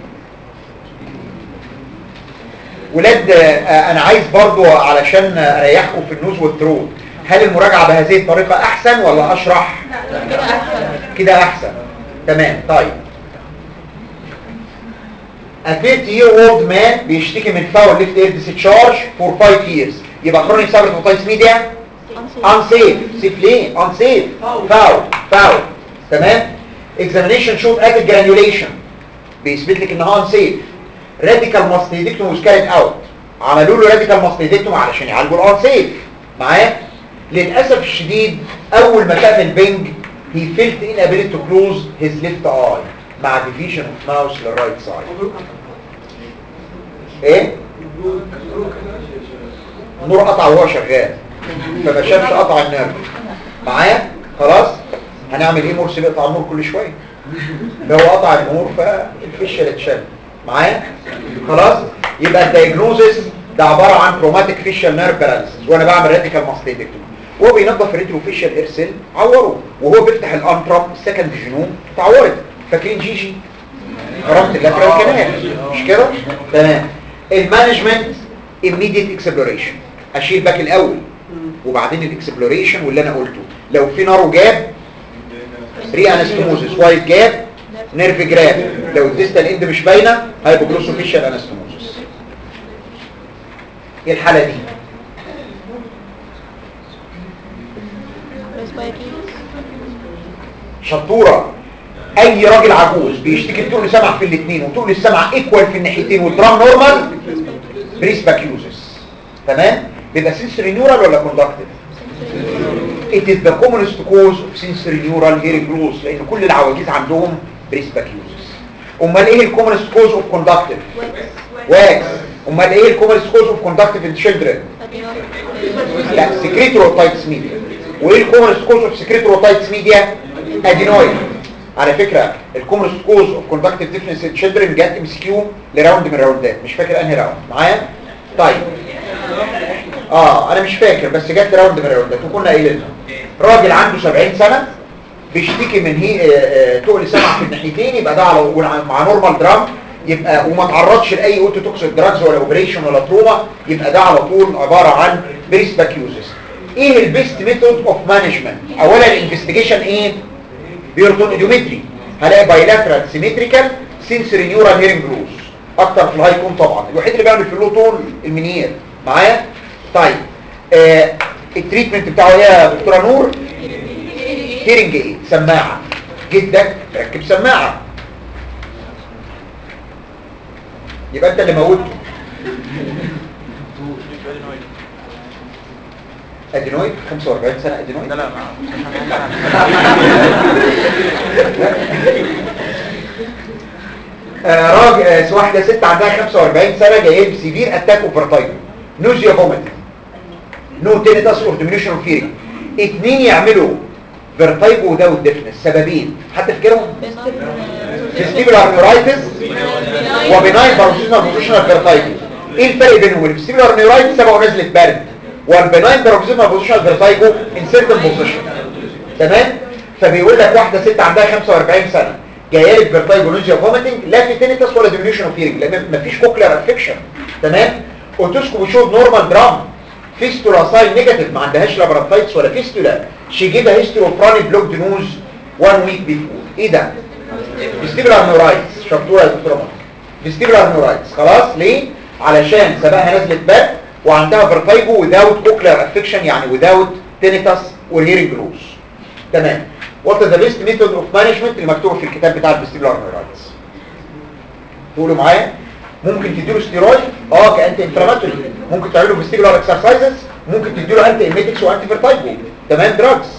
ولاد آه، انا عايز برضو علشان اريحكم في النوز والترود هل المراجعة بهذه الطريقة احسن ولا اشرح كده احسن كده احسن تمام طيب A 50 year old man بيشتكي من foul left ear discharge for 5 years يبقى chronic sabrototitis media unsafe safe ليه unsafe foul foul تمام examination showed acid granulation بيثبت لك انها unsafe radical mastectomy was carried out عملوا له radical mastectomy علشان يعالجوا الانسيف معايا للاسف الشديد اول ما شاف البنج he felt inability to close his left eye مع division of mouse للرايت سايد ايه النور قطع وهو شغال فما شافش قطع النيرف معايا خلاص هنعمل ايه مرسي بيقطع النور كل شويه لو قطع النور فالفيشل اتشال معايا خلاص يبقى الدايجنوزس ده عباره عن تروماتيك فيشال نيرف باراليسيس وانا بعمل راديكال ماستيدكتومي وهو بينظف الريترو فيشال اير سيل عوره وهو بيفتح الانترم السكند جينوم اتعورت فاكرين جيجي ربط اللاترال كانال مش كده تمام المانجمنت immediate exploration اشيل باك الاول وبعدين الاكسبلوريشن واللي انا قلته لو في نارو جاب ري انستموزس وايت جاب نيرف جراب لو الديستال اند مش باينه هايبوجلوسوفيشال انستموزس ايه الحاله دي شطوره اي راجل عجوز بيشتكي بتقول سمع في الاثنين وتقول السمع ايكوال في الناحيتين والدرام نورمال بريس باكيوزس تمام بيبقى سنسوري نيورال ولا كوندكتيف it is the commonest cause of sensory neural hearing loss لان كل العواجيز عندهم بريسباكيوزس امال ايه الكومونست كوز اوف كوندكتيف واكس امال ايه الكومونست كوز اوف كوندكتيف ان تشيلدرن لا سكريتوروتايتس ميديا وايه الكومونست كوز اوف سكريتوروتايتس ميديا ادينويد على فكره الكومونست كوز اوف كوندكتيف ديفنس ان تشيلدرن جت ام سي كيو لراوند من الراوندات مش فاكر انهي راوند معايا طيب اه انا مش فاكر بس جت راوند من الراوندات وكنا قايلين راجل عنده 70 سنه بيشتكي من هي آه، آه، تقل سمع في الناحيتين يبقى ده على وع- مع نورمال درام يبقى وما تعرضش لاي اوتو توكسيك دراجز ولا اوبريشن ولا تروما يبقى ده على طول عباره عن بريسباكيوزس ايه البيست ميثود اوف مانجمنت اولا الانفستيجيشن ايه بيرتون ايديومتري هلاقي بايلاترال سيمتريكال سنسوري نيورال هيرنج لوس اكتر في الهاي كون طبعا الوحيد اللي بيعمل في اللو طول المنير معايا طيب آه التريتمنت بتاعه ايه يا دكتوره نور هيرنج ايه سماعه جدك ركب سماعه يبقى انت اللي موته ادينويد 45 سنه ادينويد لا لا آه، راجل آه، واحده ست عندها 45 سنه جايه بسيفير اتاك اوفرتايم نوزيا فوميتنج نو تينيتاس اور ديمينيشن اوف هيرنج اتنين يعملوا فيرتايجو وداوت ديفنس سببين حد فاكرهم فيستيبولار نيورايتس وبناين باروكسيزمال بوزيشنال فيرتايجو ايه الفرق بينهم الفيستيبولار نيورايتس سببه نزله برد والبناين باروكسيزمال بوزيشنال فيرتايجو ان سيرتن بوزيشن تمام فبيقول لك واحده ست عندها 45 سنه جايه لك فيرتايجونوزيا فوميتنج لا في تينيتاس ولا ديمينيشن اوف هيرنج لان مفيش كوكلير افكشن تمام اوتوسكوب شوف نورمال درام فيستولا ساين نيجاتيف ما عندهاش لابرانتايتس ولا فيستولا شي جيب هيستوري اوف براني بلوك نوز 1 ويك بيفور ايه ده فيستيبولار نورايتس شفتوها يا دكتوره مصر فيستيبولار نورايتس خلاص ليه علشان سبقها نزلت برد وعندها فيرتايجو without cochlear affection يعني without tinnitus or hearing loss تمام what is the best method of management اللي مكتوب في الكتاب بتاع الفيستيبولار نورايتس تقولوا معايا ممكن تديله ستيرويد اه كانتي انفلاماتوري ممكن تعمله فيستيبولار اكسرسايزز ممكن تديله انتي ايميتكس وانتي فيرتايجو تمام دراجز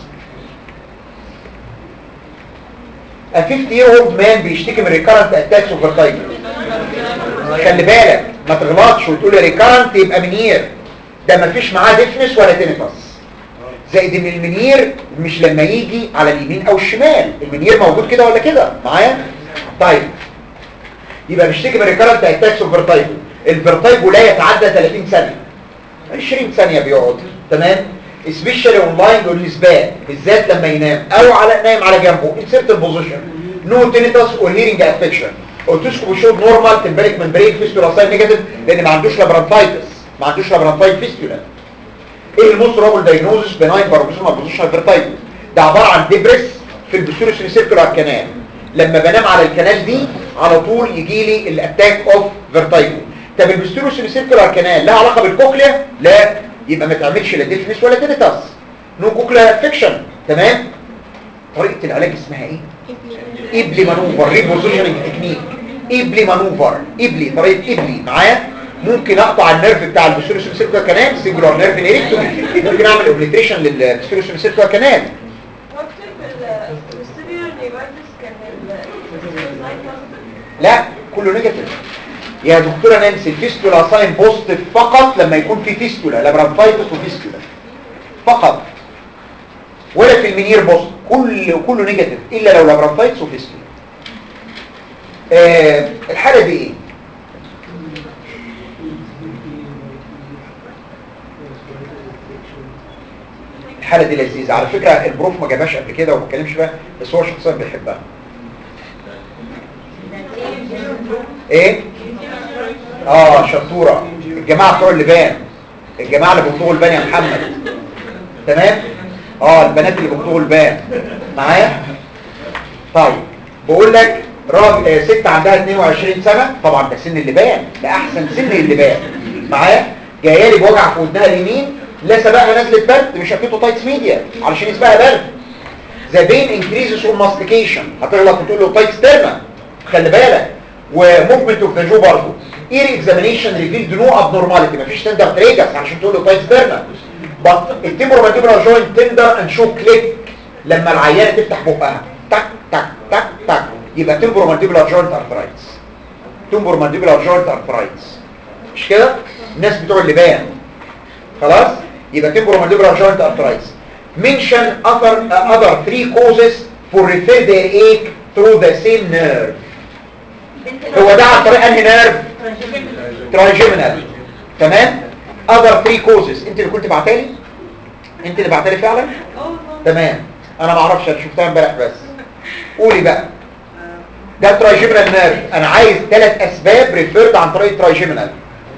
A 50 year old man بيشتكي من recurrent attacks of vertigo خلي بالك ما تغلطش وتقول ريكارنت يبقى منير ده ما فيش معاه ديفنس ولا تينيتاس زائد ان المنير مش لما يجي على اليمين او الشمال المنير موجود كده ولا كده معايا طيب يبقى بيشتكي من ريكارنت اتاكس اوف فيرتايجو الفيرتايجو لا يتعدى 30 ثانيه 20 ثانيه بيقعد تمام سبيشالي اونلاين بالنسبه بالذات لما ينام او على نايم على جنبه انسرت البوزيشن نو تينيتاس اور هيرنج افكشن اوتوسكوب شوف نورمال تمبريك من بريك فيستولا ساين نيجاتيف لان ما عندوش لابرانتايتس ما عندوش لابرانتايت فيستولا ايه الموست رابل دايجنوزس بناين باروكسيمال بوزيشن فيرتايجو ده عباره عن ديبريس في البسيروس سيركولار كانال لما بنام على الكنال دي على طول يجي لي الاتاك اوف فيرتايجو طب البسيروس سيركولار كانال لها علاقه بالكوكليا لا يبقى ما تعملش لا ديفنس ولا تينيتاس نو كوكليا افكشن تمام طريقه العلاج اسمها ايه إبلي مانوفر ريبوزيشننج تكنيك إبلي مانوفر إبلي طريقة إبلي معايا ممكن اقطع النيرف بتاع البسيروس سيركولار كانال سنجولار نيرف نيريكتومي ممكن اعمل اوبليتريشن للبسيروس سيركولار كانال لا كله نيجاتيف يا دكتوره نانسي الفيستولا ساين بوزيتيف فقط لما يكون في فيستولا لابرانتايتس وفيستولا فقط ولا في المنير بوزيتيف كل كله نيجاتيف الا لو لابرانتايتس وفيستولا آه الحاله دي ايه الحاله دي لذيذه على فكره البروف ما جابهاش قبل كده وما اتكلمش فيها بس هو شخصيا بيحبها ايه اه شطوره الجماعه بتوع اللبان الجماعه اللي بيطلقوا البان يا محمد تمام اه البنات اللي بيطلقوا البان معايا طيب بقول لك راجل آه ست عندها 22 سنه طبعا ده سن اللبان ده احسن سن اللبان معايا جايه لي بوجع في ودنها اليمين لا سبقها نزلت برد مش هفيتو تايتس ميديا علشان يسبقها برد ذا بين انكريزز اون ماستيكيشن هتغلط وتقول له تايتس تيرما خلي بالك وموفمنت اوف ذا جو برضه اير اكزامينيشن ريفيلد نو ابنورماليتي مفيش تندر تريجرز علشان تقول له تايتس تيرما but التمبرومانديبولار جوينت تندر اند شو كليك لما العيانه تفتح بقها تك تك تك تك يبقى تمبرومانديبولار جوينت ارثرايتس تمبرومانديبولار جوينت ارثرايتس مش كده الناس بتوع اللبان خلاص يبقى تمبرومانديبولار جوينت ارثرايتس mention other uh, other three causes for referred ache through the same nerve هو ده عن طريق انهي نيرف ترايجيمينال تمام other three causes انت اللي كنت بعتالي انت اللي بعتالي فعلا تمام انا ما اعرفش انا شفتها امبارح بس قولي بقى ده الترايجيمينال نيرف انا عايز ثلاث اسباب ريفيرد عن طريق الترايجيمينال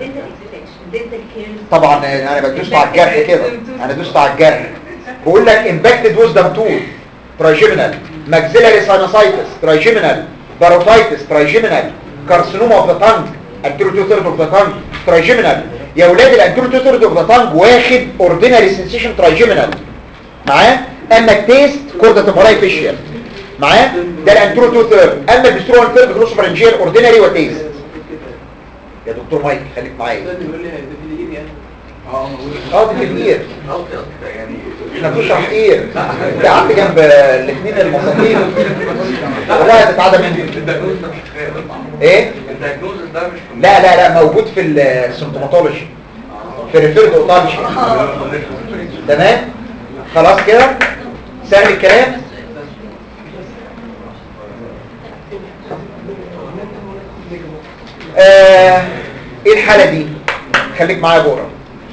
طبعا انا بدوست على الجرح كده انا دوست على الجرح بقول لك امباكتد ويزدم تول ترايجيمينال ماكسيلاري ساينوسايتس ترايجيمينال باروفايتس ترايجيمينال كارسينوما اوف ذا تانج انتيرو تو ثيرد اوف ذا تانج ترايجيمينال يا اولاد الانتيرو تو ثيرد اوف ذا تانج واخد اوردينري سنسيشن ترايجيمينال معاه اما التيست كوردا تمبراي فيشيال معاه ده الانتيرو تو ثيرد اما البسترو 1 ثيرد جلوس فرنجيال اوردينري وتيست يا دكتور مايك خليك معايا استنى يقول لي ده في الايد يعني اه موجود اه دي في الاير يعني احنا بنشرح اير انت قعدت جنب الاثنين المصابين والله هتتعدى مني ايه الدايجنوز ده مش في لا لا لا موجود في السيمتوماتولوجي في الريفيرد اوتالجي تمام خلاص كده سهل الكلام آه ايه الحالة دي خليك معايا بقرا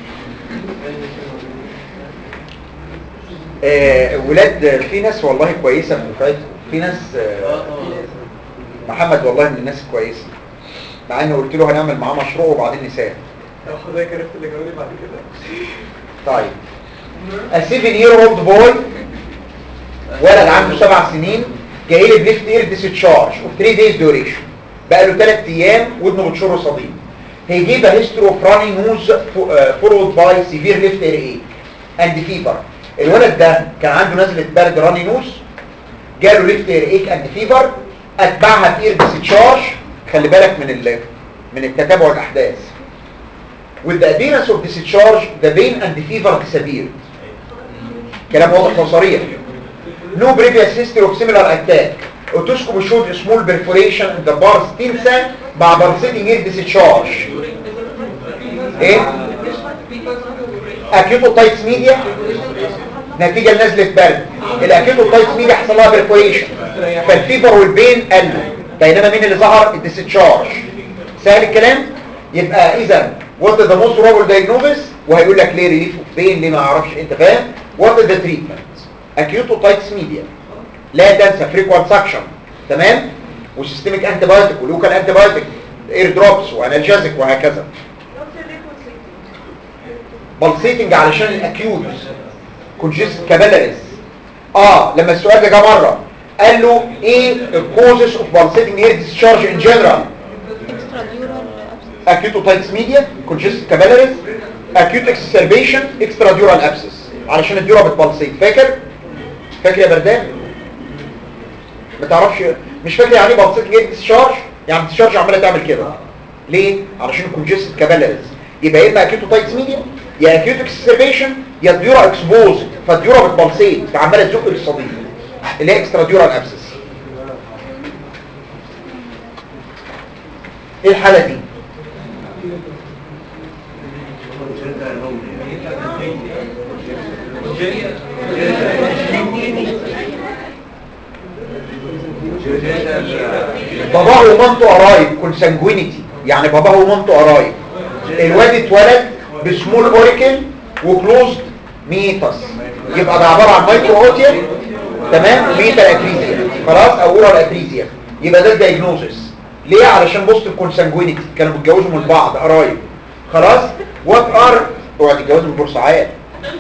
آه ولاد في ناس والله كويسة في دفعتكم في ناس آه محمد والله من الناس كويسة مع اني قلت له هنعمل معاه مشروع وبعدين نساه لو حضرتك عرفت اللي جاوبني بعد كده طيب a seven year old boy ولد عنده سبع سنين جاي لي بليفت اير ديسشارج اوف 3 دايز ديوريشن بقى له 3 ايام ودنه بتشر صديد هيجيب هيستوري اوف راني نوز فولود باي سيفير ليفت اير ايك اند فيفر الولد ده كان عنده نزله برد راني نوز جاله ليفت اير ايك اند فيفر اتبعها في اير ديسشارج خلي بالك من ال من التتابع الاحداث with the appearance of discharge the pain and the fever disappeared كلام واضح وصريح no previous history of similar attack otoscope showed a small perforation in the bars tinsa مع pulsating air discharge ايه acute ميديا نتيجة لنزلة برد الاكيوتوتايتس ميديا حصل لها برفوريشن فالفيبر والبين قلوا بينما مين اللي ظهر الديسشارج سهل الكلام يبقى اذا وات ذا موست probable diagnosis وهيقول لك ليه ريليف اوف بين ليه ما اعرفش انت فاهم وات ذا تريتمنت اكيوتوتايتس ميديا لا تنسى فريكوانت سكشن تمام وسيستميك انتي بايوتيك ولوكال انتي بايوتيك اير دروبس وانالجازيك وهكذا بلسيتنج علشان الاكيوت كونجست كابيلاريز اه لما السؤال ده جه مره قال له ايه الكوزز اوف بلسيتنج اير ديسشارج ان جنرال acute otitis media congested capillaries acute exacerbation extradural abscess علشان الديورا بتبلسيت فاكر فاكر يا بردان ما تعرفش مش فاكر يعني ايه بلسيت جيت ديسشارج يعني الديسشارج عماله تعمل كده ليه علشان الكونجستد كابيلاريز يبقى يا اما acute otitis media يا acute exacerbation يا الديورا اكسبوز فالديورا بتبلسيت فعماله تزق للصديد اللي هي extradural abscess ايه الحاله دي باباه ومامته قرايب كونسانجوينيتي يعني باباه ومامته قرايب الواد اتولد بسمول اوريكل وكلوزد ميتس يبقى ده عباره عن مايكرو اوتيا تمام وميتال اتريزيا خلاص او اورال اتريزيا يبقى ده الدايجنوزس ليه علشان بوست الكونسانجوينيتي كانوا بيتجوزوا من بعض قرايب خلاص وات ار اوعى تتجوزوا من بورسعاد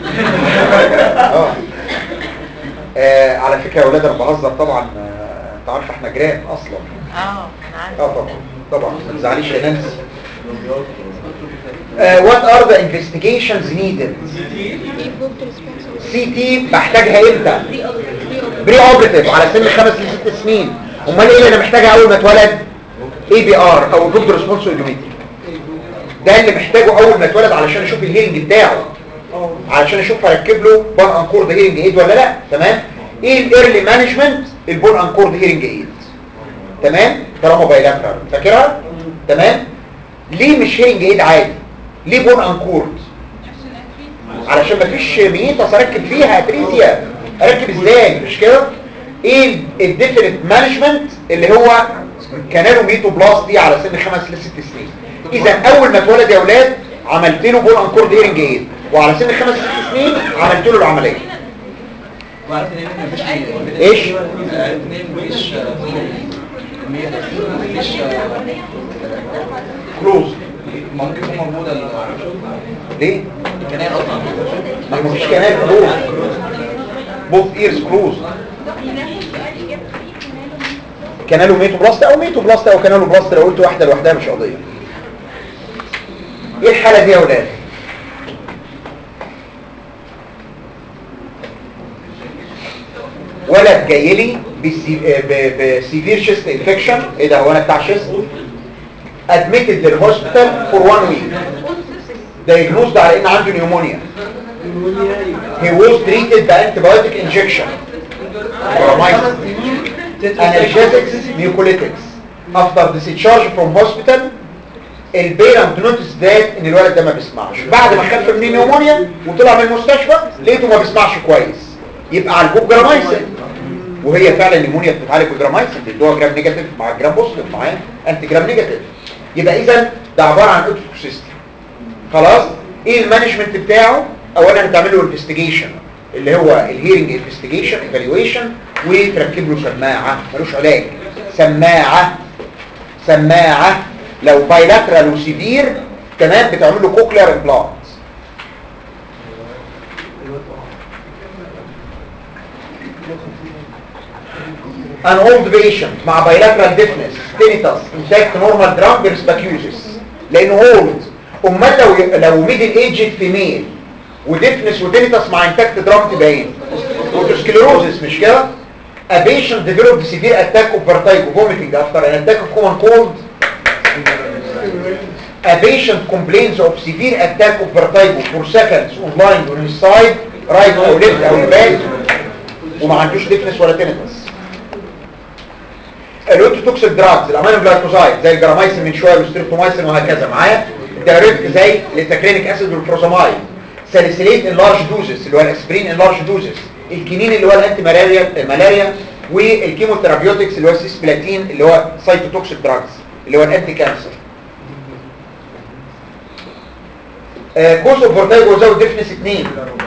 اه آه، على فكره يا اولاد انا بهزر طبعا آه، انت عارف احنا جيران اصلا اه انا عارفه اه طبعا طبعا ما تزعليش يا نانسي وات ار ذا انفستيجيشنز نيدد سي تي بحتاجها امتى بري اوبريتيف على سن خمس لست سنين امال ايه اللي انا محتاجها اول ما اتولد اي بي ار او جود ريسبونس اودوميتري ده اللي محتاجه اول ما اتولد علشان اشوف الهيرنج بتاعه علشان اشوف هركب له بون انكورد هيرنج ايد ولا لا تمام ايه الايرلي مانجمنت البون انكورد هيرنج ايد تمام طالما بايلاترال فاكرها تمام ليه مش هيرنج ايد عادي ليه بون انكورد علشان مفيش ميتاس اركب فيها اتريزيا اركب ازاي مش كده ايه الديفينيت مانجمنت اللي هو كانالو ميتو بلاس دي على سن خمس لست سنين اذا اول ما اتولد يا اولاد عملت له بون انكورد هيرنج ايد وعلى سن خمس ست سنين عملت له العمليه وعرفت ان مفيش ايش عرفت ان مفيش مفيش كلوز ممكن تكون موجوده ال- ليه الكنال اصلا ما مفيش كانال كلوز both ears closed كانالو ميتو بلاست او ميتو بلاست او كانالو بلاست لو قلت واحده لوحدها مش قضيه ايه الحاله دي يا اولاد ولد جاي لي بسيفير شيست انفكشن ايه ده هو انا بتاع شيست ادميتد للهوسبيتال فور 1 ويك دايجنوزد على ان عنده نيومونيا he was treated by antibiotic injection analgesics mucolytics after discharge from hospital البيرنت نوتس ذات ان الولد ده ما بيسمعش بعد ما خف من النيومونيا وطلع من المستشفى لقيته ما بيسمعش كويس يبقى على الجوب جرامايسين وهي فعلا النيمونيا بتتعالج بجرامايسين بيدوها جرام نيجاتيف مع جرام بوزيتيف معاه انتي جرام نيجاتيف يبقى اذا ده عباره عن اوتوكسيستي خلاص ايه المانجمنت بتاعه اولا هتعمل له انفستيجيشن اللي هو الهيرنج انفستيجيشن ايفالويشن وتركب له سماعه ملوش علاج سماعه سماعه لو بايلاترال وسيفير تمام بتعمل له كوكلير امبلانت an old patient مع bilateral deafness tinnitus intact normal drum perspicuous لانه old امال لو لو ميدل ايجد فيميل وديفنس وتينيتس مع انتاكت درام تبقى ايه اوتوسكليروزس مش كده a patient developed severe attack of vertigo vomiting after an attack of common cold a patient complains of severe attack of vertigo for seconds on line on his side right او left او back وما عندوش ديفنس ولا تينيتس الاوتوتوكسيك دراجز الامينو جلايكوزايد زي الجرامايسين من شويه والستريبتومايسين وهكذا معايا الدايوريتك زي التاكرينيك اسيد والفروزامايد ساليسيليت ان لارج دوزز اللي هو الاسبرين ان لارج دوزز الكينين اللي هو الانتي ملاريا ملاريا والكيموثيرابيوتكس اللي هو السيسبلاتين اللي هو سايتوتوكسيك دراجز اللي هو الانتي كانسر كوز اوف فورتايجو وزاوت ديفنس 2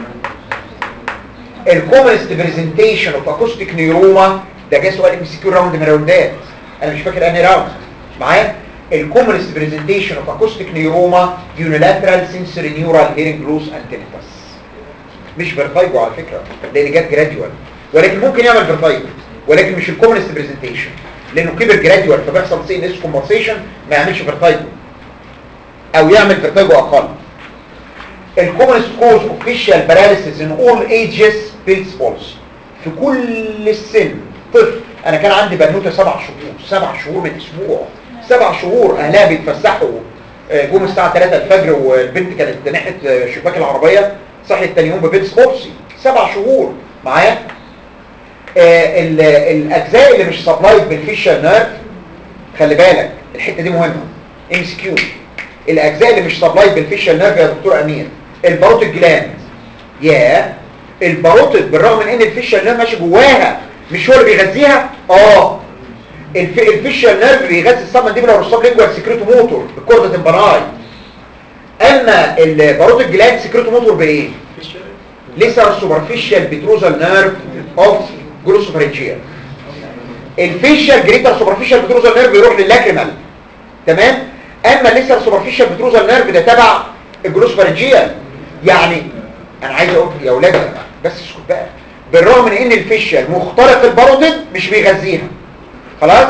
الكومنست برزنتيشن اوف اكوستيك نيوروما ده جه سؤال ام سي كيو راوند من الراوندات انا مش فاكر انهي راوند معايا الكومنست برزنتيشن اوف اكوستيك نيوروما يونيلاترال سنسوري نيورال هيرنج لوس انتينيتس مش فيرتايجو على فكره لان جت جراديوال ولكن ممكن يعمل فيرتايجو ولكن مش الكومنست برزنتيشن لانه كبر جراديوال فبيحصل سي ان اس كومبنسيشن ما يعملش فيرتايجو او يعمل فيرتايجو اقل الكومنست كوز اوف فيشال باراليسيس ان اول ايجز بيلز بولس في كل السن طفل انا كان عندي بنوته سبع شهور سبع شهور من اسبوع سبع شهور اهلها بيتفسحوا آه، جم الساعه 3 الفجر والبنت كانت ناحيه آه، شباك العربيه صحيت تاني يوم ببيتس بولسي سبع شهور معايا آه، ال- الاجزاء اللي مش سبلايد بالفيشال نيرف خلي بالك الحته دي مهمه ام سي كيو الاجزاء اللي مش سبلايد بالفيشال نيرف يا دكتور امير الباروتيد جلاند يا الباروتيد بالرغم من ان الفيشال نيرف ماشي جواها مش هو اللي بيغذيها اه الف... الفيشال نيرف بيغذي السبمنديبولار والسب لينجوال سكريتو موتور بالكوردا تمباناي اما الباروتيد جلاند سكريتو موتور بايه ليسر سوبرفيشال بتروزال نيرف اوف جلوسوفرنجيال الفيشال جريتر سوبرفيشال بتروزال نيرف بيروح للاكريمال تمام اما الليسر سوبرفيشال بتروزال نيرف ده تبع الجلوسوفرنجيال يعني انا عايز اقول يا اولاد بس اسكت بقى بالرغم من ان الفيشال مخترق الباروتيد مش بيغذيها خلاص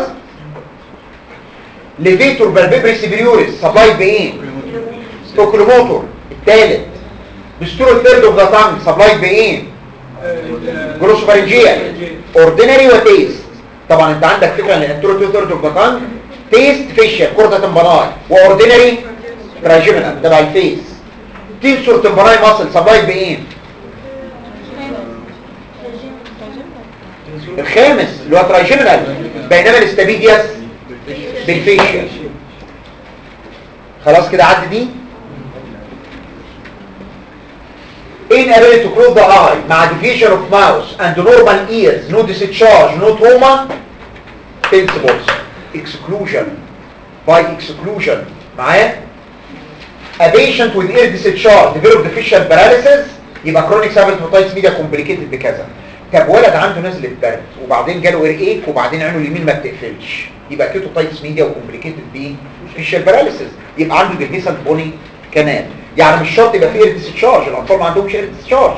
ليفيتور بالبيبري سيبريوريس سبلايد بايه توكلوموتور الثالث بستور الثيرد اوف ذا تانج سبلايد بايه جلوسوفرنجيال اوردينري وتيست طبعا انت عندك فكره ان الانترو ثيرد اوف ذا تانج تيست فيشال كوردا تمباناي واوردينري تراجيمينال تبع الفيس تنسور تمبراي ماسل سبلايد بايه الخامس اللي هو ترايجيمينال بينما الاستابيدياس بالفيشيال خلاص كده عدي دي inability to close the eye مع deviation of mouse and normal ears no discharge no trauma principles exclusion by exclusion معايا a patient with ear discharge developed facial paralysis يبقى chronic cerebral hepatitis media complicated بكذا طب ولد عنده نزلة برد وبعدين جاله اير ايك وبعدين عينه اليمين ما بتقفلش يبقى كيتوتايتس ميديا وكومبليكيتد بيه فيشال باراليسيس يبقى عنده ديفيسال بوني كمان يعني مش شرط يبقى فيه اير ديسشارج الاطفال ما عندهمش اير ديسشارج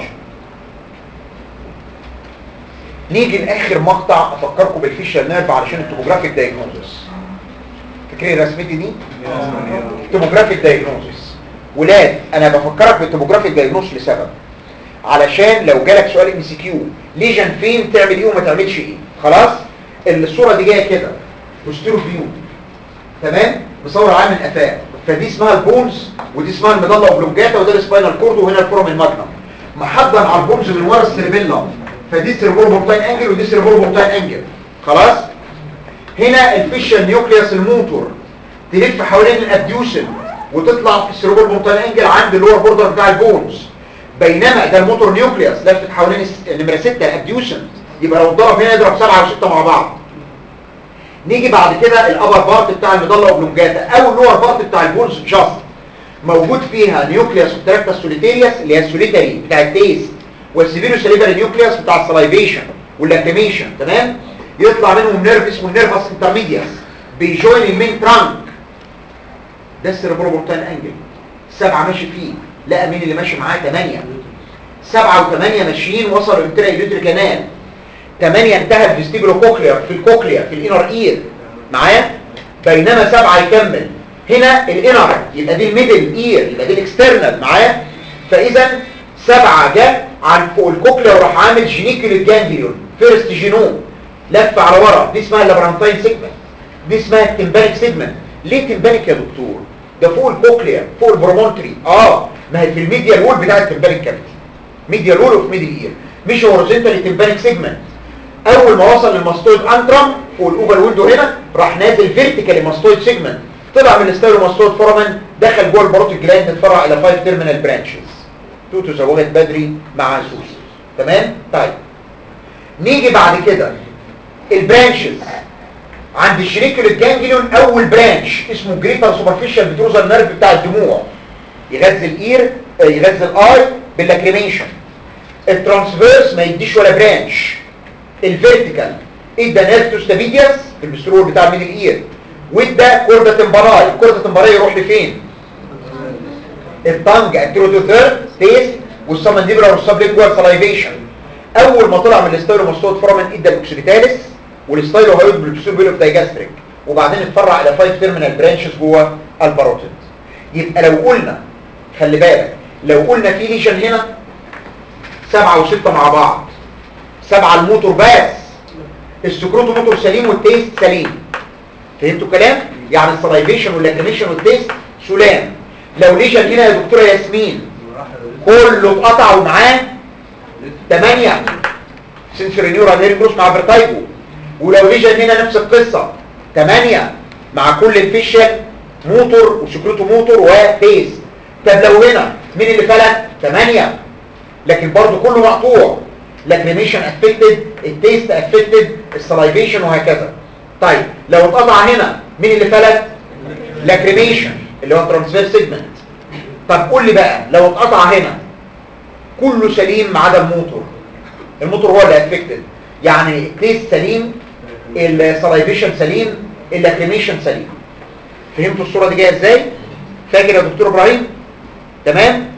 نيجي لاخر مقطع افكركم بالفيشال نيرف علشان التوبوجرافيك دايجنوزس فاكرين رسمتي دي توبوجرافيك دايجنوزس ولاد انا بفكرك بالتوبوجرافيك دايجنوز لسبب علشان لو جالك سؤال ام سي كيو ليجن فين تعمل ايه وما تعملش ايه خلاص الصوره دي جايه كده بوستيرو فيو تمام مصور عامل قفاه فدي اسمها البونز ودي اسمها الميدالا اوبلونجاتا وده السباينال كورد وهنا الفورم الماجنم محضن على البونز من ورا السيربيلا فدي سيربول بورتاين انجل ودي سيربول بورتاين انجل خلاص هنا الفيشال نيوكليوس الموتور تلف حوالين الابديوسن وتطلع في السيربول بورتاين انجل عند اللور بوردر بتاع البونز بينما ده الموتور نيوكليوس لفت حوالين الس- نمره 6 الابديوسن يبقى لو اتضرب هنا يضرب 7 و6 مع بعض نيجي بعد كده الابر بارت بتاع الميدالا اوبلونجاتا او اللور بارت بتاع البولز جاست موجود فيها نيوكليوس وتراكتا سوليتيريوس اللي هي السوليتري بتاع التيست والسيفيرو سليفري نيوكليوس بتاع السلايفيشن واللاكريميشن تمام يطلع منهم نيرف اسمه النيرفس انترميدياس بيجوين المين ترانك ده السيربروبورتان انجل سبعة ماشي فيه لقى مين اللي ماشي معاه تمانية سبعة وثمانية ماشيين وصلوا انترا يلوتري كانال تمانية انتهى الفيستيبولو كوكليا في الكوكليا في الانر اير معايا بينما سبعة يكمل هنا الانر يبقى دي الميدل اير يبقى دي الاكسترنال معايا فاذا سبعة جه عن فوق الكوكليا وراح عامل جينيكول جانجليون فيرست جينوم لف على ورا دي اسمها اللابرانتاين سيجمنت دي اسمها التمبانيك سيجمنت ليه تمبانيك يا دكتور ده فوق الكوكليا فوق البرومونتري اه ما هي في الميديا الوول بتاع التمبانيك كافيتي ميديا لول اوف ميدل اير مش هوريزونتال التمبانيك سيجمنت اول ما وصل للماستويد انترم فوق الاوفر ويندو هنا راح نازل فيرتيكال الماستويد سيجمنت طلع من الستايلوماستويد فورامن دخل جوه البروتيك جلاند اتفرع الى 5 تيرمينال برانشز توتو زوجت بدري مع سوسي تمام طيب نيجي بعد كده البرانشز عند الشريكل جانجليون اول برانش اسمه جريتر سوبرفيشال بتروزال نيرف بتاع الدموع يغذي الاير آه، يغذي الاي باللاكريميشن الترانسفيرس ما يديش ولا برانش الفيرتيكال ادى نيرفتوس تابيدياس في المسترور بتاع الميدل اير وادى كوردا تمبراي الكوردا تمبراي يروح لفين الطنج انتيرو تو ثيرد تيست والسمنديبرا والسبلينجوال سلايفيشن اول ما طلع من الستايلوماستويد فورامن ادى الاوكسيديتاليس والستايلو هيود بالبسول بيلو دايجاستريك وبعدين اتفرع الى 5 تيرمينال برانشز جوه الباروتيد يبقى لو قلنا خلي بالك لو قلنا في ليشن هنا سبعة وستة مع بعض سبعة الموتور بس السكروتو موتور سليم والتيست سليم فهمتوا الكلام؟ يعني السلايفيشن واللاكريميشن والتيست سلام لو ليشن هنا يا دكتورة ياسمين كله اتقطع ومعاه 8 سنسوري نيورال هيرنج لوس مع فيرتايجو ولو ليجن هنا نفس القصة 8 مع كل الفيشل موتور وسكروتو موتور وتيست طب لو هنا مين اللي فلت 8 لكن برضو كله مقطوع لاكريميشن افكتد التيست افكتد السلايفيشن وهكذا طيب لو اتقطع هنا مين اللي فلت لاكريميشن اللي هو ترانسفير سيجمنت طب قول لي بقى لو اتقطع هنا كله سليم ما عدا الموتور الموتور هو اللي افكتد يعني التيست سليم السلايفيشن سليم اللاكريميشن سليم فهمتوا الصورة دي جاية ازاي فاكر يا دكتور ابراهيم تمام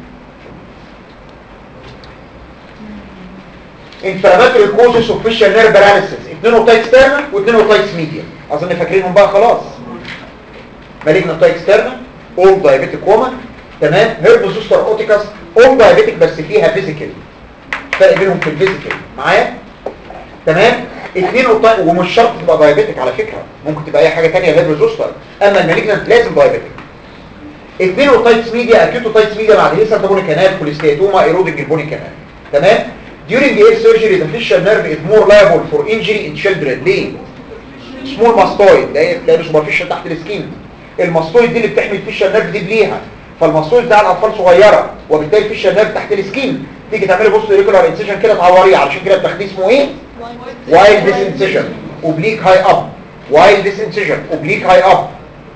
inflammatory causes of facial nerve paralysis اتنين اوتاي اكسترنال واتنين اوتاي ميديا اظن فاكرينهم بقى خلاص مالجنا اوتاي اكسترنال اول دايابيتيك وومن تمام هيرب زوستر اوتيكاس اول دايابيتيك بس فيها فيزيكال فرق بينهم في الفيزيكال معايا تمام اتنين اوتاي ومش شرط تبقى دايابيتيك على فكره ممكن تبقى اي حاجه ثانيه غير زوستر اما المالجنانت لازم دايابيتيك اثنين اوتايتس ميديا اكيوت اوتايتس ميديا بعد هيسر تابوني كانال كوليستيتوما ايروبيك البوني كانال تمام during ear surgery the facial nerve is more liable for injury in children ليه سمول ماستويد لان سوبرفيشال تحت السكين الماستويد دي اللي بتحمي الفيشال نيرف دي بليها فالماستويد ده على اطفال صغيره وبالتالي الفيشال نيرف تحت السكين تيجي تعملي بص ريجولار انسيشن كده تعوريه علشان كده بتاخديه اسمه ايه وايل ديس انسيشن اوبليك هاي اب وايل ديس انسيشن اوبليك هاي اب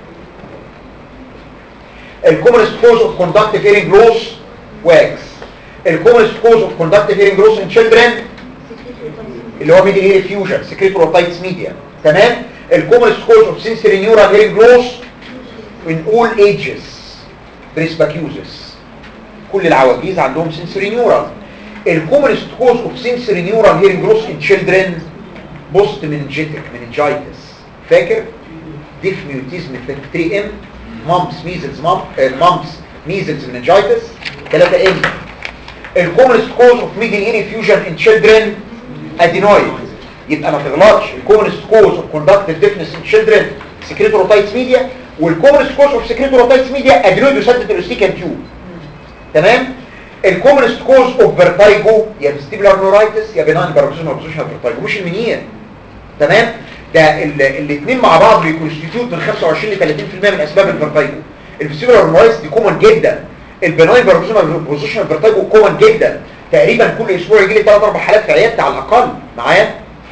الكومنست كوز اوف كوندكتيف هيرنج لوس واكس الكومنست كوز اوف كوندكتيف هيرنج لوس ان تشيلدرن اللي هو ميدل اير فيوجن سكريتوروتايتس ميديا تمام الكومنست كوز اوف سنسوري نيورال هيرنج لوس in all ages بريسباكيوزس كل العواجيز عندهم سنسوري نيورال الكومنست كوز اوف سنسوري نيورال هيرنج لوس ان تشيلدرن بوست مننجيتك مننجايتس فاكر ديف ميوتيزم 3 ام مامبس ميزلز مامبس ميزلز مننجايتس 3 ام الكومنست كوز اوف ميدل اير فيوجن ان تشيلدرن ادينويد يبقى ما تغلطش الكومنست كوز اوف كوندكتيف ديفنس ان تشيلدرن سكريتوروتايتس ميديا والكومنست كوز اوف سكريتوروتايتس ميديا ادينويد يسدد الاستيكان تيوب تمام الكومنست كوز اوف فيرتايجو يا فيستيبولار نورايتس يا بناين باروكسيزمال بوزيشنال فيرتايجو مش المنير تمام ده الاثنين مع بعض بيكونستيتيوت من 25 ل 30% من اسباب الفيرتايجو الفيستيبولار نورايتس دي كومن جدا البناين باروكسيزمال بوزيشنال فيرتايجو كومن جدا تقريبا كل اسبوع يجي لي 3 4 حالات في عيادتي على الاقل معايا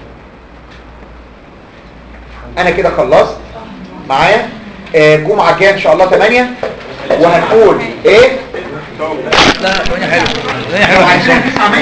انا كده خلصت معايا آه، الجمعه الجايه ان شاء الله 8 وهنقول ايه لا الدنيا حلوه الدنيا لو حلوه عايزين 9